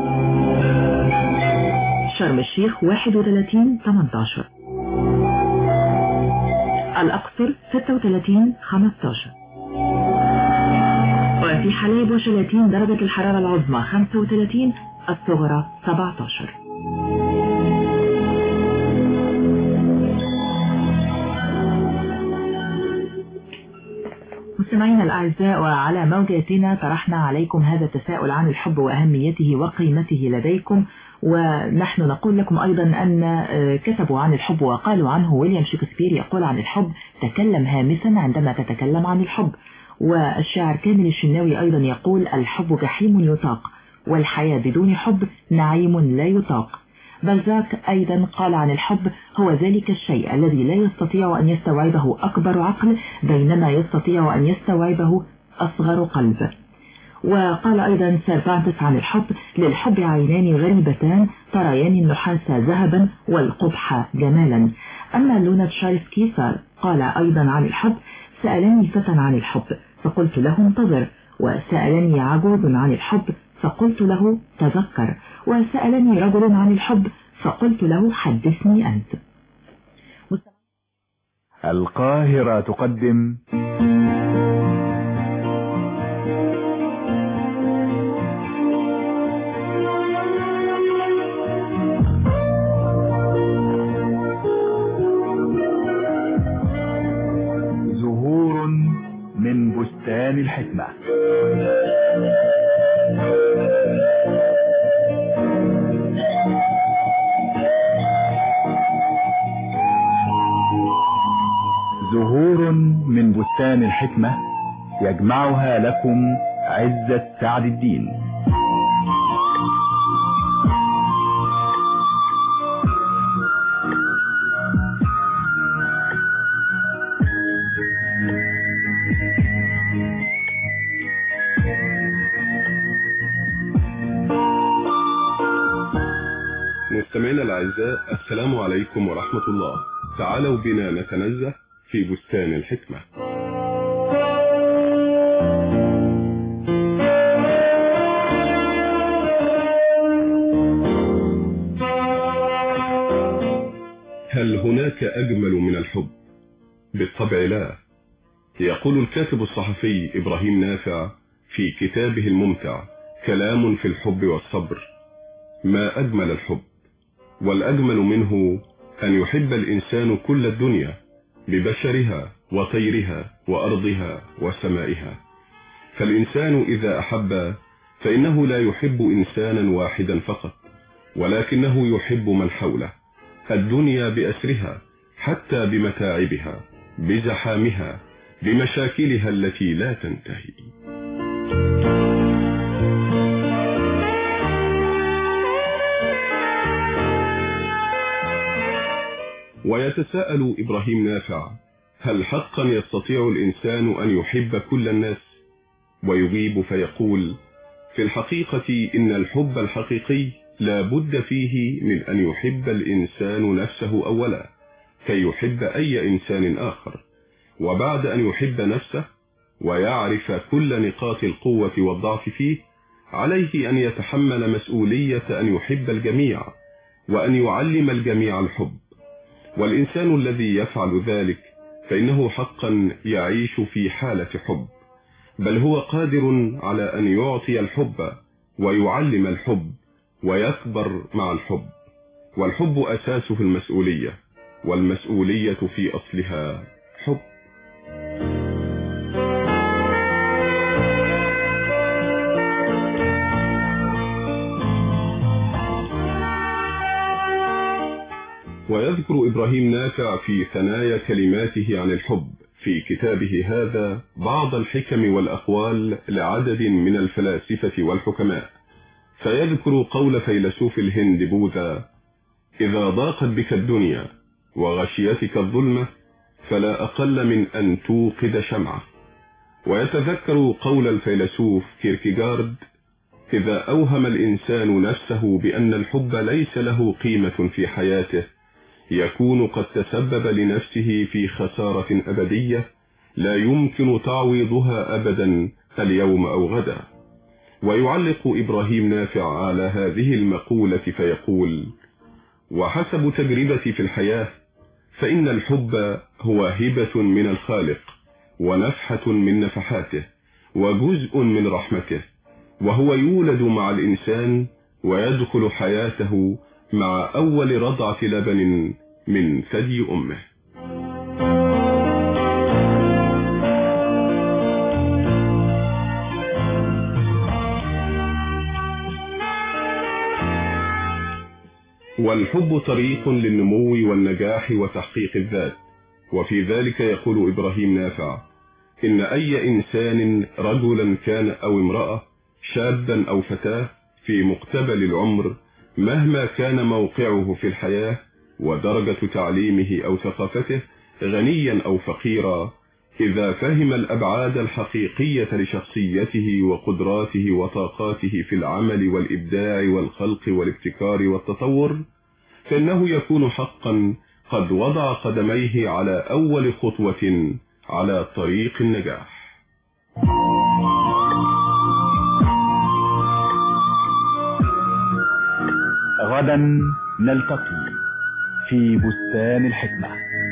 شرم الشيخ 31 18 الأقصر 36 15 وفي حلايب وشلاتين درجة الحرارة العظمى 35 الصغرى 17 مستمعينا الأعزاء وعلى موجاتنا طرحنا عليكم هذا التساؤل عن الحب وأهميته وقيمته لديكم ونحن نقول لكم أيضا أن كتبوا عن الحب وقالوا عنه ويليام شكسبير يقول عن الحب تكلم هامسا عندما تتكلم عن الحب والشاعر كامل الشناوي أيضا يقول الحب جحيم يطاق والحياة بدون حب نعيم لا يطاق بلزاك أيضا قال عن الحب هو ذلك الشيء الذي لا يستطيع أن يستوعبه أكبر عقل بينما يستطيع أن يستوعبه أصغر قلب وقال أيضا سيرفانتس عن الحب للحب عينان غريبتان تريان النحاس ذهبا والقبح جمالا أما لونا تشايسكي قال أيضا عن الحب سألني فتى عن الحب فقلت له انتظر وسألني عجوز عن الحب فقلت له تذكر وسألني رجل عن الحب فقلت له حدثني أنت القاهرة تقدم زهور من بستان الحكمة زهور من بستان الحكمة يجمعها لكم عزة سعد الدين مستمعينا الأعزاء السلام عليكم ورحمة الله تعالوا بنا نتنزه في بستان الحكمة هل هناك أجمل من الحب؟ بالطبع لا يقول الكاتب الصحفي إبراهيم نافع في كتابه الممتع كلام في الحب والصبر ما أجمل الحب والأجمل منه أن يحب الإنسان كل الدنيا ببشرها وطيرها وأرضها وسمائها فالإنسان إذا أحب فإنه لا يحب إنسانا واحدا فقط ولكنه يحب من حوله الدنيا بأسرها حتى بمتاعبها بزحامها بمشاكلها التي لا تنتهي ويتساءل إبراهيم نافع هل حقا يستطيع الإنسان أن يحب كل الناس ويجيب فيقول في الحقيقة إن الحب الحقيقي لا بد فيه من أن يحب الإنسان نفسه أولا كي يحب أي إنسان آخر وبعد أن يحب نفسه ويعرف كل نقاط القوة والضعف فيه عليه أن يتحمل مسؤولية أن يحب الجميع وأن يعلم الجميع الحب والإنسان الذي يفعل ذلك فإنه حقا يعيش في حالة حب بل هو قادر على أن يعطي الحب ويعلم الحب ويكبر مع الحب والحب أساسه المسؤولية والمسؤولية في أصلها حب ويذكر إبراهيم نافع في ثنايا كلماته عن الحب في كتابه هذا بعض الحكم والأقوال لعدد من الفلاسفة والحكماء فيذكر قول فيلسوف الهند بوذا إذا ضاقت بك الدنيا وغشيتك الظلمة فلا أقل من أن توقد شمعة ويتذكر قول الفيلسوف كيركيغارد إذا أوهم الإنسان نفسه بأن الحب ليس له قيمة في حياته يكون قد تسبب لنفسه في خسارة أبدية لا يمكن تعويضها أبدا اليوم أو غدا ويعلق إبراهيم نافع على هذه المقولة فيقول وحسب تجربتي في الحياة فإن الحب هو هبة من الخالق ونفحة من نفحاته وجزء من رحمته وهو يولد مع الإنسان ويدخل حياته مع أول رضعة لبن من ثدي أمه والحب طريق للنمو والنجاح وتحقيق الذات وفي ذلك يقول إبراهيم نافع إن أي إنسان رجلا كان أو امرأة شابا أو فتاة في مقتبل العمر مهما كان موقعه في الحياة ودرجة تعليمه أو ثقافته غنيا أو فقيرا إذا فهم الأبعاد الحقيقية لشخصيته وقدراته وطاقاته في العمل والإبداع والخلق والابتكار والتطور فإنه يكون حقا قد وضع قدميه على أول خطوة على طريق النجاح غدا نلتقي في بستان الحكمة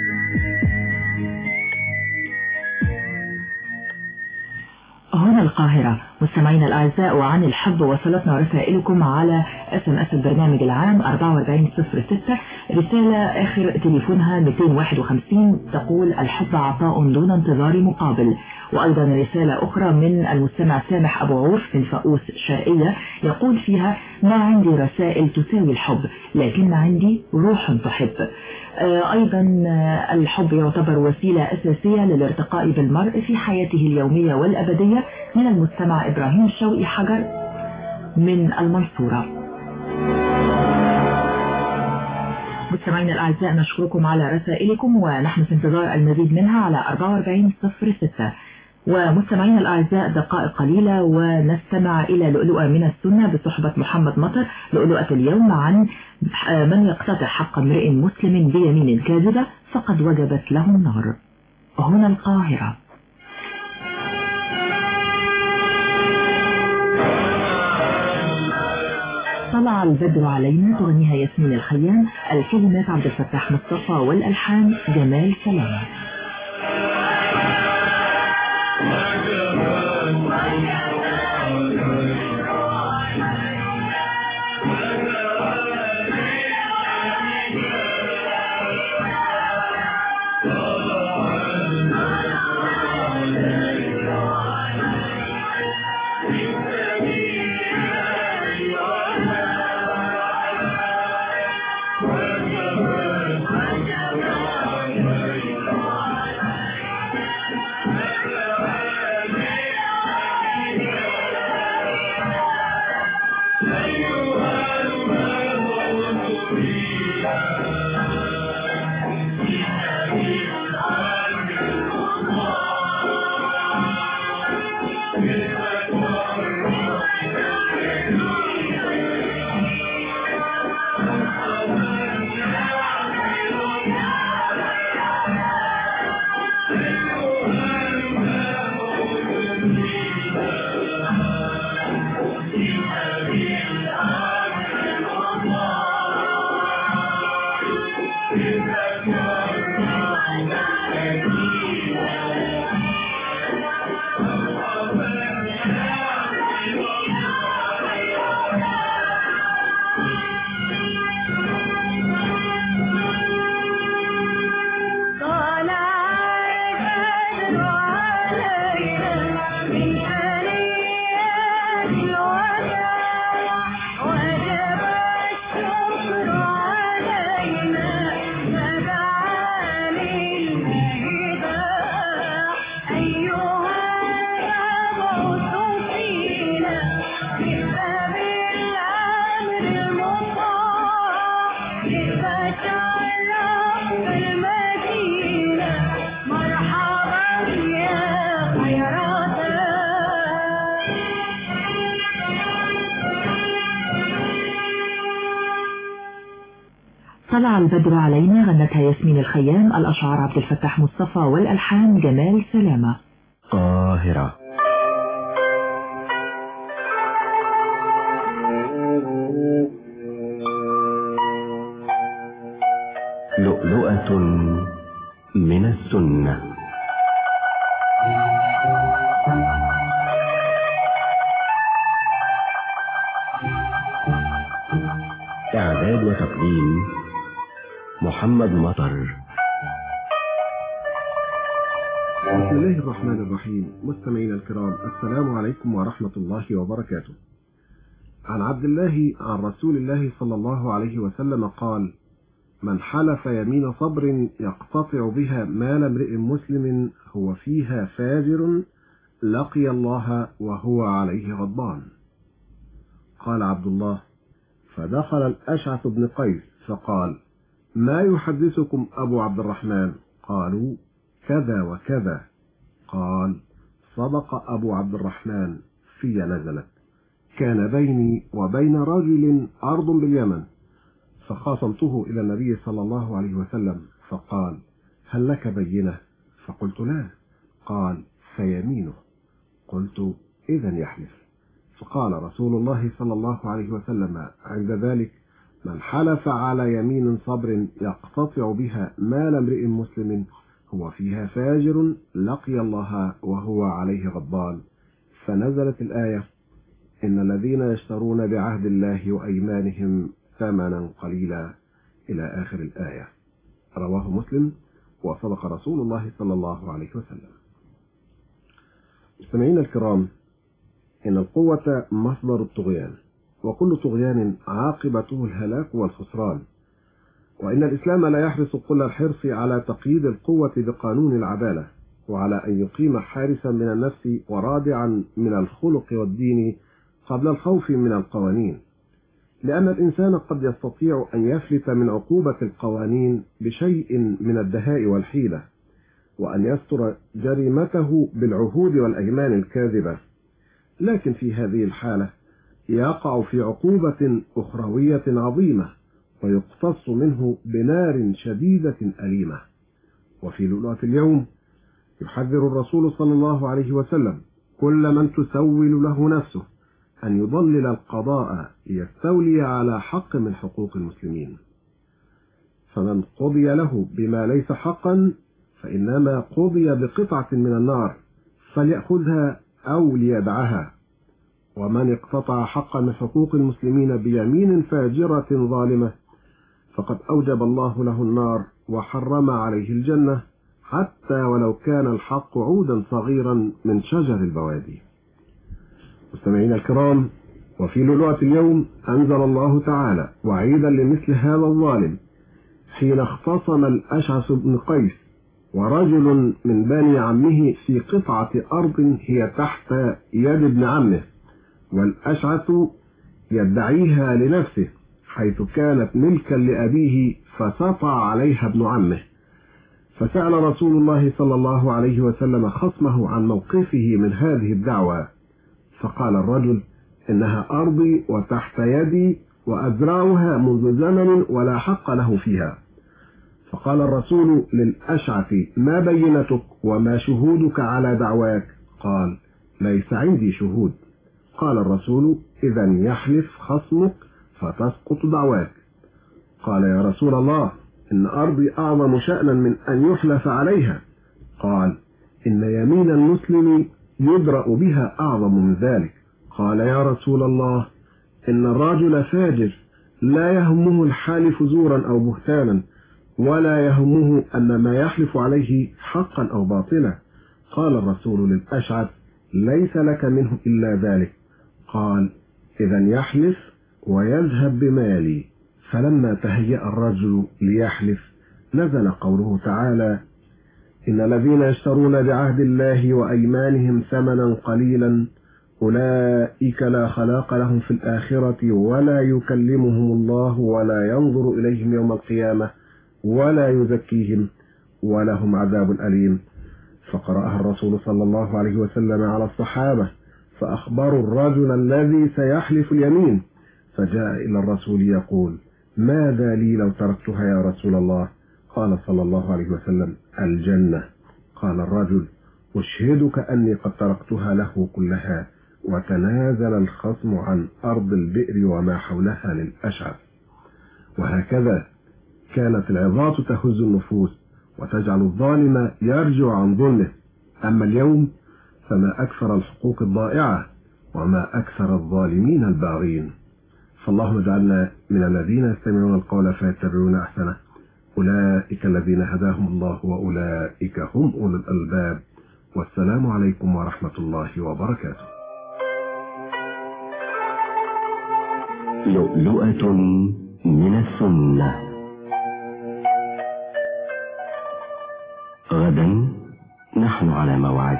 هنا القاهرة مستمعينا الأعزاء وعن الحب وصلتنا رسائلكم على اس ام اس البرنامج العام 4406 رسالة آخر تليفونها 251 تقول الحب عطاء دون انتظار مقابل وأيضا رسالة أخرى من المستمع سامح أبو عوف من فؤوس شرقية يقول فيها ما عندي رسائل تساوي الحب لكن عندي روح تحب أيضا الحب يعتبر وسيلة أساسية للارتقاء بالمرء في حياته اليومية والأبدية من المستمع إبراهيم شوقي حجر من المنصورة مستمعينا الأعزاء نشكركم على رسائلكم ونحن في انتظار المزيد منها على 4406 ومستمعينا الأعزاء دقائق قليلة ونستمع إلى لؤلؤة من السنة بصحبة محمد مطر لؤلؤة اليوم عن من يقتطع حق امرئ مسلم بيمين كاذبة فقد وجبت له النار هنا القاهرة طلع البدر علينا تغنيها ياسمين الخيام الكلمات عبد الفتاح مصطفى والألحان جمال سلامة أيها المال طلع البدر علينا غنتها ياسمين الخيام الأشعار عبد الفتاح مصطفى والألحان جمال سلامة قاهرة لؤلؤة من السنة إعداد وتقديم محمد مطر بسم الله الرحمن الرحيم مستمعينا الكرام السلام عليكم ورحمة الله وبركاته عن عبد الله عن رسول الله صلى الله عليه وسلم قال من حلف يمين صبر يقتطع بها مال امرئ مسلم هو فيها فاجر لقي الله وهو عليه غضبان قال عبد الله فدخل الأشعث بن قيس فقال ما يحدثكم أبو عبد الرحمن قالوا كذا وكذا قال صدق أبو عبد الرحمن في نزلت كان بيني وبين رجل أرض باليمن فخاصمته إلى النبي صلى الله عليه وسلم فقال هل لك بينة فقلت لا قال فيمينه قلت إذا يحلف فقال رسول الله صلى الله عليه وسلم عند ذلك من حلف على يمين صبر يقتطع بها مال امرئ مسلم هو فيها فاجر لقي الله وهو عليه غضبان فنزلت الآية إن الذين يشترون بعهد الله وأيمانهم ثمنا قليلا إلى آخر الآية رواه مسلم وصدق رسول الله صلى الله عليه وسلم مستمعينا الكرام إن القوة مصدر الطغيان وكل طغيان عاقبته الهلاك والخسران وإن الإسلام لا يحرص كل الحرص على تقييد القوة بقانون العدالة وعلى أن يقيم حارسا من النفس ورادعا من الخلق والدين قبل الخوف من القوانين لأن الإنسان قد يستطيع أن يفلت من عقوبة القوانين بشيء من الدهاء والحيلة وأن يستر جريمته بالعهود والأيمان الكاذبة لكن في هذه الحالة يقع في عقوبة أخروية عظيمة ويقتص منه بنار شديدة أليمة وفي لؤلؤة اليوم يحذر الرسول صلى الله عليه وسلم كل من تسول له نفسه أن يضلل القضاء ليستولي على حق من حقوق المسلمين فمن قضي له بما ليس حقا فإنما قضي بقطعة من النار فليأخذها أو ليدعها ومن اقتطع حقا من حقوق المسلمين بيمين فاجرة ظالمة فقد أوجب الله له النار وحرم عليه الجنة حتى ولو كان الحق عودا صغيرا من شجر البوادي مستمعينا الكرام وفي لؤلؤة اليوم أنزل الله تعالى وعيدا لمثل هذا الظالم حين اختصم الأشعث بن قيس ورجل من بني عمه في قطعة أرض هي تحت يد ابن عمه والأشعث يدعيها لنفسه حيث كانت ملكا لأبيه فسطع عليها ابن عمه فسأل رسول الله صلى الله عليه وسلم خصمه عن موقفه من هذه الدعوة فقال الرجل إنها أرضي وتحت يدي وأزرعها منذ زمن ولا حق له فيها فقال الرسول للأشعث ما بينتك وما شهودك على دعواك قال ليس عندي شهود قال الرسول إذا يحلف خصمك فتسقط دعواك قال يا رسول الله إن أرضي أعظم شأنا من أن يحلف عليها قال إن يمين المسلم يدرأ بها أعظم من ذلك قال يا رسول الله إن الرجل فاجر لا يهمه الحالف زورا أو بهتانا ولا يهمه أن ما يحلف عليه حقا أو باطلا قال الرسول للأشعث ليس لك منه إلا ذلك قال إذا يحلف ويذهب بمالي فلما تهيأ الرجل ليحلف نزل قوله تعالى إن الذين يشترون بعهد الله وأيمانهم ثمنا قليلا أولئك لا خلاق لهم في الآخرة ولا يكلمهم الله ولا ينظر إليهم يوم القيامة ولا يزكيهم ولهم عذاب أليم فقرأها الرسول صلى الله عليه وسلم على الصحابة فأخبروا الرجل الذي سيحلف اليمين فجاء إلى الرسول يقول ماذا لي لو تركتها يا رسول الله قال صلى الله عليه وسلم الجنة قال الرجل أشهدك أني قد تركتها له كلها وتنازل الخصم عن أرض البئر وما حولها للأشعث وهكذا كانت العظات تهز النفوس وتجعل الظالم يرجع عن ظلمه أما اليوم فما أكثر الحقوق الضائعة وما أكثر الظالمين الباغين فاللهم اجعلنا من الذين يستمعون القول فيتبعون أحسنه أولئك الذين هداهم الله وأولئك هم أولو الألباب والسلام عليكم ورحمة الله وبركاته لؤلؤة من السنة غدا نحن على موعد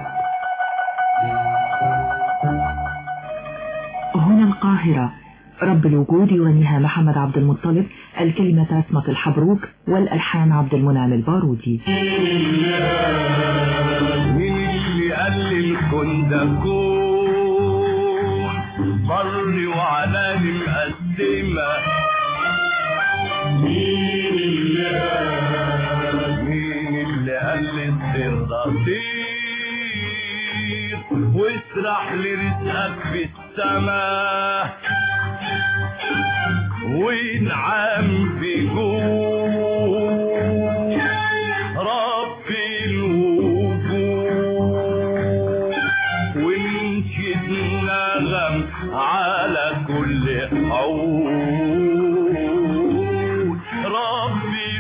هنا القاهرة رب الوجود ونهى محمد عبد المطلب الكلمة عصمة الحبروك والألحان عبد المنعم البارودي مين اللي قال الكون ده كون بر وعلاني مقدمة مين اللي قال مين اللي قال الطير ده طير واسرح لرزقك في السماء وينعم في جود رب الوجود ونشد نغم على كل حوض رب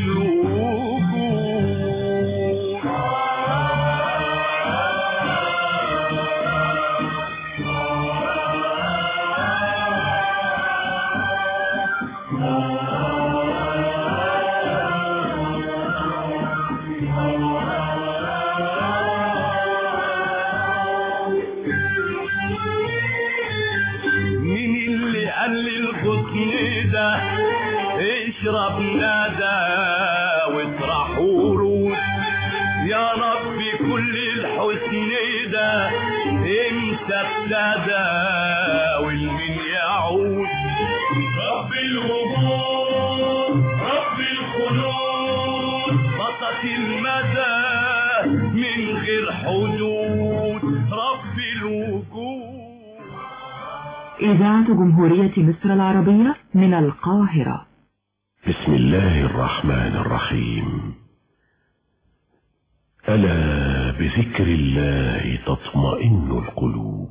مين اللي قال لي الغصن ده اشرب ندى واطرح ورود يا رب كل الحسن ده امتى ابتدى والمين يعود رب الوجود رب الخلود بسط المدى من غير حدود رب الوجود إذاعة جمهورية مصر العربية من القاهرة بسم الله الرحمن الرحيم ألا بذكر الله تطمئن القلوب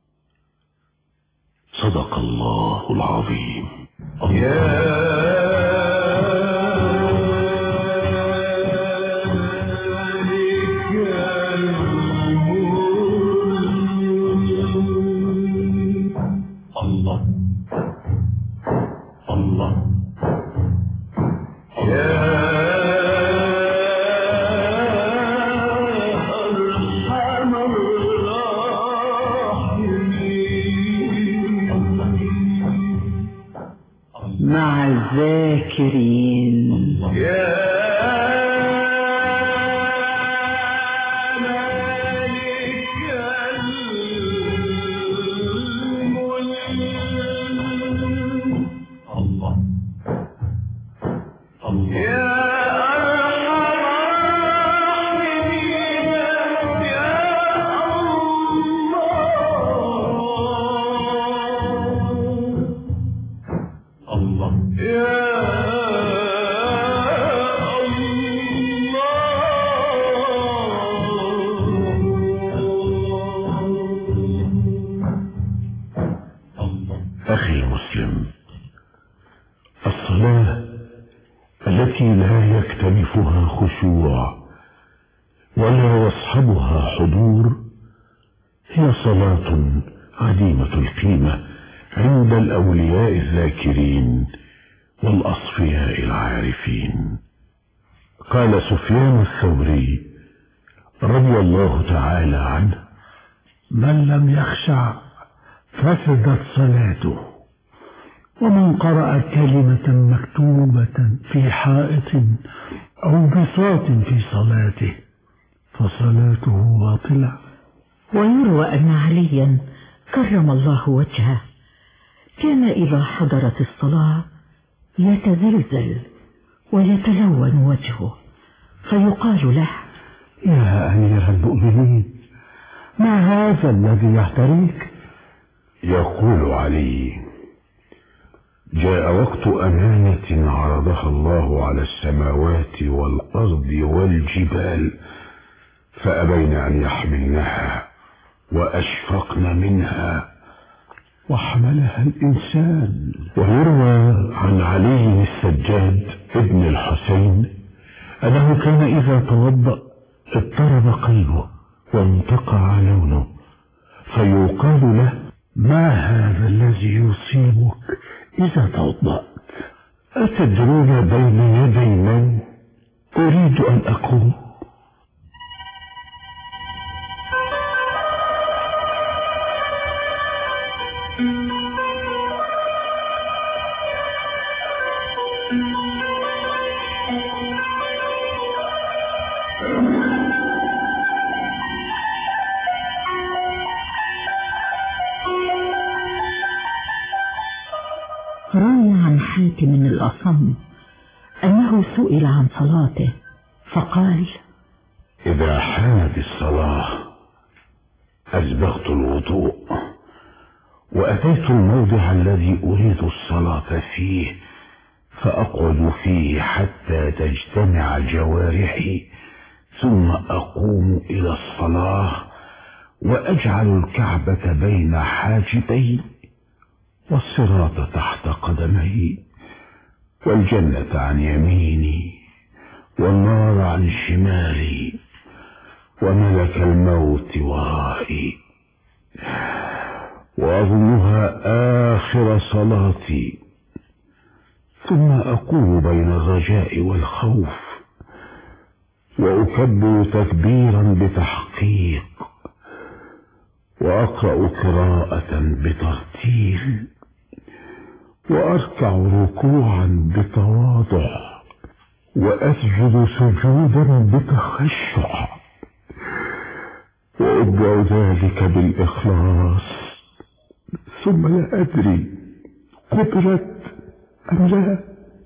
صدق الله العظيم الله الله مع الذاكرين الله التي لا يكتنفها خشوع ولا يصحبها حضور هي صلاة عديمة القيمة عند الأولياء الذاكرين والأصفياء العارفين قال سفيان الثوري رضي الله تعالى عنه من لم يخشع فسدت صلاته ومن قرأ كلمة مكتوبة في حائط أو بساط في صلاته فصلاته باطلة ويروى أن عليا كرم الله وجهه كان إذا حضرت الصلاة يتزلزل ويتلون وجهه فيقال له يا أمير المؤمنين ما هذا الذي يحتريك يقول علي جاء وقت أمانة عرضها الله على السماوات والأرض والجبال فأبين أن يحملنها وأشفقن منها وحملها الإنسان ويروى عن علي السجاد ابن الحسين أنه كان إذا توضأ اضطرب قلبه وانتقع لونه فيقال له ما هذا الذي يصيبك إذا توضأت أتدرون بين يدي من أريد أن أقوم روي عن حاتم الأصم أنه سئل عن صلاته فقال إذا حانت الصلاة أسبغت الوضوء وأتيت الموضع الذي أريد الصلاة فيه فأقعد فيه حتى تجتمع جوارحي ثم أقوم إلى الصلاة وأجعل الكعبة بين حاجبي والصراط تحت قدمي والجنة عن يميني والنار عن شمالي وملك الموت ورائي وأظنها آخر صلاتي ثم أقول بين الرجاء والخوف وأكبر تكبيرا بتحقيق وأقرأ قراءة بترتيل وأركع ركوعا بتواضع وأسجد سجودا بتخشع وأبدأ ذلك بالإخلاص ثم لا أدري قدرت أم لا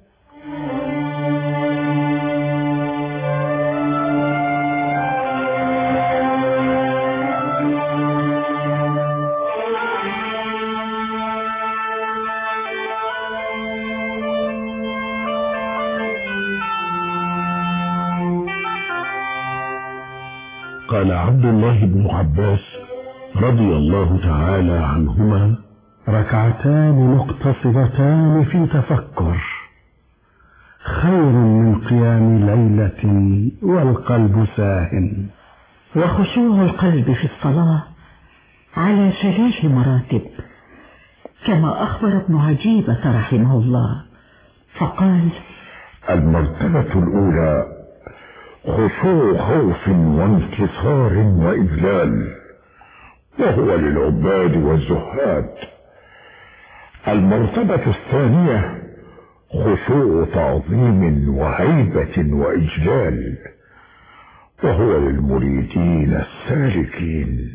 قال عبد الله بن عباس رضي الله تعالى عنهما ركعتان مقتصرتان في تفكر خير من قيام ليلة والقلب ساهن وخشوع القلب في الصلاة على ثلاث مراتب كما أخبر ابن عجيبة رحمه الله فقال المرتبة الأولى خشوع خوف وانكسار وإذلال وهو للعباد والزهاد المرتبة الثانية خشوع تعظيم وهيبة وإجلال وهو للمريدين السالكين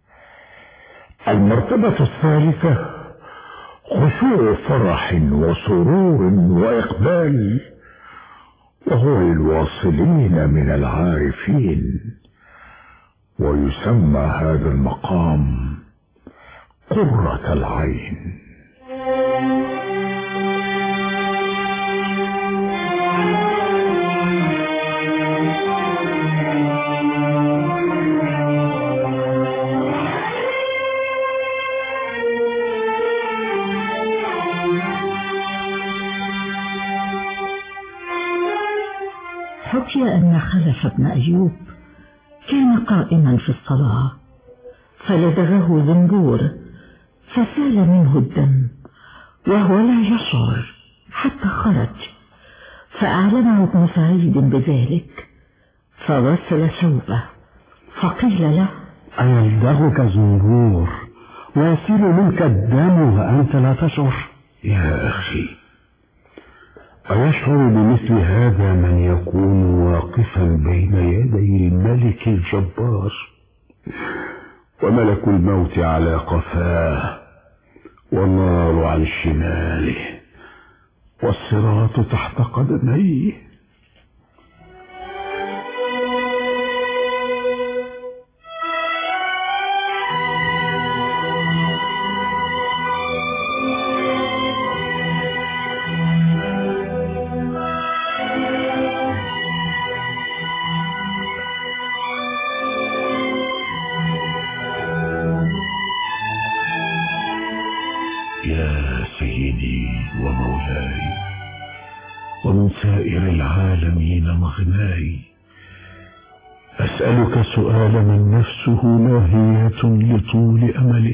المرتبة الثالثة خشوع فرح وسرور وإقبال وهو للواصلين من العارفين ويسمى هذا المقام قرة العين حكي أن خلف بن أيوب كان قائما في الصلاة فلدغه زنبور فسال منه الدم وهو لا يشعر حتى خرج فأعلمه ابن سعيد بذلك فغسل ثوبه فقيل له أيلدغك زنبور ويسيل منك الدم وأنت لا تشعر يا أخي أيشعر بمثل هذا من يكون واقفا بين يدي الملك الجبار وملك الموت على قفاه والنار عن شماله والصراط تحت قدميه يا سيدي ومولاي ومن سائر العالمين مغناي أسألك سؤال من نفسه لاهية لطول أمله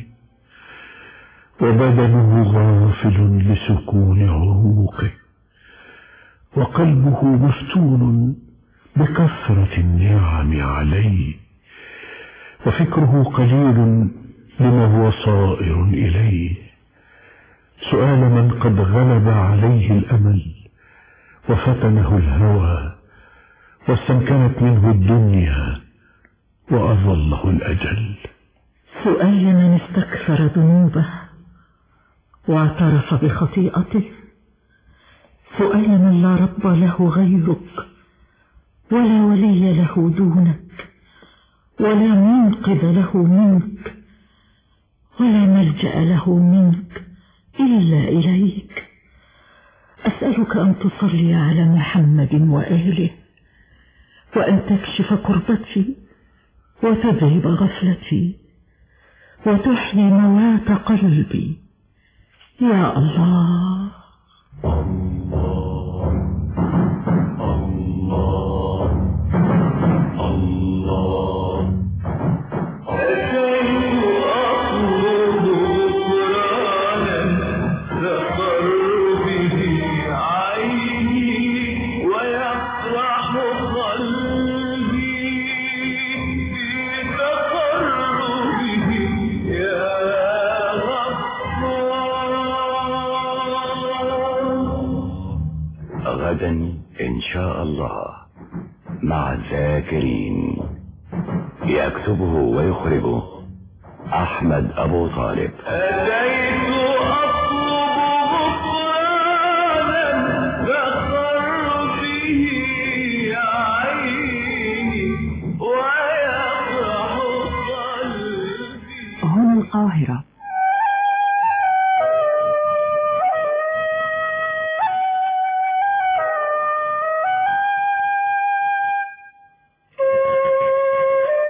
وبدنه غافل لسكون عروقه وقلبه مفتون بكثرة النعم عليه وفكره قليل لما هو صائر إليه سؤال من قد غلب عليه الأمل وفتنه الهوى واستمكنت منه الدنيا وأظله الأجل سؤال من استكثر ذنوبه واعترف بخطيئته سؤال من لا رب له غيرك ولا ولي له دونك ولا منقذ له منك ولا ملجأ له منك إلا إليك أسألك أن تصلي على محمد وآله وأن تكشف كربتي وتذهب غفلتي وتحيي موات قلبي يا الله غدا إن شاء الله مع الذاكرين يكتبه ويخرجه أحمد أبو طالب هنا القاهرة